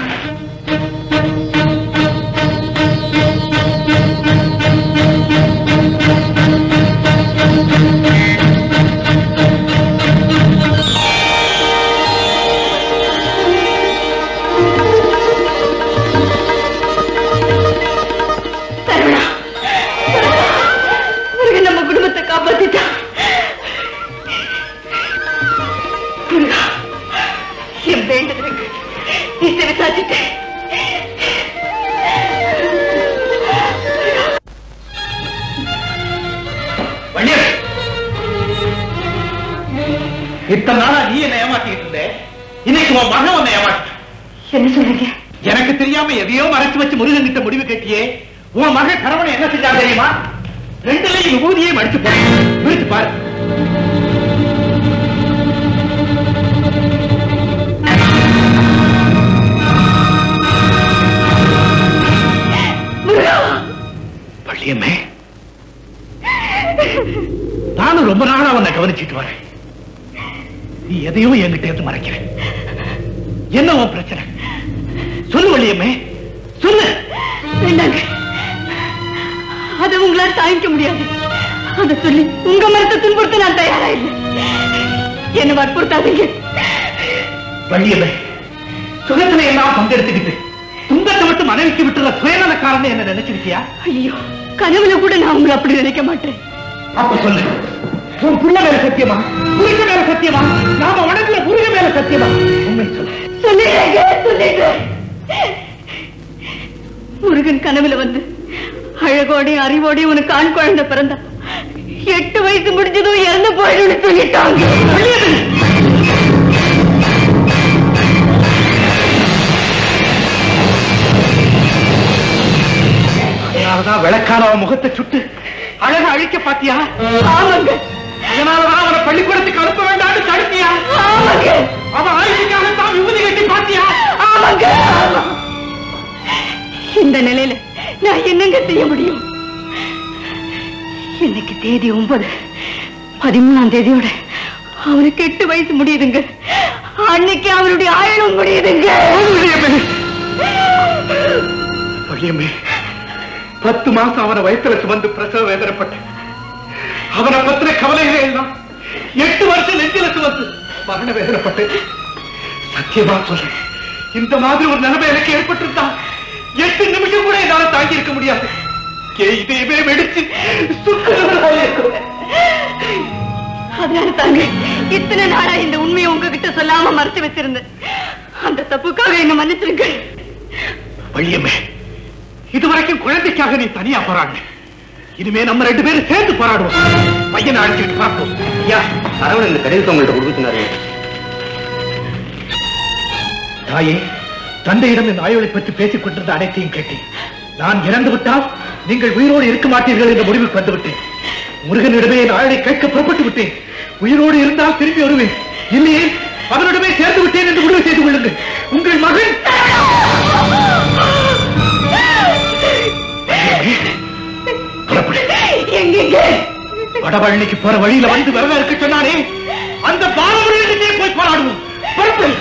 சரவணா முருகன் நம்ம குடும்பத்தை காப்பாத்திட்டான் முருகா என் வேண்டதற்கு நீ செவிசாச்சிட்ட வள்ளியர் இத்தனை நாளா நீ என்ன ஏமாத்திட்டு இருந்த இன்னைக்கு உன் மகன் உன்னை ஏமாத்திட்டான் என்ன சொல்றீங்க எனக்கு தெரியாம எதையோ மறைச்சு வச்சு முருகன் கிட்ட முடிவு கட்டியே உன் மகன் கணவனை என்ன செஞ்சா தெரியுமா ரெண்டுலையும் விபூதியை மடிச்சு போய் விரிச்சு பாரு பள்ளியம்மே நானும் ரொம்ப நாளா உன்னை கவனிச்சிட்டு வரேன் நீ எதையோ என்கிட்ட இருந்து மறைக்கிற என்ன உன் பிரச்சனை சொல்லு வள்ளியம்மே சொல்லு வேண்டாங்க அதை உங்களால் தாங்கிக்க முடியாது அதை சொல்லி உங்க மரத்தை துன்புறுத்த நான் தயாரா இல்லை என்ன வற்புறுத்தாதீங்க வள்ளியம்மே சுகத்துல எல்லாம் பங்கெடுத்துக்கிட்டு துன்பத்தை மட்டும் மனைவிக்கு விட்டுற சுயநலக்காரன் என்ன நினைச்சிருக்கியா ஐயோ கனவுல கூட நான் உங்களை அப்படி நினைக்க மாட்டேன் அப்ப சொல்லு உன் புள்ள மேல சத்தியமா முருக மேல சத்தியமா நாம வணங்குற முருக மேல சத்தியமா உண்மை சொல்லு சொல்லிடுறேங்க சொல்லிடுறேன் முருகன் கனவுல வந்து அழகோடையும் அறிவோடையும் உனக்கு ஆண் குழந்தை பிறந்தா எட்டு வயசு முடிஞ்சதும் இறந்து போயிடும்னு சொல்லிட்டாங்க அதனாலதான் விளக்கான அவன் முகத்தை சுட்டு அழக அழிக்க பாத்தியா ஆமாங்க அதனாலதான் அவனை பள்ளிக்கூடத்துக்கு அனுப்ப வேண்டாம்னு தடுத்தியா ஆமாங்க அவன் ஆயுஷுக்காக தான் விபூதி கட்டி பாத்தியா ஆமாங்க ஆமா. இந்த நிலையில நான் என்னங்க செய்ய முடியும் இன்னைக்கு தேதி ஒன்பது பதிமூணாம் தேதியோட அவனுக்கு எட்டு வயசு முடியுதுங்க அன்னைக்கு அவனுடைய ஆயுளும் முடியுதுங்க வள்ளியம்மே பத்து மாசம் அவனை வயித்துல சுமந்து பிரசவ வேதனைப்பட்டேன் அவனை பத்திர கவலைகளே எல்லாம் எட்டு வருஷம் நெஞ்சில சுமந்து மரண வேதனைப்பட்டேன் சத்தியமா சொல்றேன் இந்த மாதிரி ஒரு நிலைமை எனக்கு ஏற்பட்டிருந்தா எட்டு நிமிஷம் கூட என்னால தாங்கி இருக்க முடியாது என் இதயமே வெடிச்சு சுக்குநூறாயிருக்கும். அதனால தாங்க இத்தனை நாளா இந்த உண்மையை உங்ககிட்ட சொல்லாம மறைச்சு வச்சிருந்தேன் அந்த தப்புக்காக என்ன மன்னிச்சிருங்க வள்ளியம்மே இதுவரைக்கும் குழந்தைக்காக நீ தனியா போராடு இனிமே நம்ம ரெண்டு பேரும் சேர்ந்து போராடுவோம் பையனை அழைச்சிட்டு பார்ப்போம் ஐயா சரவணன் இந்த கடிதத்தை உங்கள்ட்ட கொடுக்க சொன்னாரு தாயே தந்தையிடம் இந்த ஆய்வுகளை பற்றி பேசிக் கொண்டிருந்த அனைத்தையும் கேட்டேன் நான் இறந்து விட்டால் நீங்கள் உயிரோடு இருக்க மாட்டீர்கள் என்ற முடிவுக்கு வந்து விட்டேன் முருகனிடமே என் ஆயுளை கேட்க புறப்பட்டு விட்டேன் உயிரோடு இருந்தால் திரும்பி வருவேன் இல்லையே அவனிடமே சேர்ந்து விட்டேன் என்று முடிவு செய்து கொள்ளுங்கள் உங்கள் மகன் புறப்படு எங்கெங்க வடபழனிக்கு போற வழியில வந்து விரதம் இருக்க சொன்னானே அந்த பாலமுருகனே போய் போராடுவோம் புறப்படு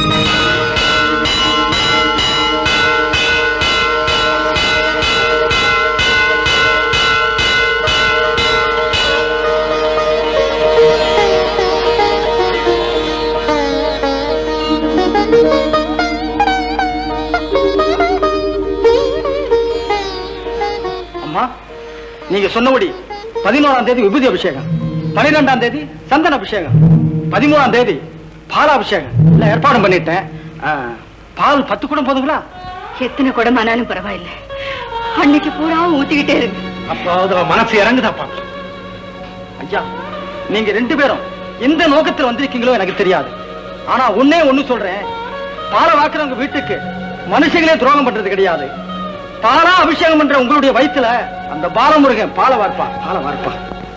அம்மா நீங்க சொன்னபடி பதினோராம் தேதி விபூதி அபிஷேகம் பனிரெண்டாம் தேதி சந்தன அபிஷேகம் பதிமூணாம் தேதி பாலாபிஷேகம் இல்ல ஏற்பாடு பண்ணிட்டேன் ஆ, பால் பத்து குடம் போதுங்களா எத்தனை குடமானாலும் பரவாயில்லை அன்னைக்கு பூரா ஊத்திக்கிட்டே இருக்கு அப்போது அவன் மனசு இறங்குதாப்பா ஐயா நீங்க ரெண்டு பேரும் எந்த நோக்கத்துல வந்திருக்கீங்களோ எனக்கு தெரியாது ஆனா ஒன்னே ஒண்ணு சொல்றேன் பாலை வாக்குறவங்க வீட்டுக்கு மனுஷங்களே துரோகம் பண்றது கிடையாது பாலா அபிஷேகம் பண்ற உங்களுடைய வயித்துல அந்த பாலமுருகன் பாலை வார்ப்பா பாலை வார்ப்பா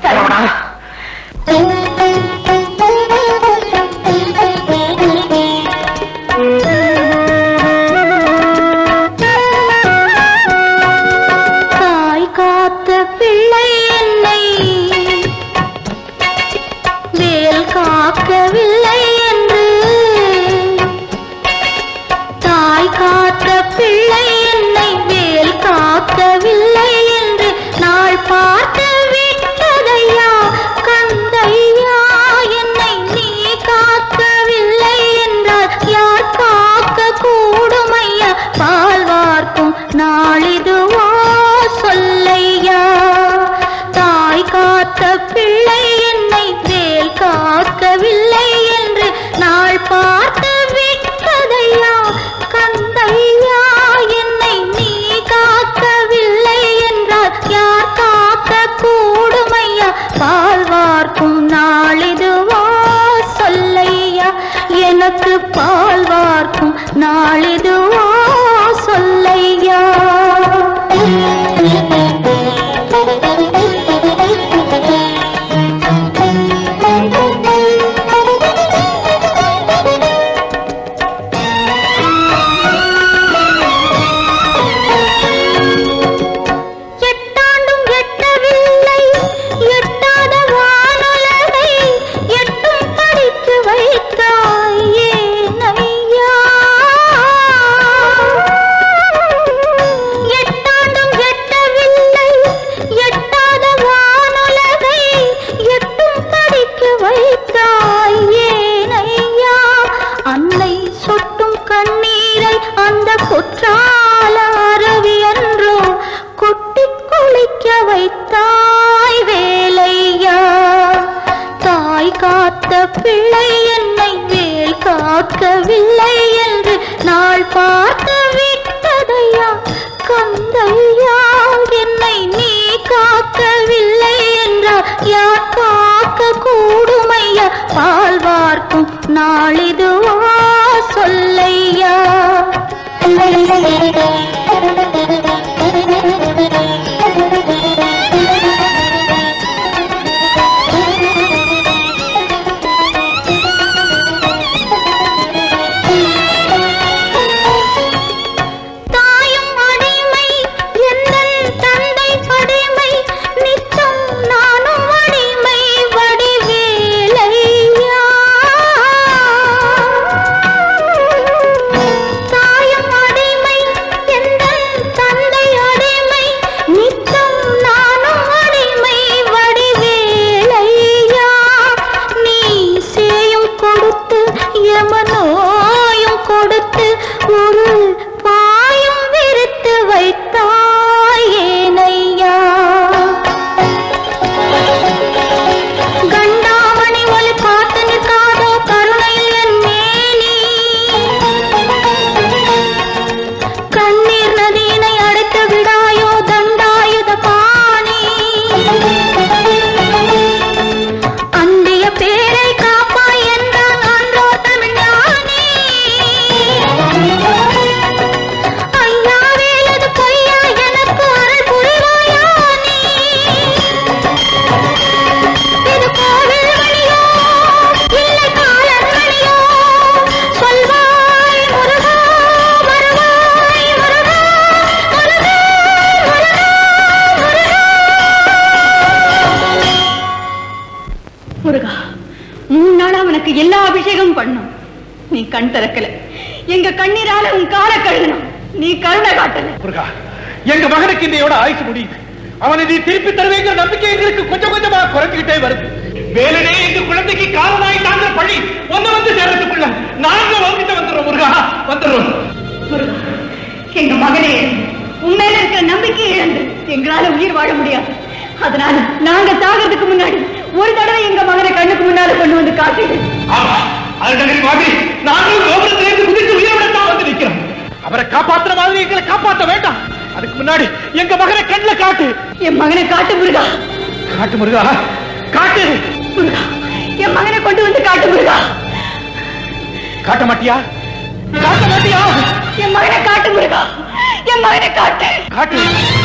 தாய் காத்த பிள்ளை என்னை வேல் காக்கவில்லை என்று தாய் காத்த பிள்ளை என்னை வேல் காக்கவில்லை என்று நாள் பார்த்து விட்டதையா கந்தையா என்னை நீ காக்கவில்லை என்றால் யார் காக்க கூடுமையா பால் வார்க்கும் நாளிதுவோ சொல்லையா தாய் காத்த பிள்ளை என்னை வேல் காக்கவில்லை என்று நாள் பார்த்து விட்டதையா கந்தையா என்னை நீ காக்கவில்லை என்றால் யார் காக்க கூடுமையா பால் வார்க்கும் நாளிதுவோ சொல்லையா எனக்கு பால் வார்க்கும் நாளிதுவோ சொல்லையா எட்டாண்டும் எட்டவில்லை எட்டாத வானுலகை எட்டும் படித்து வைத்தாய் ஏனையா எட்டாண்டும் எட்டவில்லை எட்டாத வானுலகை எட்டும் படிக்க வைத்தாய் ஏனையா அன்னை சொட்டும் கண்ணீரை அந்த குற்றால அருவி என்றோ கொட்டி குளிக்க வைத்தாய் வேலையா தாய் காத்த பிள்ளை என்னை வேல் காக்கவில்லை என்று நாள் பார்த்து விட்டதையா கந்தையா என்னை நீ காக்கவில்லை என்றால் யார் காக்க கூடுமையா பால் வார்க்கும் நாளிதுவோ சொல்லையா தாயும் அடிமை எந்தன் தந்தை அடிமை நித்தம் நானும் அடிமை வடிவேலையா தாயும் அடிமை எந்தன் தந்தை அடிமை நித்தம் நானும் அடிமை வடிவேலையா நீ சேயும் கொடுத்து யமனோயும் கொடுத்து ஒரு பாயும் விரித்து வைத்தாய் ஏனையா கண்டாமணி ஒளி பார்த்து நிற்காதோ கருணையில் என் மேனி கண்ணீர் நதியினை அடைத்து விடாயோ தண்டாயுத பாணி அந்திய பேரை காப்பாய் என்றான் அன்றோ தமிழ்ஞானி ஐயா வேலது பொய்யா எனக்கு அருள் புரிவாயா நீ இது கோவில் மணியோ இல்லை காலன் மணியோ சொல்வாய் முருகா வருவாய் முருகா முருகா முருகா முருகா மூணு நாளா உனக்கு எல்லா அபிஷேகமும் பண்ணும் நீ கண் திறக்கல எங்க கண்ணீரால உன் காலை கழுகணும் நீ கருணை காட்டல முருகா எங்க மகனுக்கு இன்னையோட ஆயுசு முடியுது அவனை நீ திருப்பி தருவேங்கிற நம்பிக்கை எங்களுக்கு கொஞ்சம் கொஞ்சமா குறைஞ்சுக்கிட்டே வருது வேலனே எங்க குழந்தைக்கு காரணமாய் தாங்க பழி ஒன்னு வந்து சேர்றதுக்குள்ள நாங்க வந்துட்டு வந்துடுறோம் முருகா வந்துடுறோம் முருகா எங்க மகனே உண்மையில இருக்கிற நம்பிக்கை இழந்து எங்களால உயிர் வாழ முடியாது அதனால நாங்க சாகிறதுக்கு முன்னாடி ஒரு தடவை எங்க மகனை கண்ணுக்கு முன்னால கொண்டு வந்து காட்டிடு ஆமா அருணகிரி மாதிரி நானும் கோபுரத்திலிருந்து குதித்து உயிரோடத்தான் வந்து நிற்கிறோம் அவரை காப்பாத்துற மாதிரி எங்களை காப்பாத்த வேண்டாம் அதுக்கு முன்னாடி எங்க மகனை கண்ணுல காட்டு என் மகனை காட்டு முருகா காட்டு முருகா காட்டு முருகா என் மகனை கொண்டு வந்து காட்டு முருகா காட்ட மாட்டியா காட்ட மாட்டியா என் மகனை காட்டு முருகா என் மகனை காட்டு காட்டு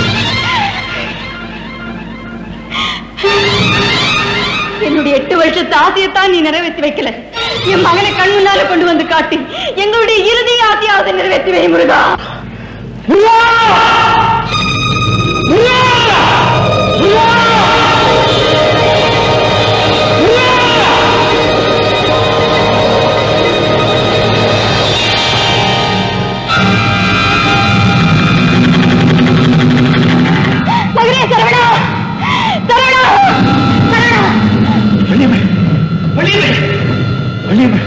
என்னுடைய எட்டு வருஷத்து ஆசையத்தான் நீ நிறைவேற்றி வைக்கல என் மகனை கண் முன்னால கொண்டு வந்து காட்டி எங்களுடைய இறுதி ஆசையாவது நிறைவேற்றி வை முருகா மகனே சரவணா சரவணா சரவணா வள்ளியம்மை வள்ளியம்மை வள்ளியம்மை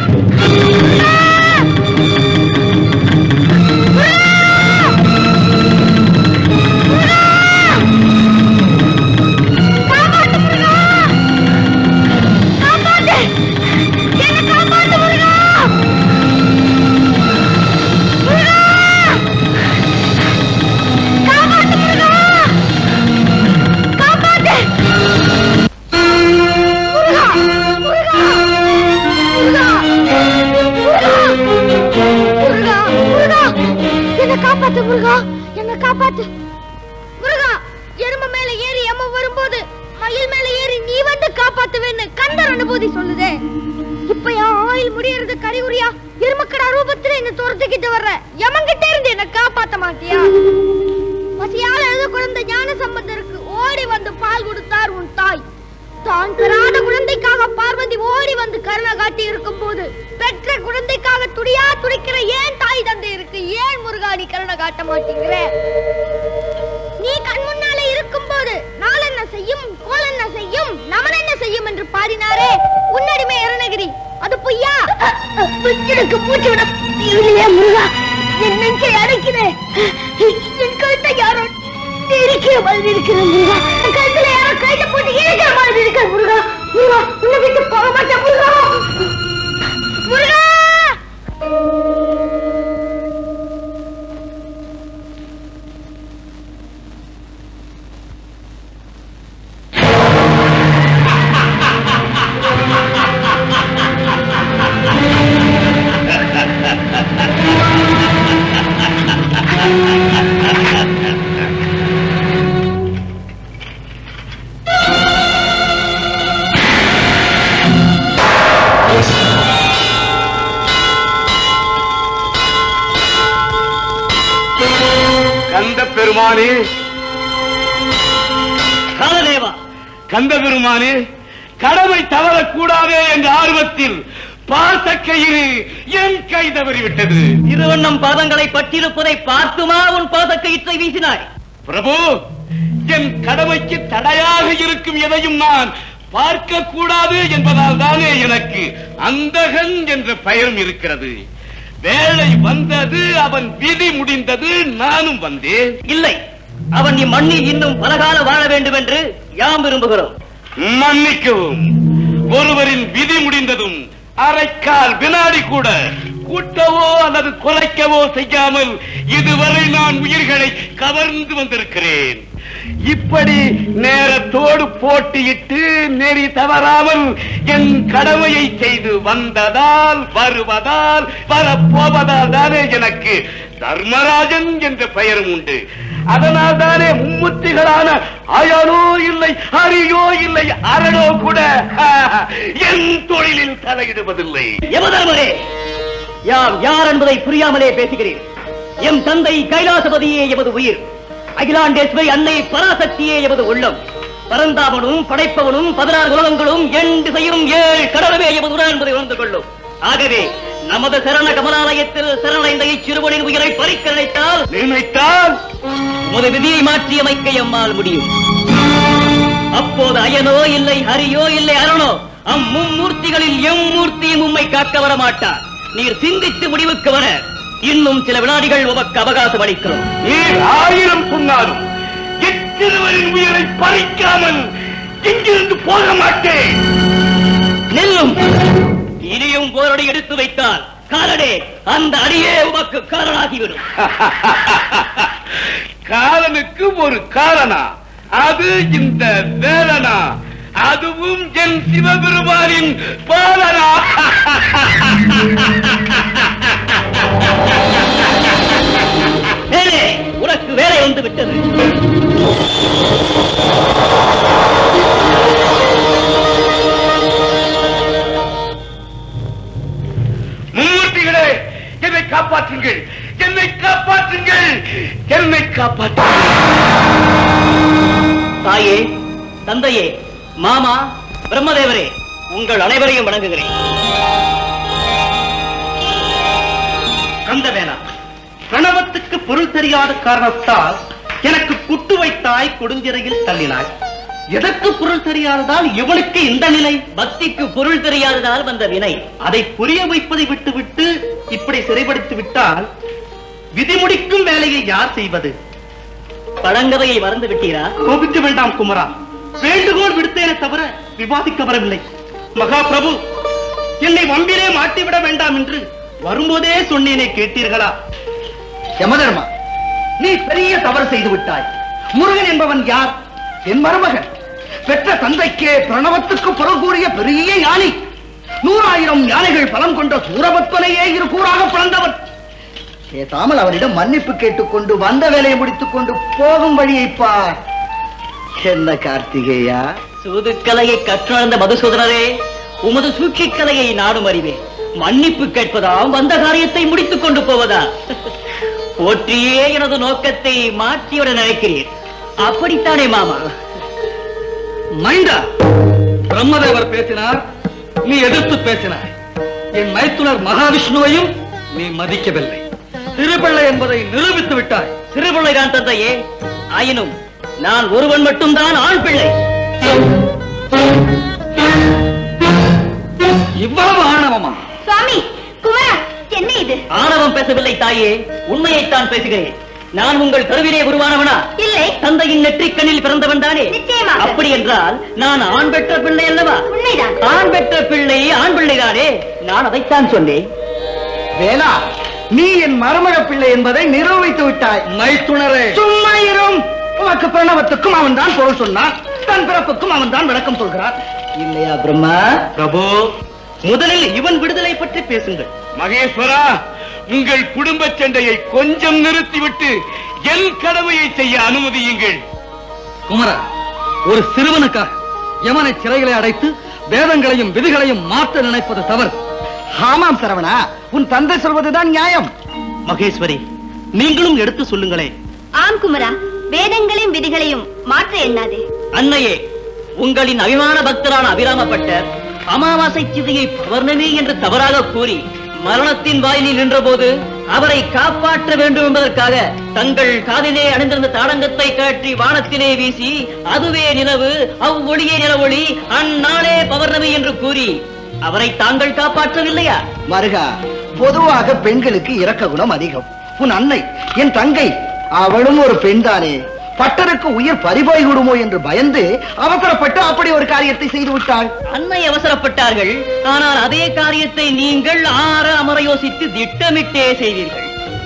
முருகா முருகா என்ன காப்பாத்து முருகா என்ன காப்பாத்து முருகா எறும்பு மேல ஏறி எம்ம வரும்போது மயில் மேல ஏறி நீ வந்து காப்பாத்துவேன்னு கந்தர் அனுபூதி சொல்லுதே இப்ப என் ஆயில் முடியறது கரிகுரியா எருமக்கடா ரூபத்துல என்ன துரத்துக்கிட்டு வர்ற எமன்கிட்ட இருந்து என்ன காப்பாத்த மாட்டியா பசியால எழுத குழந்தை ஞான சம்பந்தருக்கு ஓடி வந்து பால் கொடுத்தார் உன் தாய் தான் பெறாத குழந்தைக்காக பார்வதி ஓடி வந்து கருணை காட்டி இருக்கும் போது பெற்ற குழந்தைக்காக துடியா துடிக்கிற ஏன் தாய் தந்தை இருக்கு ஏன் முருகா நீ கருணை காட்ட மாட்டேங்கிற நீ கண் முன்னாலே இருக்கும் போது நாள் என்ன செய்யும் கோல் என்ன செய்யும் நமன் என்ன செய்யும் என்று பாடினாரே உன்னடிமை அருணகிரி அது பொய்யா எனக்கு மூச்சு விட இல்லையே முருகா என் நெஞ்சை அடைக்கிறேன் என் கழுத்தை யாரோ இருக்கிற மாதிரி இருக்கிற முருகா என் கழுத்துல யாரோ கையில போட்டு இழுக்கிற மாதிரி இருக்கிற முருகா முருகா உன்னை விட்டு போக மாட்டேன் முருகா முருகா கந்த பெருமானே காலதேவா கந்த பெருமானே கடமை தவறக்கூடாதே என்ற ஆர்வத்தில் பாசக்கயிறு என் கை தவறிவிட்டது திருவண்ணம் பாதங்களை பற்றிருப்பதை பார்த்துமா உன் பாதக்கயிற்றை வீசினாய் பிரபு என் கடமைக்கு தடையாக இருக்கும் எதையும் நான் பார்க்க கூடாது என்பதால் தானே எனக்கு அந்தகன் என்ற பெயரும் இருக்கிறது வேலை வந்தது அவன் விதி முடிந்தது நானும் வந்தேன் இல்லை அவன் இம்மண்ணில் இன்னும் பலகால வாழ வேண்டும் என்று யாம் விரும்புகிறோம் மன்னிக்கவும் ஒருவரின் விதி முடிந்ததும் அரைக்கால் வினாடி கூட கூட்டவோ அல்லது குலைக்கவோ செய்யாமல் இதுவரை நான் உயிர்களை கவர்ந்து வந்திருக்கிறேன் இப்படி நேரத்தோடு போட்டியிட்டு நெறி தவறாமல் என் கடமையை செய்து வந்ததால் வருவதால் வரப்போவதால் தானே எனக்கு தர்மராஜன் என்ற பெயரும் உண்டு அதனால் தானே மும்முத்திகளான அயனோ இல்லை அரியோ இல்லை அரணோ கூட என் தொழிலில் தலையிடுவதில்லை யமதர்மரே யாம் யார் என்பதை புரியாமலே பேசுகிறேன் எம் தந்தை கைலாசபதியே எமது உயிர் அகிலாண்டேஸ்வரி அன்னை பராசக்தியே எமது உள்ளம் பரந்தாமனும் படைப்பவனும் பதினாறு உலகங்களும் எண் திசையும் ஏழு கடலுமே எமது உடன் என்பதை உணர்ந்து கொள்ளும் ஆகவே நமது சரண கமலாலயத்தில் சரணடைந்த இச்சிறுவனின் உயிரை பறிக்க நினைத்தால் நினைத்தால் உமது விதியை மாற்றி அமைக்க எம்மால் முடியும் அப்போது அயனோ இல்லை ஹரியோ இல்லை அரணோ அம்மும்மூர்த்திகளில் எம்மூர்த்தியும் உம்மை காக்க வர மாட்டார் நீர் சிந்தித்து முடிவுக்கு வர இன்னும் சில வினாடிகள் உமக்கு அவகாசம் அளிக்கிறோம் நீர் ஆயிரம் சொன்னாலும் எத்திருவரின் உயிரை பறிக்காமல் இங்கிருந்து போக மாட்டேன் நெல்லும் இனியும் போரடி எடுத்து வைத்தால் காலடே அந்த அடியே உமக்கு காரணாகிவிடும் காலனுக்கு ஒரு காரணா அது இந்த வேலனா அதுவும் என் சிவபெருமானின் பாலனா வேலே உனக்கு வேலை வந்து விட்டது மும்மூர்த்திகளே என்னை காப்பாற்றுங்கள் என்னை காப்பாற்றுங்கள் என்னை காப்பாற்றுங்கள் தாயே தந்தையே மாமா பிரம்மதேவரே உங்கள் அனைவரையும் வணங்குகிறேன் கந்தவேலா பிரணவத்துக்கு பொருள் தெரியாத காரணத்தால் எனக்கு குட்டு வைத்தாய் கொடுஞ்சிறையில் தள்ளினாய் எதற்கு பொருள் தெரியாததால் இவனுக்கு இந்த நிலை பக்திக்கு பொருள் தெரியாததால் வந்த வினை அதை புரிய வைப்பதை விட்டுவிட்டு இப்படி சிறைப்படுத்தி விட்டால் விதிமுடிக்கும் வேலையை யார் செய்வது பழங்கதையை மறந்து விட்டீரா கோபிக்க வேண்டாம் குமரா வேண்டுகோள் விடுத்தேனே தவிர விவாதிக்க வரவில்லை மகா பிரபு என்னை வம்பிலே மாட்டிவிட வேண்டாம் என்று வரும்போதே சொன்னேனே கேட்டீர்களா யமதர்மா நீ பெரிய தவறு செய்து விட்டாய் முருகன் என்பவன் யார் என் மருமகன் பெற்ற தந்தைக்கே பிரணவத்துக்கு பொருள் கூறிய பெரிய யானை நூறாயிரம் யானைகள் பலம் கொண்ட சூரபத்மனையே இரு கூறாக பிறந்தவன் பேசாமல் அவரிடம் மன்னிப்பு கேட்டுக்கொண்டு வந்த வேலையை முடித்துக் கொண்டு போகும் வழியை பார் என்ன கார்த்திகேயா சூதுக்கலையை கற்றுணர்ந்த மதுசூதனரே உமது சூழ்ச்சிக் கலையை நாடும் அறிவேன் மன்னிப்பு கேட்பதாம் வந்த காரியத்தை முடித்துக் கொண்டு போவதா போற்றியே எனது நோக்கத்தை மாற்றிவிட நினைக்கிறீர் அப்படித்தானே மாமா மைண்டா பிரம்மதேவர் பேசினார் நீ எதிர்த்து பேசினாய் என் மைத்துனர் மகாவிஷ்ணுவையும் நீ மதிக்கவில்லை திருப்பிள்ளை என்பதை நிரூபித்து விட்டாய் சிறுபிள்ளைதான் தந்தையே ஆயினும் நான் ஒருவன் மட்டும்தான் ஆண் பிள்ளை இவ்வளவு ஆணவமா சுவாமி குமரா என்ன இது ஆணவம் பேசவில்லை தாயே உண்மையைத்தான் பேசுகிறேன் நான் உங்கள் கருவிலே உருவானவனா இல்லை தந்தையின் நெற்றிக்கண்ணில் பிறந்தவன் தானே நிச்சயமாக. அப்படி என்றால் நான் ஆண் பெற்ற பிள்ளை அல்லவா உண்மைதான் ஆண் பெற்ற பிள்ளை ஆண் பிள்ளைதானே நான் அதைத்தான் சொன்னேன் வேலா நீ என் மருமக பிள்ளை என்பதை நிரூபித்து விட்டாய் மைத்துணரே சும்மா இரும் உனக்கு பிரணவத்துக்கும் அவன் தான் பொருள் சொன்னான் தன் பிறப்புக்கும் அவன் தான் விளக்கம் சொல்கிறான் இல்லையா பிரம்மா பிரபு முதலில் இவன் விடுதலை பற்றி பேசுங்கள் மகேஸ்வரா உங்கள் குடும்ப சண்டையை கொஞ்சம் நிறுத்திவிட்டு என் கடமையை செய்ய அனுமதியுங்கள் குமரா ஒரு சிறுவனுக்காக யமனை சிறைகளை அடைத்து வேதங்களையும் விதிகளையும் மாற்ற நினைப்பது தவறு ஆமாம் சரவணா உன் தந்தை சொல்வதுதான் நியாயம் மகேஸ்வரி நீங்களும் எடுத்து சொல்லுங்களே ஆம் குமரா வேதங்களையும் விதிகளையும் மாற்ற எண்ணாதே அன்னையே உங்களின் அபிமான பக்தரான அபிராமப்பட்டர் அமாவாசை சிதையை பௌர்ணமி என்று தவறாக கூறி மரணத்தின் வாயிலில் நின்றபோது அவரை காப்பாற்ற வேண்டும் என்பதற்காக தங்கள் காதிலே அணிந்திருந்த தாடங்கத்தை கழற்றி வானத்திலே வீசி அதுவே நிலவு அவ்வொளியே நிலவொளி அந்நாளே பௌர்ணமி என்று கூறி அவரை தாங்கள் காப்பாற்றவில்லையா மருகா பொதுவாக பெண்களுக்கு இரக்க குணம் அதிகம் உன் அன்னை என் தங்கை அவளும் ஒரு பெண்தானே பட்டருக்கு உயிர் பறிபோய் விடுமோ என்று பயந்து அவசரப்பட்டு அப்படி ஒரு காரியத்தை செய்து விட்டாள் அன்னை அவசரப்பட்டார்கள் ஆனால் அதே காரியத்தை நீங்கள் ஆற அமர யோசித்து திட்டமிட்டே செய்வீர்கள்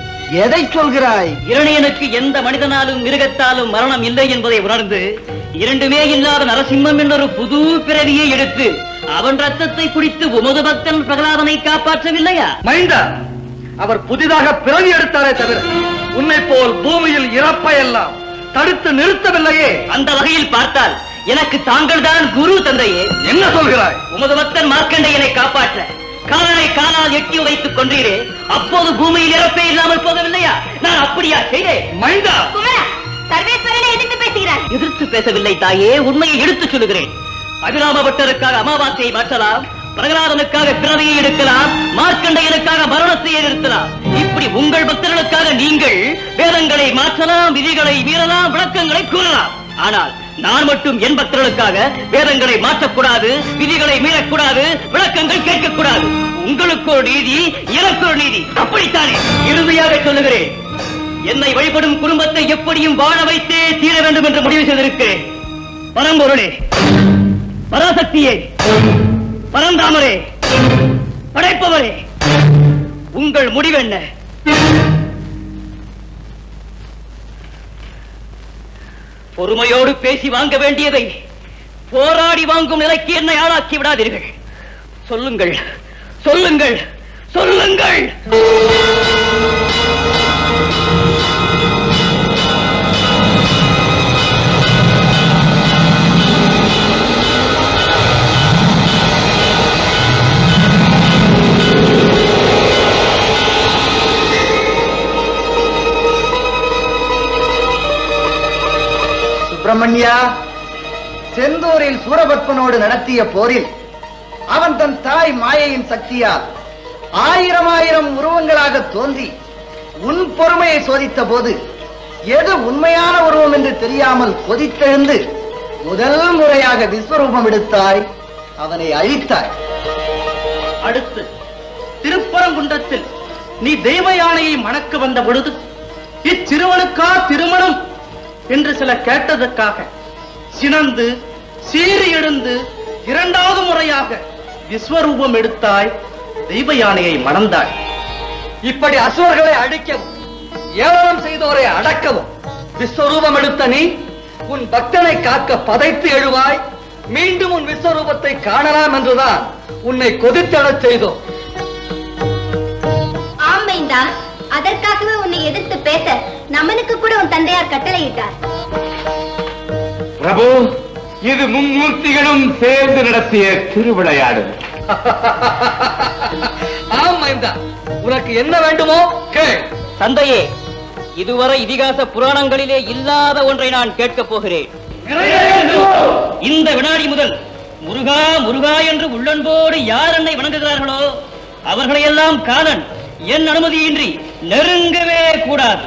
எதை சொல்கிறாய் இரணியனுக்கு எந்த மனிதனாலும் மிருகத்தாலும் மரணம் இல்லை என்பதை உணர்ந்து இரண்டுமே இல்லாத நரசிம்மம் என்னொரு புது பிறவியை எடுத்து அவன் ரத்தத்தை குடித்து உமது பக்தன் பிரகலாதனை காப்பாற்றவில்லையா மைந்தா அவர் புதிதாக பிறவி எடுத்தாரே தவிர உன்னை போல் பூமியில் இறப்பை எல்லாம் தடுத்து நிறுத்தவில்லையே அந்த வகையில் பார்த்தால் எனக்கு தாங்கள் தான் குரு தந்தையே என்ன சொல்கிறாய் உமது பக்தன் மார்க்கண்டையனை காப்பாற்ற காலனை காலால் எட்டி வைத்துக் கொன்றீரே அப்போது பூமியில் இறப்பே இல்லாமல் போகவில்லையா நான் அப்படியா செய்தேன் மைந்தா குமரா சர்வேஸ்வரனை எதிர்த்து பேசுகிறார் எதிர்த்து பேசவில்லை தாயே உண்மையை எடுத்துச் சொல்லுகிறேன் அபிராம பட்டருக்காக அமாவாசையை மாற்றலாம் பிரகலாதனுக்காக பிறவியை எடுக்கலாம் மார்க்கண்டையனுக்காக மரணத்தை நிறுத்தலாம் இப்படி உங்கள் பக்தர்களுக்காக நீங்கள் வேதங்களை மாற்றலாம் விதிகளை மீறலாம் விளக்கங்களை கூறலாம் ஆனால் நான் மட்டும் என் பக்தர்களுக்காக வேதங்களை மாற்றக்கூடாது விதிகளை மீறக்கூடாது விளக்கங்கள் கேட்கக்கூடாது உங்களுக்கு ஒரு நீதி எனக்கு ஒரு நீதி அப்படித்தானே இறுதியாக சொல்லுகிறேன் என்னை வழிபடும் குடும்பத்தை எப்படியும் வாழ வைத்தே தீர வேண்டும் என்று முடிவு செய்திருக்கிறேன் பரம்பொருளே பராசக்தியே பரந்தாமரே படைப்பவரே உங்கள் முடிவென்ன பொறுமையோடு பேசி வாங்க வேண்டியதை போராடி வாங்கும் நிலைக்கு என்னை ஆளாக்கி விடாதீர்கள் சொல்லுங்கள் சொல்லுங்கள் சொல்லுங்கள் சுப்பிரமணியா செந்தூரில் சூரபத்மனோடு நடத்திய போரில் அவன் தன் தாய் மாயையின் சக்தியால் ஆயிரம் ஆயிரம் உருவங்களாக தோன்றி உன் பொறுமையை சோதித்த போது எது உண்மையான உருவம் என்று தெரியாமல் கொதித்தெழுந்து முதல் முறையாக விஸ்வரூபம் எடுத்தாய் அவனை அழித்தாய் அடுத்து திருப்பரங்குன்றத்தில் நீ தெய்வ யானையை மணக்க வந்த பொழுது இச்சிறுவனுக்கா திருமணம் என்று சில கேட்டதற்காக சினந்து சீறி எழுந்து இரண்டாவது முறையாக விஸ்வரூபம் எடுத்தாய் தெய்வ யானையை மணந்தாய் இப்படி அசுரர்களை அழிக்கவும் ஏளனம் செய்தோரை அடக்கவும் விஸ்வரூபம் எடுத்த நீ உன் பக்தனை காக்க பதைத்து எழுவாய் மீண்டும் உன் விஸ்வரூபத்தை காணலாம் என்றுதான் உன்னை கொதித்தெழச் செய்தோம் ஆமைந்தா அதற்காகவே உன்னை எதிர்த்து பேச நமனுக்கு கூட உன் தந்தையார் கட்டளையிட்டார் பிரபு இது மும்மூர்த்திகளும் சேர்ந்து நடத்திய திருவிளையாடு ஆம் மைந்தா உனக்கு என்ன வேண்டுமோ கேள் தந்தையே இதுவரை இதிகாச புராணங்களிலே இல்லாத ஒன்றை நான் கேட்கப் போகிறேன் இந்த வினாடி முதல் முருகா முருகா என்று உள்ளன்போடு யார் என்னை வணங்குகிறார்களோ அவர்களையெல்லாம் காணன் என் அனுமதியின்றி நெருங்கவே கூடாது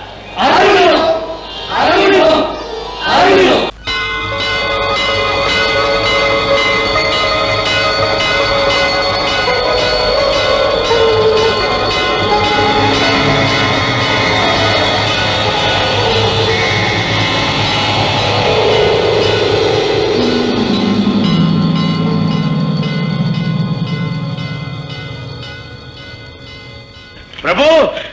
பிரபு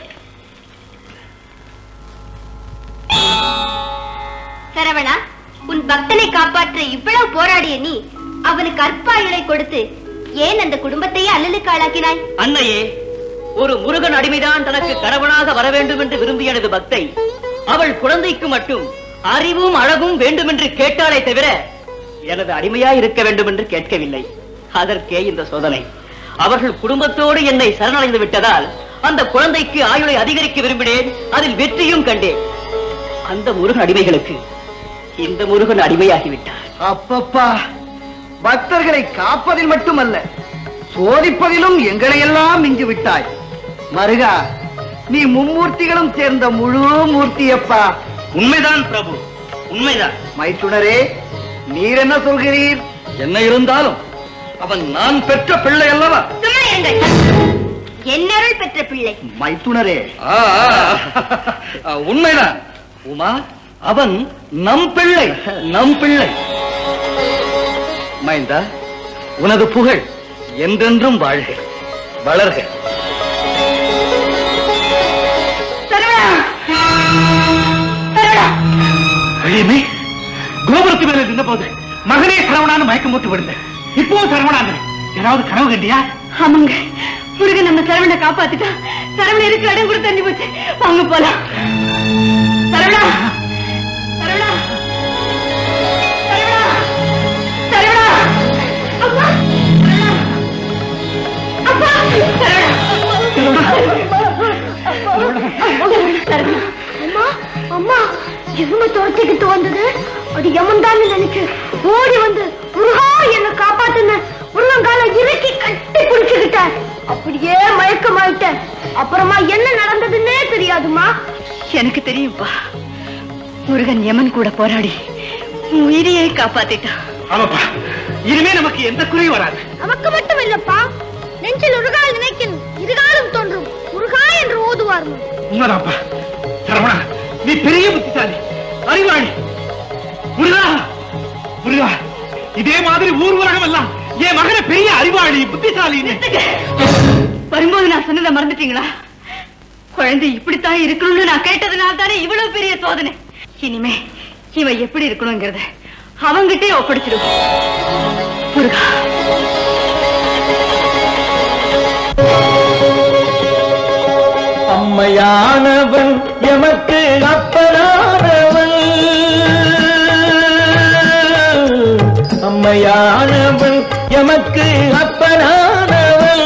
சரவணா உன் பக்தனை காப்பாற்ற இவ்வளவு போராடிய நீ அவனுக்கு அற்பாயுளை கொடுத்து ஏன் அந்த குடும்பத்தையே அல்லலுக்கு ஆளாக்கினாய் அன்னையே ஒரு முருகன் அடிமைதான் தனக்கு கணவனாக வர வேண்டும் என்று விரும்பிய எனது பக்தை அவள் குழந்தைக்கு மட்டும் அறிவும் அழகும் வேண்டும் என்று கேட்டாலே தவிர எனது அடிமையாய் இருக்க வேண்டும் என்று கேட்கவில்லை அதற்கே இந்த சோதனை அவர்கள் குடும்பத்தோடு என்னை சரணடைந்து விட்டதால் அந்த குழந்தைக்கு ஆயுளை அதிகரிக்க விரும்பினேன் அதில் வெற்றியும் கண்டேன் அந்த முருகன் அடிமைகளுக்கு இந்த முருகன் அடிமையாகிவிட்டார் அப்பப்பா பக்தர்களை காப்பதில் மட்டுமல்ல சோதிப்பதிலும் எங்களை எல்லாம் மிஞ்சி விட்டாய் மருகா நீ மும்மூர்த்திகளும் சேர்ந்த முழு மூர்த்தியப்பா உண்மைதான் பிரபு உண்மைதான் மைத்துனரே நீர் என்ன சொல்கிறீர் என்ன இருந்தாலும் அவன் நான் பெற்ற பிள்ளை அல்லவா சும்மா இருங்கள் என்னருள் பெற்ற பிள்ளை மைத்துனரே ஆ, ஆ, உண்மைதான் உமா அவன் நம் பிள்ளை நம் பிள்ளை மைந்தா உனது புகழ் என்றென்றும் வாழ்க வளர்க வழியுமே கோபுரத்து மேல நின்ற போது மகனே சரவணான்னு மயக்கம் போட்டு விழுந்தேன் இப்பவும் சரவணாங்க ஏதாவது கனவு கண்டியா ஆமாங்க முருகன் நம்ம சரவணை காப்பாத்திட்டா சரவண இருக்கிற இடம் கூட தெரிஞ்சு போச்சு வாங்க போலாம் சரவணா சரவணா சரவணா சரவணா அப்பா சரவணா அப்பா சரவணா அம்மா அம்மா எருமை துரத்திக்கிட்டு வந்தது அது யமன் தான் நினைச்சு ஓடி வந்து முருகா என்ன காப்பாத்துன முருகங்கால இறுக்கி கட்டி பிடிச்சுக்கிட்டேன் அப்படியே மயக்கமாயிட்டேன் அப்புறமா என்ன நடந்ததுன்னே தெரியாதுமா எனக்கு தெரியும்பா முருகன் யமன் கூட போராடி உன் உயிரையே காப்பாத்திட்டான் ஆமாப்பா இனிமே நமக்கு எந்த குறையும் வராது நமக்கு மட்டும் இல்லப்பா நெஞ்சில் உருகால் நினைக்கும் இருகாலும் தோன்றும் முருகா என்று ஓதுவார் உண்மைதான்ப்பா சரவணா நீ பெரிய புத்திசாலி அறிவாளி முருகா முருகா இதே மாதிரி ஊர் உலகம் எல்லாம் என் மகனை பெரிய அறிவாளி புத்திசாலின்னு வரும்போது நான் சொன்னதை மறந்துட்டீங்களா குழந்தை இப்படித்தான் இருக்கணும்னு நான் கேட்டதுனால தானே இவ்வளவு பெரிய சோதனை இனிமே இவன் எப்படி இருக்கணுங்கிறத அவங்கிட்டே ஒப்படைச்சிடுவோம் முருகா அம்மையானவன் எமக்கு அப்பனானவன் அம்மையானவன் எமக்கு அப்பனானவன்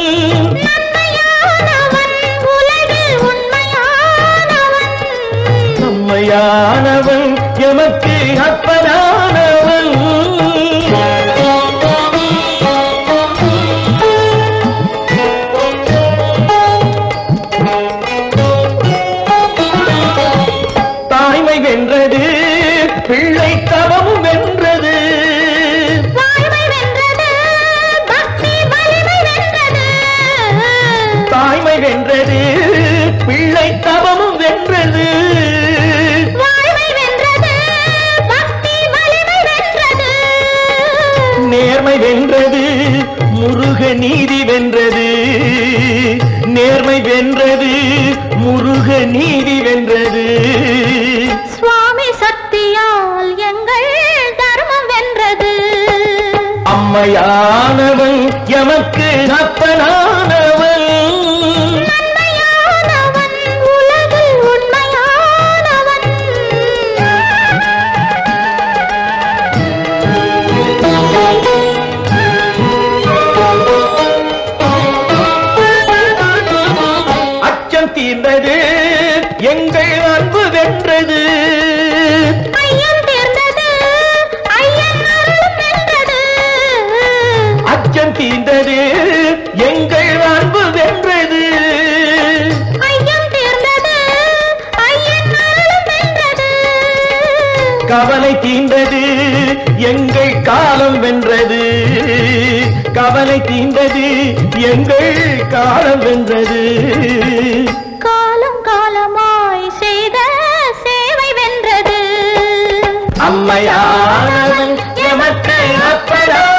உலகில் உண்மையானவன் அம்மையானவன் எமக்கு அப்பனானவன் தாய்மை வென்றது பிள்ளை தவம் வென்றது வாழ்வை வென்றது பக்தி வலிமை வென்றது தாய்மை வென்றது பிள்ளை தவமும் வென்றது வாழ்வை வென்றது பக்தி வலிமை வென்றது நேர்மை வென்றது முருக நீதி வென்றது நேர்மை வென்றது முருக நீதி வென்றது சுவாமி சக்தியால் எங்கள் தர்மம் வென்றது அம்மையானவன் எமக்கு அப்பனானவன் நன்மையானவன் உலகில் உண்மையானவன் அச்சம் தீர்ந்தது எங்கள் அன்பு வென்றது ஐயம் தீர்ந்தது ஐயன் அருளும் வென்றது அச்சம் தீர்ந்தது எங்கள் அன்பு வென்றது ஐயம் தீர்ந்தது ஐயன் அருளும் வென்றது கவலை தீண்டது எங்கள் காலம் வென்றது கவலை தீண்டது எங்கள் காலம் வென்றது காலம் காலமாய் செய்த சேவை வென்றது அம்மையானவன் எமக்கு அப்பனா